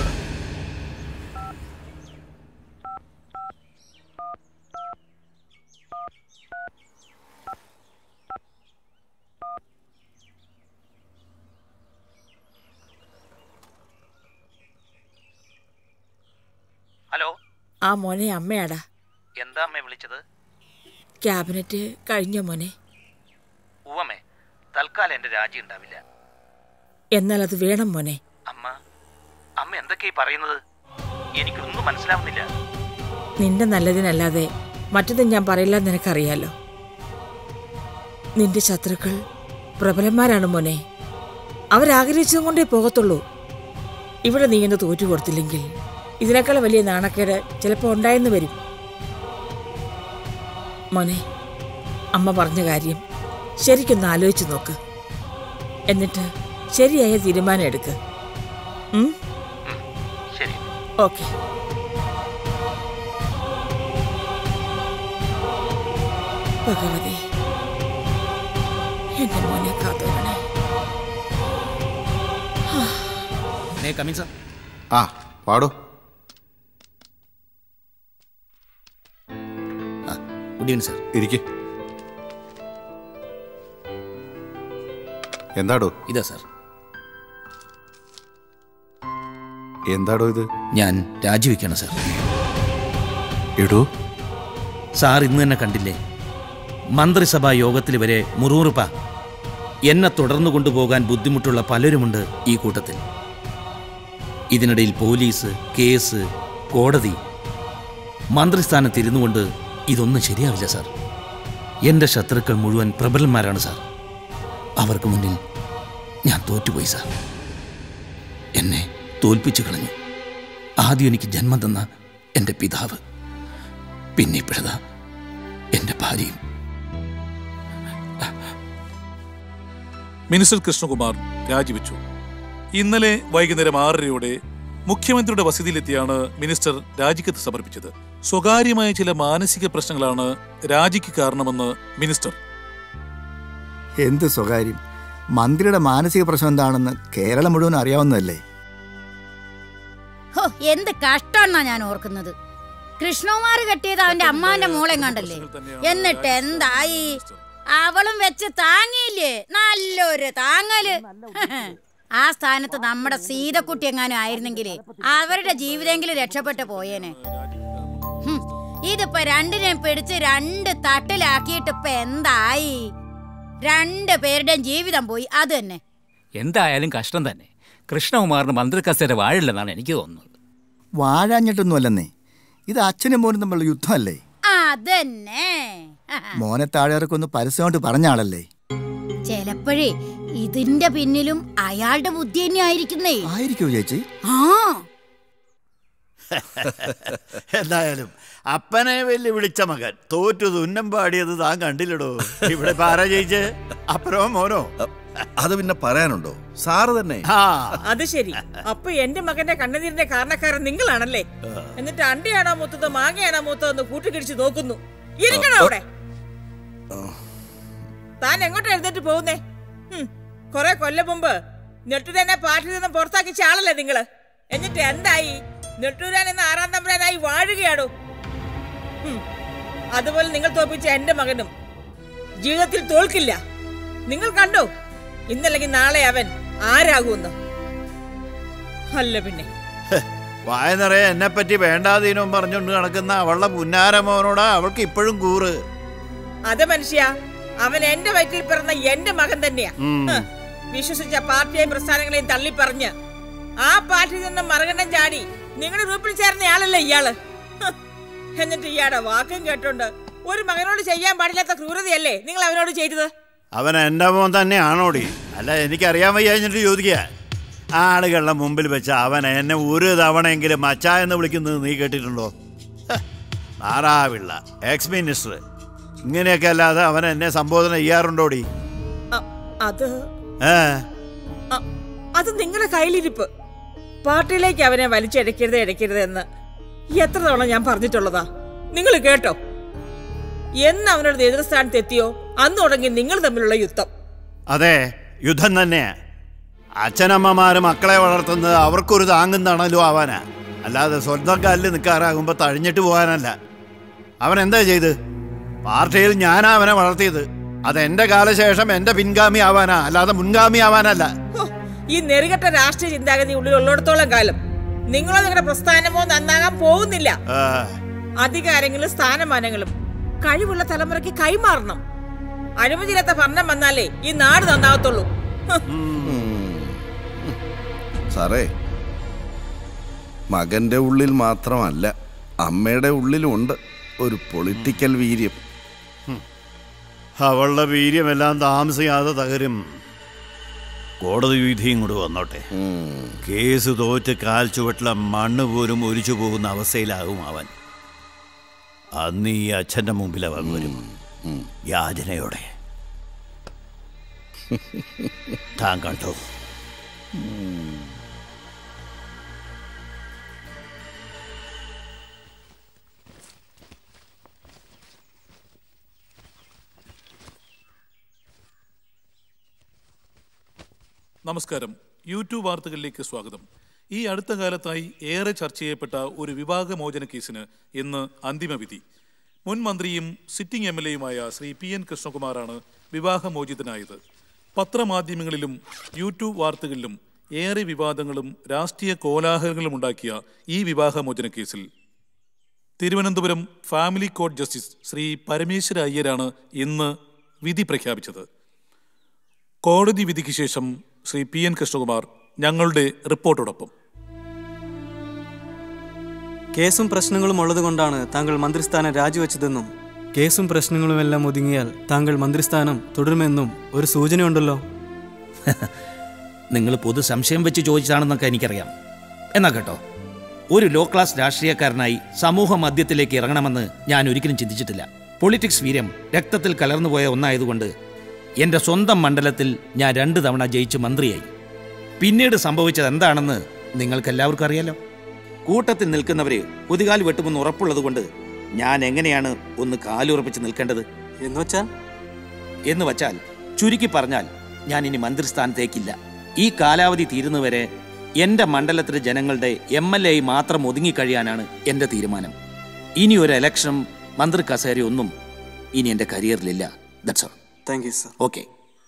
ഹലോ ആ മോനെ അമ്മയാടാ എന്താ അമ്മ വിളിച്ചത് ക്യാബിനറ്റ് കഴിഞ്ഞ മോനെ ഉവമേ തൽക്കാലം എന്റെ രാജി ഉണ്ടാവില്ല എന്നാൽ അത് വേണം മോനെ അമ്മ അമ്മ എന്തൊക്കെയാ പറയുന്നത് എനിക്കൊന്നും മനസ്സിലാവുന്നില്ല നിന്റെ നല്ലതിനല്ലാതെ മറ്റതും ഞാൻ പറയില്ല എന്ന് നിനക്കറിയാലോ നിന്റെ ശത്രുക്കൾ പ്രബലന്മാരാണ് മോനെ അവരാഗ്രഹിച്ചതും കൊണ്ടേ പോകത്തുള്ളൂ ഇവിടെ നീ എന്ന് തോറ്റു കൊടുത്തില്ലെങ്കിൽ ഇതിനേക്കാൾ വലിയ നാണക്കേട് ചിലപ്പോൾ ഉണ്ടായെന്ന് വരും മോനെ അമ്മ പറഞ്ഞ കാര്യം ശരിക്കൊന്ന് ആലോചിച്ച് നോക്ക് എന്നിട്ട് ശരിയായ തീരുമാനം എടുക്ക് ഉം? ശരി ഓക്കെ ഭഗവതി എന്റെ മോനെ കാത്തോളണേ മേ കമിൻ സർ ആ പാടോ ഗുഡ് ഈവനിങ് സർ ഇരിക്കെ എന്താടോ ഇതാ സാർ എന്താടോ ഇത് ഞാൻ രാജിവെക്കണം സാർ എടോ സാർ ഇന്ന് തന്നെ കണ്ടില്ലേ മന്ത്രിസഭാ യോഗത്തിൽ വരെ മുറുമുറുപ്പ എന്നെ തുടർന്നു കൊണ്ടുപോകാൻ ബുദ്ധിമുട്ടുള്ള പലരുമുണ്ട് ഈ കൂട്ടത്തിൽ ഇതിനിടയിൽ പോലീസ് കേസ് കോടതി മന്ത്രിസ്ഥാനത്ത് ഇരുന്നു കൊണ്ട് ഇതൊന്നും ശരിയാവില്ല സാർ എൻ്റെ ശത്രുക്കൾ മുഴുവൻ പ്രബലന്മാരാണ് സാർ അവർക്ക് മുന്നിൽ ഞാൻ തോറ്റുപോയി സാർ എന്നെ തോൽപ്പിച്ചു കളഞ്ഞു ആദ്യം എനിക്ക് ജന്മം തന്ന എൻ്റെ പിതാവ് പിന്നെ ഇപ്പോഴതാ എൻ്റെ ഭാര്യയും മിനിസ്റ്റർ കൃഷ്ണകുമാർ രാജിവെച്ചു ഇന്നലെ വൈകുന്നേരം ആറരയോടെ മുഖ്യമന്ത്രിയുടെ വസതിയിലെത്തിയാണ് മിനിസ്റ്റർ രാജിക്കത്ത് സമർപ്പിച്ചത് സ്വകാര്യമായ ചില മാനസിക പ്രശ്നങ്ങളാണ് രാജിക്ക് കാരണമെന്ന് മിനിസ്റ്റർ എന്ത് സ്വകാര്യം മന്ത്രിയുടെ മാനസിക പ്രശ്നം എന്താണെന്ന് കേരളം മുഴുവൻ അറിയാവുന്നതല്ലേ ഹോ എന്ത് കഷ്ടമെന്നാ ഞാൻ ഓർക്കുന്നത് കൃഷ്ണകുമാർ കെട്ടിയത് അവന്റെ അമ്മാന്റെ മോളെ കണ്ടല്ലേ എന്നിട്ട് എന്തായി അവളും വെച്ച് താങ്ങിയില്ലേ നല്ലൊരു താങ്ങല് ആ സ്ഥാനത്ത് നമ്മുടെ സീതക്കുട്ടി എങ്ങാനും ആയിരുന്നെങ്കിലേ അവരുടെ ജീവിതമെങ്കിലും രക്ഷപ്പെട്ടു പോയേനെ ഹും, ഇതിപ്പോ രണ്ടിനെയും പിടിച്ച് രണ്ട് തട്ടിലാക്കിയിട്ട് ഇപ്പൊ എന്തായി രണ്ട് പേരുടെയും ജീവിതം പോയി അത് തന്നെ എന്തായാലും കഷ്ടം തന്നെ കൃഷ്ണകുമാറിന് മന്ത്രി കസേര വാഴില്ലെന്നാണ് എനിക്ക് തോന്നുന്നത് വാഴാഞ്ഞിട്ടൊന്നുമല്ലെന്നേ ഇത് അച്ഛനും മോനും തമ്മിലുള്ള യുദ്ധമല്ലേ അതന്നെ മോനെ താഴെ ഇറക്കൊന്ന് പരസ്യമായിട്ട് പറഞ്ഞ ആളല്ലേ ചിലപ്പോഴേ ഇതിന്റെ പിന്നിലും അയാളുടെ ബുദ്ധി തന്നെ ആയിരിക്കുന്നേ ആയിരിക്കോ ചേച്ചി ആ എന്തായാലും അപ്പനെ വെല്ലുവിളിച്ച മകൻ തോറ്റു തുന്നം പാടിയത് താൻ കണ്ടില്ലടോ ഇവിടെ ഇപ്പൊ ആരാ ജയിച്ചേ അപ്പനോ മോനോ അത് പിന്നെ പറയാനുണ്ടോ സാറ് തന്നെ അത് ശരി അപ്പൊ എന്റെ മകന്റെ കണ്ണുനീരിന്റെ കാരണക്കാരൻ നിങ്ങളാണല്ലേ എന്നിട്ട് അണ്ടിയാണോ മൂത്തത് മാങ്ങയാണോ മൂത്തതെന്ന് കൂട്ടിക്കിടിച്ച് നോക്കുന്നു ഇരിക്കണോ അവിടെ താൻ എങ്ങോട്ടാ എഴുന്നേറ്റ് പോകുന്നേ ഹും, കുറെ കൊല്ലം മുമ്പ് നെട്ടൂരാനെ പാർട്ടിയിൽ നിന്ന് പുറത്താക്കിച്ച ആളല്ലേ നിങ്ങള് എന്നിട്ട് എന്തായി നെട്ടൂരാൻ എന്ന ആറാം തമ്പുരാനായി വാഴുകയാണോ ഹും, അതുപോലെ നിങ്ങൾ തോപ്പിച്ച എന്റെ മകനും ജീവിതത്തിൽ തോൽക്കില്ല നിങ്ങൾ കണ്ടോ ഇന്നല്ലെങ്കിൽ നാളെ അവൻ ആരാകുമെന്ന് അല്ല പിന്നെ വായ നിറയെ എന്നെ പറ്റി വേണ്ടാതീനവും പറഞ്ഞുകൊണ്ട് നടക്കുന്ന അവളുടെ പുന്നാര മോനോടാ അവൾക്ക് ഇപ്പോഴും കൂറ് അത് മനുഷ്യ അവൻ എന്റെ വയറ്റിൽ പിറന്ന എന്റെ മകൻ തന്നെയാ ഉം. ഹ്, വിശ്വസിച്ച പാർട്ടിയെയും പ്രസ്ഥാനങ്ങളെയും തള്ളിപ്പറഞ്ഞ് ആ പാർട്ടിയിൽ നിന്ന് മറുകണ്ഠം ചാടി നിങ്ങളുടെ ഗ്രൂപ്പിൽ ചേർന്ന ആളല്ലേ ഇയാള് ഹ്, എന്നിട്ട് ഇയാളുടെ വാക്കും കേട്ടോണ്ട് ഒരു മകനോട് ചെയ്യാൻ പാടില്ലാത്ത ക്രൂരതയല്ലേ നിങ്ങൾ അവനോട് ചെയ്തത് അവൻ എൻ്റെ മോൻ തന്നെയാണോടി അല്ല എനിക്കറിയാൻ വയ്യാഞ്ഞിട്ട് ചോദിക്കുക ആളുകളുടെ മുമ്പിൽ വെച്ച് അവൻ എന്നെ ഒരു തവണയെങ്കിലും മച്ച എന്ന് വിളിക്കുന്നത് നീ കേട്ടിട്ടുണ്ടോ ഹ, നാറാവിള്ള എക്സ് മിനിസ്റ്റർ ഇങ്ങനെയൊക്കെ അല്ലാതെ അവൻ എന്നെ സംബോധന ചെയ്യാറുണ്ടോടി അത് ഏ അ- അത് നിങ്ങളുടെ കയ്യിലിരിപ്പ് പാർട്ടിയിലേക്ക് അവനെ വലിച്ചടയ്ക്കരുത് ഇടയ്ക്കരുത് എന്ന് എത്ര തവണ ഞാൻ പറഞ്ഞിട്ടുള്ളതാ നിങ്ങൾ കേട്ടോ എന്ന് അവനോട് നേതൃസ്ഥാനത്ത് എത്തിയോ അന്ന് തുടങ്ങി നിങ്ങൾ തമ്മിലുള്ള യുദ്ധം അതെ യുദ്ധം തന്നെയാ അച്ഛനമ്മമാര് മക്കളെ വളർത്തുന്നത് അവർക്കൊരു താങ്ങും തണലും ആവാനാ അല്ലാതെ സ്വന്തം കാലിൽ നിൽക്കാറാകുമ്പോൾ തഴിഞ്ഞിട്ട് പോകാനല്ല അവൻ എന്താ ചെയ്ത് പാർട്ടിയിൽ ഞാനാ അവനെ വളർത്തിയത് അത് എന്റെ കാലശേഷം എന്റെ പിൻഗാമി ആവാനാ അല്ലാതെ മുൻഗാമി ആവാനല്ല ഹോ, ഈ നെറുകെട്ട രാഷ്ട്രീയ ചിന്താഗതി ഉള്ളിലുള്ളിടത്തോളം കാലം നിങ്ങളോ നിങ്ങളുടെ പ്രസ്ഥാനമോ നന്നാകാൻ പോകുന്നില്ല ആ, അധികാരങ്ങളും സ്ഥാനമാനങ്ങളും കഴിവുള്ള തലമുറയ്ക്ക് കൈമാറണം അഴിമതിയില്ലാത്ത ഭരണം വന്നാലേ ഈ നാട് നന്നാകത്തുള്ളൂ ഹ്. സാറേ മകന്റെ ഉള്ളിൽ മാത്രമല്ല അമ്മയുടെ ഉള്ളിലുണ്ട് ഒരു പൊളിറ്റിക്കൽ വീര്യം അവളുടെ വീര്യമെല്ലാം താമസിയാതെ തകരും കോടതി വിധിയും കൂടെ വന്നോട്ടെ കേസ് തോറ്റ് കാൽ ചുവട്ടിലെ മണ്ണ് പോലും ഒലിച്ചു പോകുന്ന അവസ്ഥയിലാകും അവൻ അന്ന് ഈ അച്ഛന്റെ മുമ്പിൽ അവൻ വരും യാചനയോടെ താൻ കണ്ടോ നമസ്കാരം യൂട്യൂബ് വാർത്തകളിലേക്ക് സ്വാഗതം ഈ അടുത്ത കാലത്തായി ഏറെ ചർച്ച ചെയ്യപ്പെട്ട ഒരു വിവാഹമോചന കേസിന് ഇന്ന് അന്തിമവിധി മുൻ മന്ത്രിയും സിറ്റിംഗ് എം എൽ എയുമായ ശ്രീ പി എൻ കൃഷ്ണകുമാറാണ് വിവാഹമോചിതനായത് പത്രമാധ്യമങ്ങളിലും യൂട്യൂബ് വാർത്തകളിലും ഏറെ വിവാദങ്ങളും രാഷ്ട്രീയ കോലാഹലങ്ങളും ഉണ്ടാക്കിയ ഈ വിവാഹമോചന കേസിൽ Thiruvananthapuram family court justice Shri Parameswara അയ്യരാണ് ഇന്ന് വിധി പ്രഖ്യാപിച്ചത് കോടതി വിധിക്ക് ശേഷം ശ്രീ പി എൻ കൃഷ്ണകുമാർ ഞങ്ങളുടെ റിപ്പോർട്ടോടൊപ്പം കേസും പ്രശ്നങ്ങളും ഉള്ളതുകൊണ്ടാണ് താങ്കൾ മന്ത്രിസ്ഥാനം രാജിവെച്ചതെന്നും കേസും പ്രശ്നങ്ങളുമെല്ലാം ഒതുങ്ങിയാൽ താങ്കൾ മന്ത്രിസ്ഥാനം തുടരുമെന്നും ഒരു സൂചനയുണ്ടല്ലോ നിങ്ങൾ പൊതു സംശയം വെച്ച് ചോദിച്ചാണെന്നൊക്കെ എനിക്കറിയാം എന്നാ കേട്ടോ ഒരു ലോ ക്ലാസ് രാഷ്ട്രീയക്കാരനായി സമൂഹ മധ്യത്തിലേക്ക് ഇറങ്ങണമെന്ന് ഞാൻ ഒരിക്കലും ചിന്തിച്ചിട്ടില്ല പൊളിറ്റിക്സ് വീര്യം രക്തത്തിൽ കലർന്നുപോയ ഒന്നായതുകൊണ്ട് എൻ്റെ സ്വന്തം മണ്ഡലത്തിൽ ഞാൻ രണ്ട് തവണ ജയിച്ച് മന്ത്രിയായി പിന്നീട് സംഭവിച്ചത് എന്താണെന്ന് നിങ്ങൾക്കെല്ലാവർക്കും അറിയാലോ കൂട്ടത്തിൽ നിൽക്കുന്നവര് കുതികാൽ വെട്ടുമെന്ന് ഉറപ്പുള്ളതുകൊണ്ട് ഞാൻ എങ്ങനെയാണ് ഒന്ന് കാലുറപ്പിച്ച് നിൽക്കേണ്ടത് എന്ന് വെച്ചാൽ എന്ന് വച്ചാൽ ചുരുക്കി പറഞ്ഞാൽ ഞാൻ ഇനി മന്ത്രിസ്ഥാനത്തേക്കില്ല ഈ കാലാവധി തീരുന്നവരെ എന്റെ മണ്ഡലത്തിലെ ജനങ്ങളുടെ എം എൽ എ മാത്രം ഒതുങ്ങിക്കഴിയാനാണ് എന്റെ തീരുമാനം ഇനി ഒരു ഇലക്ഷൻ മന്ത്രി കസേരയൊന്നും ഇനി എന്റെ കരിയറിലില്ല that's all thank you sir okay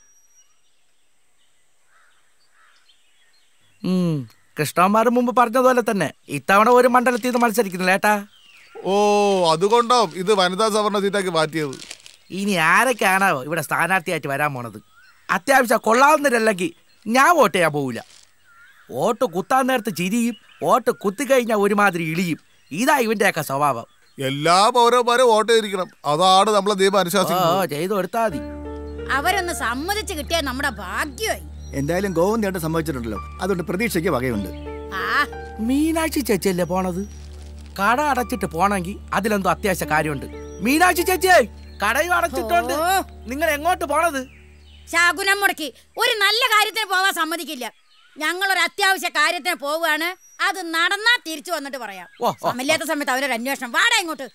Krishnakumar മുമ്പ് പറഞ്ഞതുപോലെ തന്നെ ഇത്തവണ ഒരു മണ്ഡലത്തിൽ നിന്ന് മത്സരിക്കുന്നില്ല ഏട്ടാ ഓ അതുകൊണ്ടാവും ഇത് വനിതാ സവർണ സീറ്റാക്കി മാറ്റിയത് ഇനി ആരൊക്കെയാണോ ഇവിടെ സ്ഥാനാർത്ഥിയായിട്ട് വരാൻ പോണത് അത്യാവശ്യം കൊള്ളാവുന്നവരല്ലെങ്കിൽ ഞാൻ വോട്ട് ചെയ്യാൻ പോവില്ല വോട്ട് കുത്താൻ നേരത്ത് ചിരിയും വോട്ട് കുത്തിക്കഴിഞ്ഞാൽ ഒരുമാതിരി ഇളിയും ഇതാ ഇവന്റെയൊക്കെ സ്വഭാവം എല്ലാ പൗരന്മാരും വോട്ട് ചെയ്തിരിക്കണം അതാണ് നമ്മളെ നിയമം ഓ അനുശാസിക്കുന്നത് ചെയ്തു കൊടുത്താൽ മതി അവരൊന്ന് സമ്മതിച്ച് കിട്ടിയാൽ നമ്മുടെ ഭാഗ്യമായി എന്തായാലും ഗോവിന്ദേട്ടൻ സംഭവിച്ചിട്ടുണ്ടല്ലോ അതുകൊണ്ട് പ്രതീക്ഷയ്ക്ക് വകയുണ്ട് ആ മീനാക്ഷി ചേച്ചിയല്ലേ പോണത് കട അടച്ചിട്ട് പോണെങ്കിൽ അതിലെന്തോ അത്യാവശ്യ കാര്യമുണ്ട് മീനാക്ഷി ചേച്ചിയെ കടയും അടച്ചിട്ടുണ്ട് നിങ്ങൾ എങ്ങോട്ട് പോണത് ശാകുനം മുടക്കി ഒരു നല്ല കാര്യത്തിന് പോവാൻ സമ്മതിക്കില്ല ഞങ്ങൾ ഒരു അത്യാവശ്യ കാര്യത്തിന് പോവുകയാണ് അത് നടന്നാ തിരിച്ചു വന്നിട്ട് പറയാം ഓ, ഓ, സമയമില്ലാത്ത സമയത്ത് അവനൊരു അന്വേഷണം വാടാ ഇങ്ങോട്ട്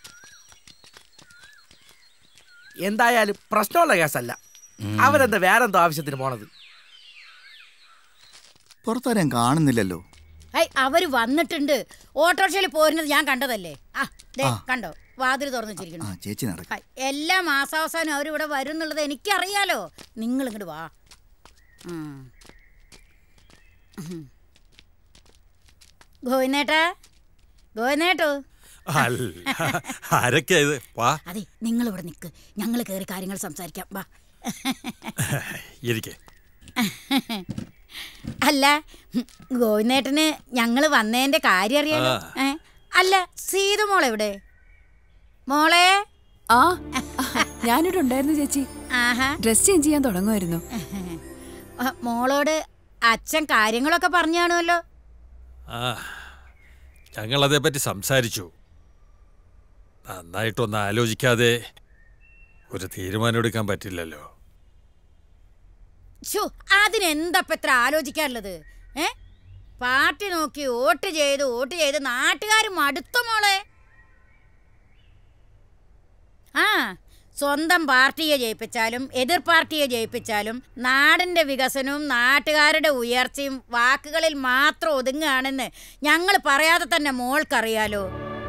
എന്തായാലും പ്രശ്നമുള്ള കേസല്ല അവരെന്താ വേറെന്തോ ആവശ്യത്തിന് പോണത് പുറത്താരും കാണുന്നില്ലല്ലോ ഐ അവര് വന്നിട്ടുണ്ട് ഓട്ടോറിക്ഷയിൽ പോരുന്നത് ഞാൻ കണ്ടതല്ലേ ആ ദേ ആ. കണ്ടോ വാതിൽ തുറന്നു ആ വെച്ചിരിക്കുന്നു ചേച്ചി നടക്കും ഹൈ, എല്ലാ മാസാവസാനം അവരിവിടെ വരും എന്നുള്ളത് എനിക്കറിയാലോ നിങ്ങൾ ഇങ്ങോട്ട് വാ ഉം. ഉം. ഗോവിന്ദേട്ടാ ഗോവിന്ദേട്ടോ അല്ല ആരൊക്കെയാ ഇത് വാ അതെ നിങ്ങൾ ഇവിടെ നിൽക്ക് ഞങ്ങൾ കയറി കാര്യങ്ങൾ സംസാരിക്കാം വാ ഇരിക്കെ അല്ല ഉം, ഗോവിന്ദേട്ടന് ഞങ്ങൾ വന്നതിന്റെ കാര്യം അറിയാലോ ആ. ഏ? അല്ല സീത മോളെ എവിടെ മോളെ ആ ഞാനിവിടെ ഉണ്ടായിരുന്നു ചേച്ചി ആഹാ ഡ്രസ് ചേഞ്ച് ചെയ്യാൻ തുടങ്ങുമായിരുന്നു ആ, മോളോട് അച്ഛൻ കാര്യങ്ങളൊക്കെ പറഞ്ഞു കാണുമല്ലോ ആ ഞങ്ങൾ അതേപ്പറ്റി സംസാരിച്ചു നന്നായിട്ടൊന്ന് ആലോചിക്കാതെ ഒരു തീരുമാനം എടുക്കാൻ പറ്റില്ലല്ലോ ഷോ അതിനെന്തപ്പ എത്ര ആലോചിക്കാനുള്ളത് ഏ പാർട്ടി നോക്കി വോട്ട് ചെയ്ത് വോട്ട് ചെയ്ത് നാട്ടുകാർ മടുത്തു മോളെ ആ സ്വന്തം പാർട്ടിയെ ജയിപ്പിച്ചാലും എതിർ പാർട്ടിയെ ജയിപ്പിച്ചാലും നാടിന്റെ വികസനവും നാട്ടുകാരുടെ ഉയർച്ചയും വാക്കുകളിൽ മാത്രം ഒതുങ്ങുകയാണെന്ന് ഞങ്ങൾ പറയാതെ തന്നെ മോൾക്കറിയാലോ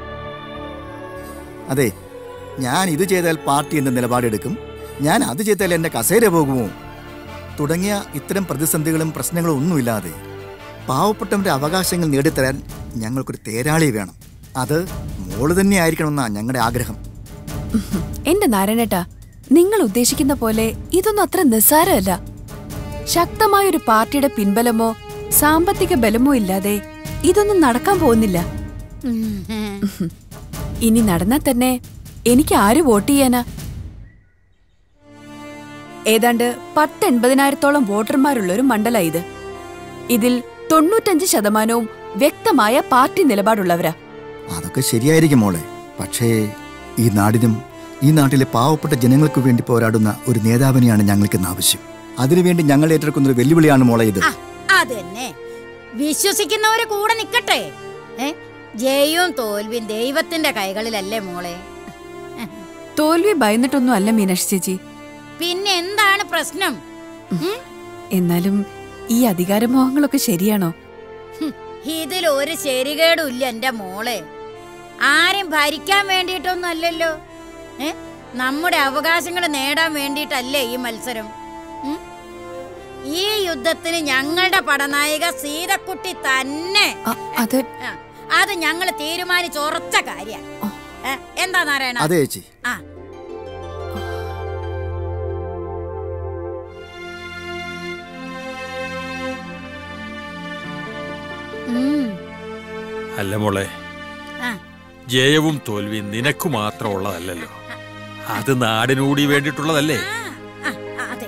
അതെ ഞാൻ ഇത് ചെയ്താൽ പാർട്ടി എന്ന നിലപാടെടുക്കും ഞാൻ അത് ചെയ്താൽ എന്റെ കസേര പോകുമോ തുടങ്ങിയ ഇത്തരം പ്രതിസന്ധികളും പ്രശ്നങ്ങളും ഒന്നുമില്ലാതെ പാവപ്പെട്ടവന്റെ അവകാശങ്ങൾ നേടിത്തരാൻ ഞങ്ങൾക്കൊരു തേരാളി വേണം അത് മോള് തന്നെ ആയിരിക്കണമെന്നാണ് ഞങ്ങളുടെ ആഗ്രഹം എന്റെ നാരായണേട്ടാ നിങ്ങൾ ഉദ്ദേശിക്കുന്ന പോലെ ഇതൊന്നും അത്ര നിസ്സാരമല്ല ശക്തമായ ഒരു പാർട്ടിയുടെ പിൻബലമോ സാമ്പത്തിക ബലമോ ഇല്ലാതെ ഇതൊന്നും നടക്കാൻ പോകുന്നില്ല ഇനി നടന്നാൽ തന്നെ എനിക്ക് ആര് വോട്ട് ചെയ്യാനാ ഏതാണ്ട് പത്ത് എൺപതിനായിരത്തോളം വോട്ടർമാരുള്ള ഒരു മണ്ഡല ഇത് ഇതിൽ തൊണ്ണൂറ്റഞ്ച് ശതമാനവും വ്യക്തമായ പാർട്ടി നിലപാടുള്ളവരാ അതൊക്കെ ശരിയായിരിക്കും മോളെ പക്ഷേ ഈ നാടിനും ഈ നാട്ടിലെ പാവപ്പെട്ട ജനങ്ങൾക്ക് വേണ്ടി പോരാടുന്ന ഒരു നേതാവിനെയാണ് ഞങ്ങൾക്ക് ഇന്ന് ആവശ്യം അതിനുവേണ്ടി ഞങ്ങൾ ഏറ്റെടുക്കുന്ന ഒരു വെല്ലുവിളിയാണ് മോളെ ഇത് അതന്നെ വിശ്വസിക്കുന്നവര് കൂടെ നിക്കട്ടെ ഏ ജയവും തോൽവിയും ദൈവത്തിന്റെ കൈകളിലല്ലേ മോളെ തോൽവി ഭയന്നിട്ടൊന്നും അല്ല മീനാക്ഷി ചേച്ചി പിന്നെ എന്താണ് പ്രശ്നം ഉം? എന്നാലും ഈ അധികാരമോഹങ്ങളൊക്കെ ശരിയാണോ ഹും, ഇതിൽ ഒരു ശരികേടും ഇല്ല എന്റെ മോളെ ആരും ഭരിക്കാൻ വേണ്ടിയിട്ടൊന്നും അല്ലല്ലോ ഏ നമ്മുടെ അവകാശങ്ങൾ നേടാൻ വേണ്ടിയിട്ടല്ലേ ഈ മത്സരം ഉം? ഈ യുദ്ധത്തിന് ഞങ്ങളുടെ പടനായിക സീതക്കുട്ടി തന്നെ അത് ആ, അത് ഞങ്ങൾ തീരുമാനിച്ചുറച്ച കാര്യ എന്താ നാരായണ അതെ ചേച്ചി ആ ഉം. അല്ല മോളെ ആ. ജയവും തോൽവിയും നിനക്ക് മാത്രമുള്ളതല്ലല്ലോ അത് നാടിനുകൂടി വേണ്ടിയിട്ടുള്ളതല്ലേ ആ, അതെ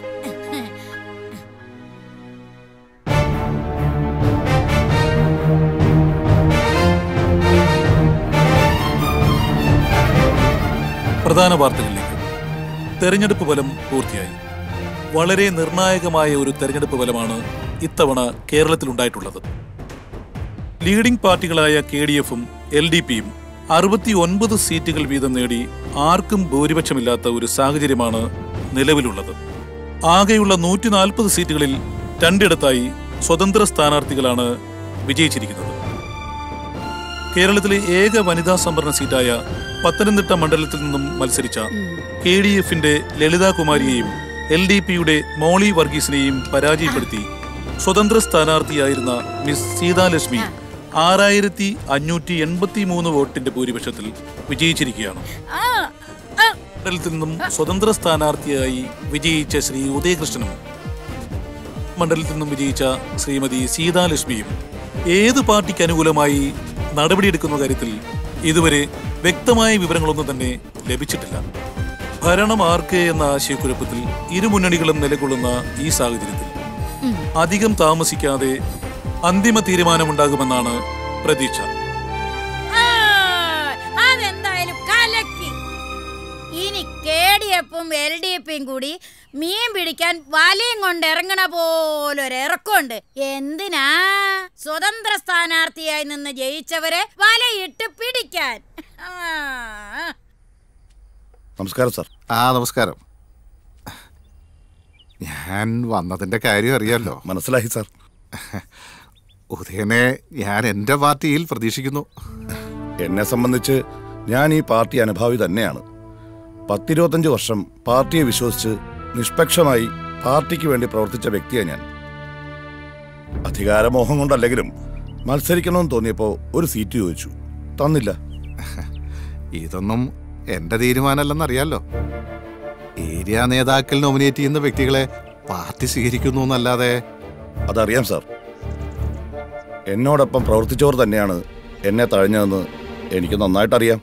പ്രധാന വാർത്തകളിലേക്ക് തെരഞ്ഞെടുപ്പ് ഫലം പൂർത്തിയായി വളരെ നിർണായകമായ ഒരു തെരഞ്ഞെടുപ്പ് ഫലമാണ് ഇത്തവണ കേരളത്തിലുണ്ടായിട്ടുള്ളത് ലീഡിംഗ് പാർട്ടികളായ കെ ഡി എഫും എൽ ഡി പിയും അറുപത്തി ഒൻപത് സീറ്റുകൾ വീതം നേടി ആർക്കും ഭൂരിപക്ഷമില്ലാത്ത ഒരു സാഹചര്യമാണ് നിലവിലുള്ളത് ആകെയുള്ള നൂറ്റി നാൽപ്പത് സീറ്റുകളിൽ രണ്ടിടത്തായി സ്വതന്ത്ര സ്ഥാനാർത്ഥികളാണ് വിജയിച്ചിരിക്കുന്നത് കേരളത്തിലെ ഏക വനിതാ സംവരണ സീറ്റായ പത്തനംതിട്ട മണ്ഡലത്തിൽ നിന്നും മത്സരിച്ച കെ ഡി എഫിന്റെ ലളിതാകുമാരിയെയും എൽ ഡി പിയുടെ മോളി വർഗീസിനെയും പരാജയപ്പെടുത്തി സ്വതന്ത്ര സ്ഥാനാർത്ഥിയായിരുന്ന മിസ് സീതാലക്ഷ്മി ആറായിരത്തി അഞ്ഞൂറ്റി എൺപത്തി മൂന്ന് വോട്ടിന്റെ ഭൂരിപക്ഷത്തിൽ വിജയിച്ചിരിക്കുകയാണ് ആ, ആ, മണ്ഡലത്തിൽ നിന്നും സ്വതന്ത്ര സ്ഥാനാർത്ഥിയായി വിജയിച്ച ശ്രീ ഉദയകൃഷ്ണനും മണ്ഡലത്തിൽ നിന്നും വിജയിച്ച ശ്രീമതി സീതാലക്ഷ്മിയും ഏത് പാർട്ടിക്ക് അനുകൂലമായി നടപടിയെടുക്കുന്ന കാര്യത്തിൽ ഇതുവരെ വ്യക്തമായ വിവരങ്ങളൊന്നും തന്നെ ലഭിച്ചിട്ടില്ല ഭരണം ആർക്ക് എന്ന ആശയക്കുഴപ്പത്തിൽ ഇരു മുന്നണികളും നിലകൊള്ളുന്ന ഈ സാഹചര്യത്തിൽ അധികം താമസിക്കാതെ അന്തിമ തീരുമാനമുണ്ടാകുമെന്നാണ് പ്രതീക്ഷ ആ, അതെന്തായാലും കലക്കി ഇനി കെ ഡി എഫും എൽ ഡി എഫും കൂടി മീൻ പിടിക്കാൻ വലയും കൊണ്ട് ഇറങ്ങണ പോലൊരു ഇറക്കമുണ്ട് എന്തിനാ സ്വതന്ത്ര സ്ഥാനാർത്ഥിയായി നിന്ന് ജയിച്ചവരെ വലയിട്ട് പിടിക്കാൻ ആ നമസ്കാരം സാർ ആ നമസ്കാരം ഞാൻ വന്നതിന്റെ കാര്യം അറിയാമല്ലോ മനസ്സിലായി സാർ ഉദയനെ ഞാൻ എൻ്റെ പാർട്ടിയിൽ പ്രതീക്ഷിക്കുന്നു എന്നെ സംബന്ധിച്ച് ഞാൻ ഈ പാർട്ടി അനുഭാവി തന്നെയാണ് പത്തിരുപത്തഞ്ച് വർഷം പാർട്ടിയെ വിശ്വസിച്ച് നിഷ്പക്ഷമായി പാർട്ടിക്ക് വേണ്ടി പ്രവർത്തിച്ച വ്യക്തിയാണ് ഞാൻ അധികാരമോഹം കൊണ്ടല്ലെങ്കിലും മത്സരിക്കണമെന്ന് തോന്നിയപ്പോൾ ഒരു സീറ്റ് ചോദിച്ചു തന്നില്ല ഇതൊന്നും എൻ്റെ തീരുമാനമല്ലെന്നറിയാലോ ഏരിയ നേതാക്കൾ നോമിനേറ്റ് ചെയ്യുന്ന വ്യക്തികളെ പാർട്ടി സ്വീകരിക്കുന്നു എന്നല്ലാതെ അതറിയാം സാർ എന്നോടൊപ്പം പ്രവർത്തിച്ചവർ തന്നെയാണ് എന്നെ തഴഞ്ഞതെന്ന് എനിക്ക് നന്നായിട്ടറിയാം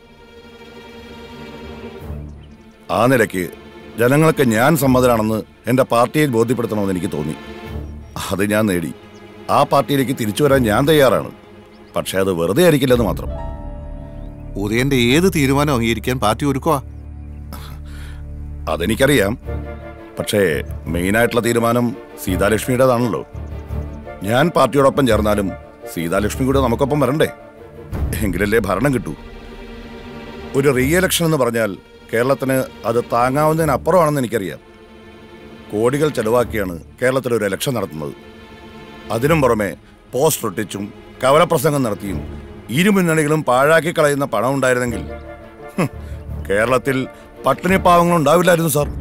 ആ നിലയ്ക്ക് ജനങ്ങൾക്ക് ഞാൻ സമ്മതനാണെന്ന് എൻ്റെ പാർട്ടിയെ ബോധ്യപ്പെടുത്തണമെന്ന് എനിക്ക് തോന്നി അത് ഞാൻ നേടി ആ പാർട്ടിയിലേക്ക് തിരിച്ചു വരാൻ ഞാൻ തയ്യാറാണ് പക്ഷേ അത് വെറുതെ ആയിരിക്കില്ലെന്ന് മാത്രം ഉദയന്റെ ഏത് തീരുമാനം അംഗീകരിക്കാൻ പാർട്ടി ഒരുക്കുക അതെനിക്കറിയാം പക്ഷേ മെയിനായിട്ടുള്ള തീരുമാനം സീതാലക്ഷ്മിയുടേതാണല്ലോ ഞാൻ പാർട്ടിയോടൊപ്പം ചേർന്നാലും സീതാലക്ഷ്മി കൂടെ നമുക്കൊപ്പം വരണ്ടേ എങ്കിലല്ലേ ഭരണം കിട്ടൂ ഒരു റീ എലക്ഷൻ എന്ന് പറഞ്ഞാൽ കേരളത്തിന് അത് താങ്ങാവുന്നതിനപ്പുറമാണെന്ന് എനിക്കറിയാം കോടികൾ ചെലവാക്കിയാണ് കേരളത്തിൽ ഒരു ഇലക്ഷൻ നടത്തുന്നത് അതിനും പുറമെ പോസ്റ്റർ ഒട്ടിച്ചും കവലപ്രസംഗം നടത്തിയും ഇരു മുന്നണികളും പാഴാക്കി കളയുന്ന പണം ഉണ്ടായിരുന്നെങ്കിൽ ഹും, കേരളത്തിൽ പട്ടിണി പാവങ്ങൾ ഉണ്ടാവില്ലായിരുന്നു സാർ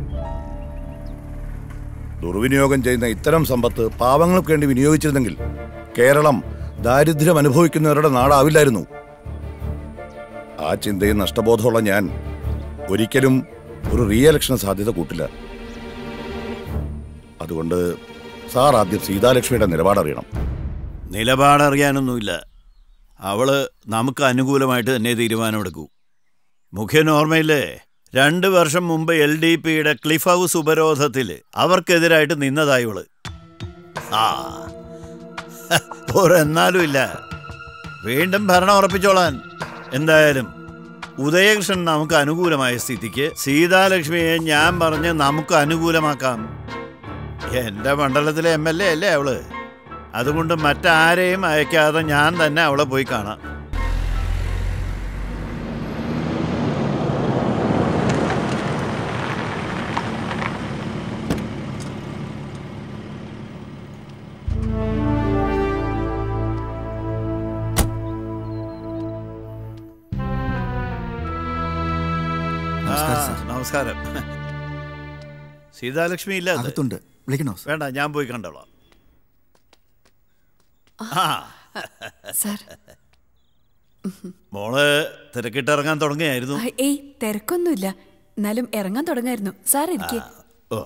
ദുർവിനിയോഗം ചെയ്യുന്ന ഇത്തരം സമ്പത്ത് പാവങ്ങൾക്ക് വേണ്ടി വിനിയോഗിച്ചിരുന്നെങ്കിൽ കേരളം ദാരിദ്ര്യം അനുഭവിക്കുന്നവരുടെ നാടാവില്ലായിരുന്നു ആ ചിന്തയും നഷ്ടബോധമുള്ള ഞാൻ ഒരിക്കലും ഒരു റീ എലക്ഷന് സാധ്യത കൂട്ടില്ല അതുകൊണ്ട് സാർ ആദ്യം സീതാലക്ഷ്മിയുടെ നിലപാടറിയണം നിലപാടറിയാനൊന്നുമില്ല അവള് നമുക്ക് അനുകൂലമായിട്ട് തന്നെ തീരുമാനമെടുക്കൂ മുഖ്യൻ ഓർമ്മയില്ലേ രണ്ട് വർഷം മുമ്പ് എൽ ഡി പിയുടെ ക്ലിഫ് ഹൗസ് ഉപരോധത്തിൽ അവർക്കെതിരായിട്ട് നിന്നതായി ഇവള് ആ ഒരെന്നാലും ഇല്ല വീണ്ടും ഭരണം ഉറപ്പിച്ചോളാൻ എന്തായാലും ഉദയകൃഷ്ണൻ നമുക്ക് അനുകൂലമായ സ്ഥിതിക്ക് സീതാലക്ഷ്മിയെ ഞാൻ പറഞ്ഞ് നമുക്ക് അനുകൂലമാക്കാം എന്റെ മണ്ഡലത്തിലെ എം എൽ എ അല്ലേ അവള് അതുകൊണ്ട് മറ്റാരെയും അയക്കാതെ ഞാൻ തന്നെ അവളെ പോയി കാണാം ആ, നമസ്കാരം, സാർ. നമസ്കാരം സീതാലക്ഷ്മി ഇല്ല അത്? അകത്തുണ്ട് വിളിക്കണോ വേണ്ട ഞാൻ പോയി കണ്ടോളാം ആ സാർ മോള് തിരക്കിട്ടിറങ്ങാൻ തുടങ്ങിയായിരുന്നു ആ, ഏയ് തിരക്കൊന്നുമില്ല എന്നാലും ഇറങ്ങാൻ തുടങ്ങായിരുന്നു സാർ എനിക്ക് ഓ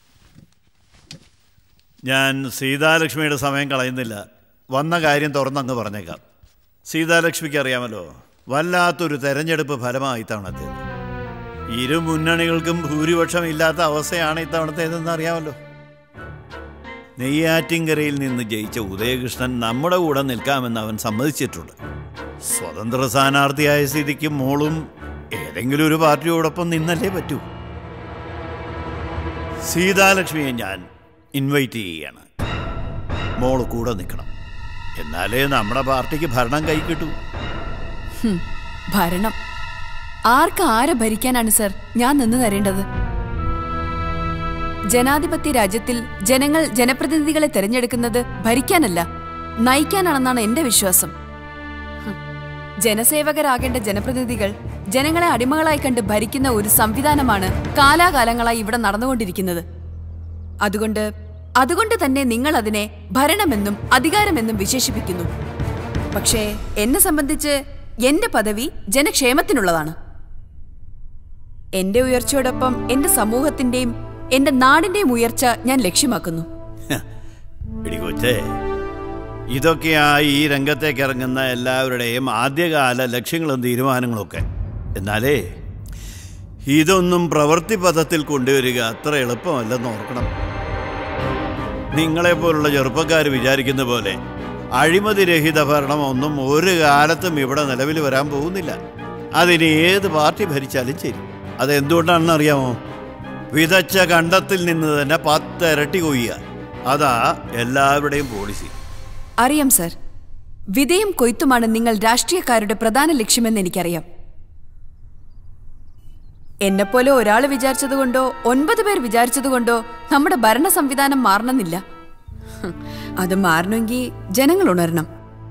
ഞാൻ സീതാലക്ഷ്മിയുടെ സമയം കളയുന്നില്ല വന്ന കാര്യം തുറന്നങ്ങ് പറഞ്ഞേക്കാം സീതാലക്ഷ്മിക്ക് അറിയാമല്ലോ വല്ലാത്തൊരു തെരഞ്ഞെടുപ്പ് ഫലമായി ഇത്തവണത്തേത് ഇരു മുന്നണികൾക്കും ഭൂരിപക്ഷം ഇല്ലാത്ത അവസ്ഥയാണ് ഇത്തവണത്തേതെന്ന് അറിയാമല്ലോ നെയ്യാറ്റിൻകരയിൽ നിന്ന് ജയിച്ച ഉദയകൃഷ്ണൻ നമ്മുടെ കൂടെ നിൽക്കാമെന്ന് അവൻ സമ്മതിച്ചിട്ടുണ്ട് സ്വതന്ത്ര സ്ഥാനാർത്ഥിയായ സ്ഥിതിക്ക് മോളും ഏതെങ്കിലും ഒരു പാർട്ടിയോടൊപ്പം നിന്നല്ലേ പറ്റൂ സീതാലക്ഷ്മിയെ ഞാൻ ഇൻവൈറ്റ് ചെയ്യാണ് മോള് കൂടെ നിൽക്കണം എന്നാലേ നമ്മുടെ പാർട്ടിക്ക് ഭരണം കൈ കിട്ടൂ ഹും, ഭരണം ആർക്ക് ആരെ ഭരിക്കാനാണ് സർ ഞാൻ നിന്ന് തരേണ്ടത് ജനാധിപത്യ രാജ്യത്തിൽ ജനങ്ങൾ ജനപ്രതിനിധികളെ തിരഞ്ഞെടുക്കുന്നത് ഭരിക്കാനല്ല നയിക്കാനാണെന്നാണ് എന്റെ വിശ്വാസം ഹും, ജനസേവകരാകേണ്ട ജനപ്രതിനിധികൾ ജനങ്ങളെ അടിമകളായി കണ്ട് ഭരിക്കുന്ന ഒരു സംവിധാനമാണ് കാലാകാലങ്ങളായി ഇവിടെ നടന്നുകൊണ്ടിരിക്കുന്നത് അതുകൊണ്ട് അതുകൊണ്ട് തന്നെ നിങ്ങൾ അതിനെ ഭരണമെന്നും അധികാരമെന്നും വിശേഷിപ്പിക്കുന്നു പക്ഷേ എന്നെ സംബന്ധിച്ച് എന്റെ പദവി ജനക്ഷേമത്തിനുള്ളതാണ് എന്റെ ഉയർച്ചയോടൊപ്പം എന്റെ സമൂഹത്തിന്റെയും എന്റെ നാടിന്റെയും ഉയർച്ച ഞാൻ ലക്ഷ്യമാക്കുന്നു എടി കൊച്ചേ ഇതൊക്കെയാ ഈ രംഗത്തേക്ക് ഇറങ്ങുന്ന എല്ലാവരുടെയും ആദ്യകാല ലക്ഷ്യങ്ങളും തീരുമാനങ്ങളും ഒക്കെ എന്നാലേ ഇതൊന്നും പ്രവൃത്തി പദത്തിൽ കൊണ്ടുവരിക അത്ര എളുപ്പമല്ലെന്ന് ഓർക്കണം നിങ്ങളെപ്പോലുള്ള ചെറുപ്പക്കാർ വിചാരിക്കുന്ന പോലെ അഴിമതിരഹിത ഭരണം ഒന്നും ഒരു കാലത്തും ഇവിടെ നിലവിൽ വരാൻ പോകുന്നില്ല അതിന് ഏത് പാർട്ടി ഭരിച്ചാലും ശരി അതെന്തുകൊണ്ടാണെന്ന് അറിയാമോ വിതച്ച കണ്ടത്തിൽ നിന്ന് തന്നെ പത്തിരട്ടി കൊയ്യുക അതാ എല്ലാവരുടെയും പോളിസി അറിയാം സർ വിധയും കൊയ്ത്തുമാണ് നിങ്ങൾ രാഷ്ട്രീയക്കാരുടെ പ്രധാന ലക്ഷ്യമെന്ന് എനിക്കറിയാം എന്നെപ്പോലെ ഒരാൾ വിചാരിച്ചതുകൊണ്ടോ ഒൻപത് പേർ വിചാരിച്ചതുകൊണ്ടോ നമ്മുടെ ഭരണ സംവിധാനം മാറണമെന്നില്ല ഹും, അത് മാറണമെങ്കിൽ ജനങ്ങൾ ഉണരണം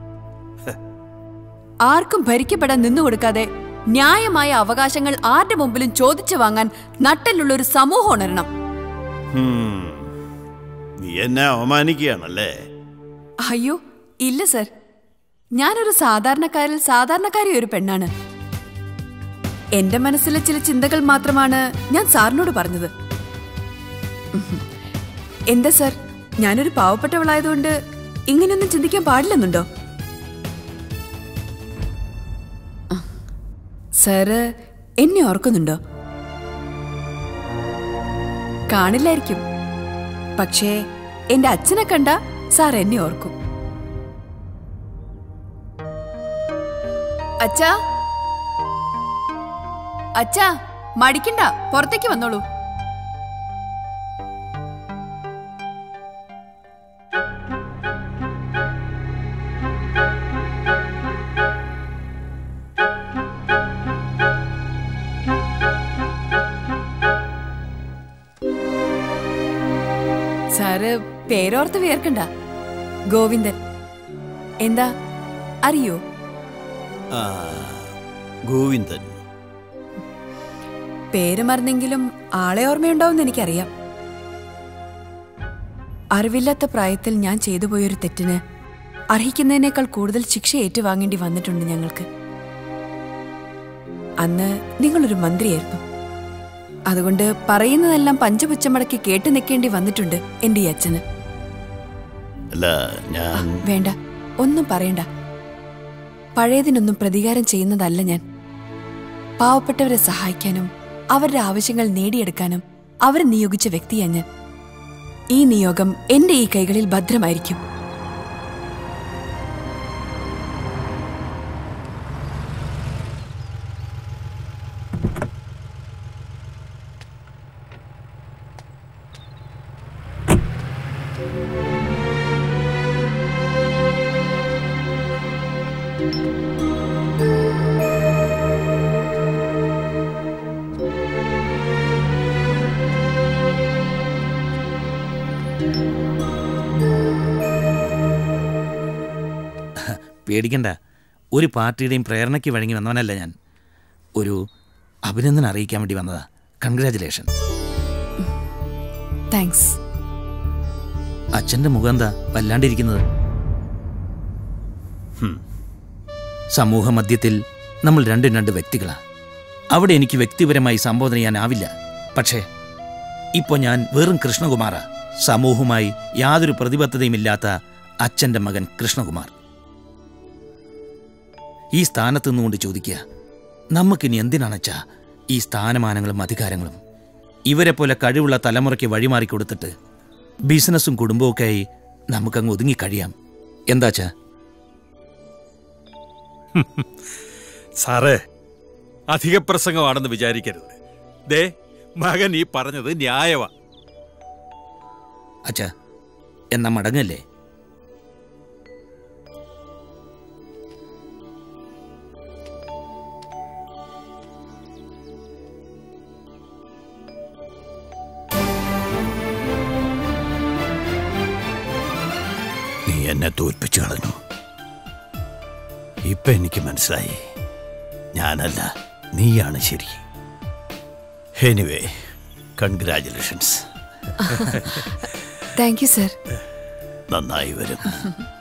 ആർക്കും ഭരിക്കപ്പെടാൻ നിന്നുകൊടുക്കാതെ ന്യായമായ അവകാശങ്ങൾ ആരുടെ മുമ്പിലും ചോദിച്ചു വാങ്ങാൻ നട്ടലുള്ള ഒരു സമൂഹം ഉണരണം ഹും. നീ എന്നെ അവമാനിക്കുകയാണല്ലേ അയ്യോ ഇല്ല സർ ഞാനൊരു സാധാരണക്കാരിൽ സാധാരണക്കാരി ഒരു പെണ്ണാണ് എന്റെ മനസ്സിലെ ചില ചിന്തകൾ മാത്രമാണ് ഞാൻ സാറിനോട് പറഞ്ഞത് ഉഹും. എന്താ സർ ഞാനൊരു പാവപ്പെട്ടവളായതുകൊണ്ട് ഇങ്ങനെയൊന്നും ചിന്തിക്കാൻ പാടില്ലെന്നുണ്ടോ ആ. സാറ് എന്നെ ഓർക്കുന്നുണ്ടോ കാണില്ലായിരിക്കും പക്ഷേ എന്റെ അച്ഛനെ കണ്ട സാർ എന്നെ ഓർക്കും അച്ഛാ അച്ഛാ മടിക്കണ്ട പുറത്തേക്ക് വന്നോളൂ സാറ് പേരോർത്ത് വിയർക്കണ്ട ഗോവിന്ദൻ എന്താ അറിയോ ആ ഗോവിന്ദൻ പേര് മറന്നെങ്കിലും ആളെ ഓർമ്മയുണ്ടാവുമെന്ന് എനിക്കറിയാം അറിവില്ലാത്ത പ്രായത്തിൽ ഞാൻ ചെയ്തു പോയൊരു തെറ്റിന് അർഹിക്കുന്നതിനേക്കാൾ കൂടുതൽ ശിക്ഷ ഏറ്റുവാങ്ങേണ്ടി വന്നിട്ടുണ്ട് ഞങ്ങൾക്ക് അന്ന് നിങ്ങളൊരു മന്ത്രിയായിരുന്നു അതുകൊണ്ട് പറയുന്നതെല്ലാം പഞ്ചപുച്ചമടക്കി കേട്ടു നിൽക്കേണ്ടി വന്നിട്ടുണ്ട് എന്റെ ഈ അച്ഛന് അല്ല ഞാൻ വേണ്ട ഒന്നും പറയണ്ട പഴയതിനൊന്നും പ്രതികാരം ചെയ്യുന്നതല്ല ഞാൻ പാവപ്പെട്ടവരെ സഹായിക്കാനും അവരുടെ ആവശ്യങ്ങൾ നേടിയെടുക്കാനും അവർ നിയോഗിച്ച വ്യക്തിയാ ഞാൻ ഈ നിയോഗം എന്റെ ഈ കൈകളിൽ ഭദ്രമായിരിക്കും പേടിക്കണ്ട ഒരു പാർട്ടിയുടെയും പ്രേരണയ്ക്ക് വഴങ്ങി വന്നവനല്ല ഞാൻ ഒരു അഭിനന്ദനം അറിയിക്കാൻ വേണ്ടി വന്നതാ കൺഗ്രാചുലേഷൻ താങ്ക്സ് അച്ഛൻ്റെ മുഖം എന്താ വല്ലാണ്ടിരിക്കുന്നത് ഹും. സമൂഹ മധ്യത്തിൽ നമ്മൾ രണ്ടും രണ്ട് വ്യക്തികളാണ് അവിടെ എനിക്ക് വ്യക്തിപരമായി സംബോധന ചെയ്യാനാവില്ല പക്ഷേ ഇപ്പോൾ ഞാൻ വെറും കൃഷ്ണകുമാറ സമൂഹവുമായി യാതൊരു പ്രതിബദ്ധതയുമില്ലാത്ത അച്ഛൻ്റെ മകൻ കൃഷ്ണകുമാർ ഈ സ്ഥാനത്ത് നിന്നുകൊണ്ട് ചോദിക്കുക നമുക്കിനി എന്തിനാണച്ചാ ഈ സ്ഥാനമാനങ്ങളും അധികാരങ്ങളും ഇവരെ പോലെ കഴിവുള്ള തലമുറയ്ക്ക് വഴിമാറി കൊടുത്തിട്ട് ബിസിനസ്സും കുടുംബവും ആയി നമുക്കങ്ങ് ഒതുങ്ങിക്കഴിയാം എന്താച്ചാ സാറേ അധിക പ്രസംഗമാണെന്ന് വിചാരിക്കരുത് ദേ മകൻ ഈ പറഞ്ഞത് ന്യായവാ അച്ഛാ എന്നാ മടങ്ങല്ലേ നീ എന്നെ തോൽപ്പിച്ചു കളഞ്ഞു ഇപ്പൊ എനിക്ക് മനസ്സിലായി ഞാനല്ല നീയാണ് ശരി anyway congratulations thank you sir നന്നായി വരും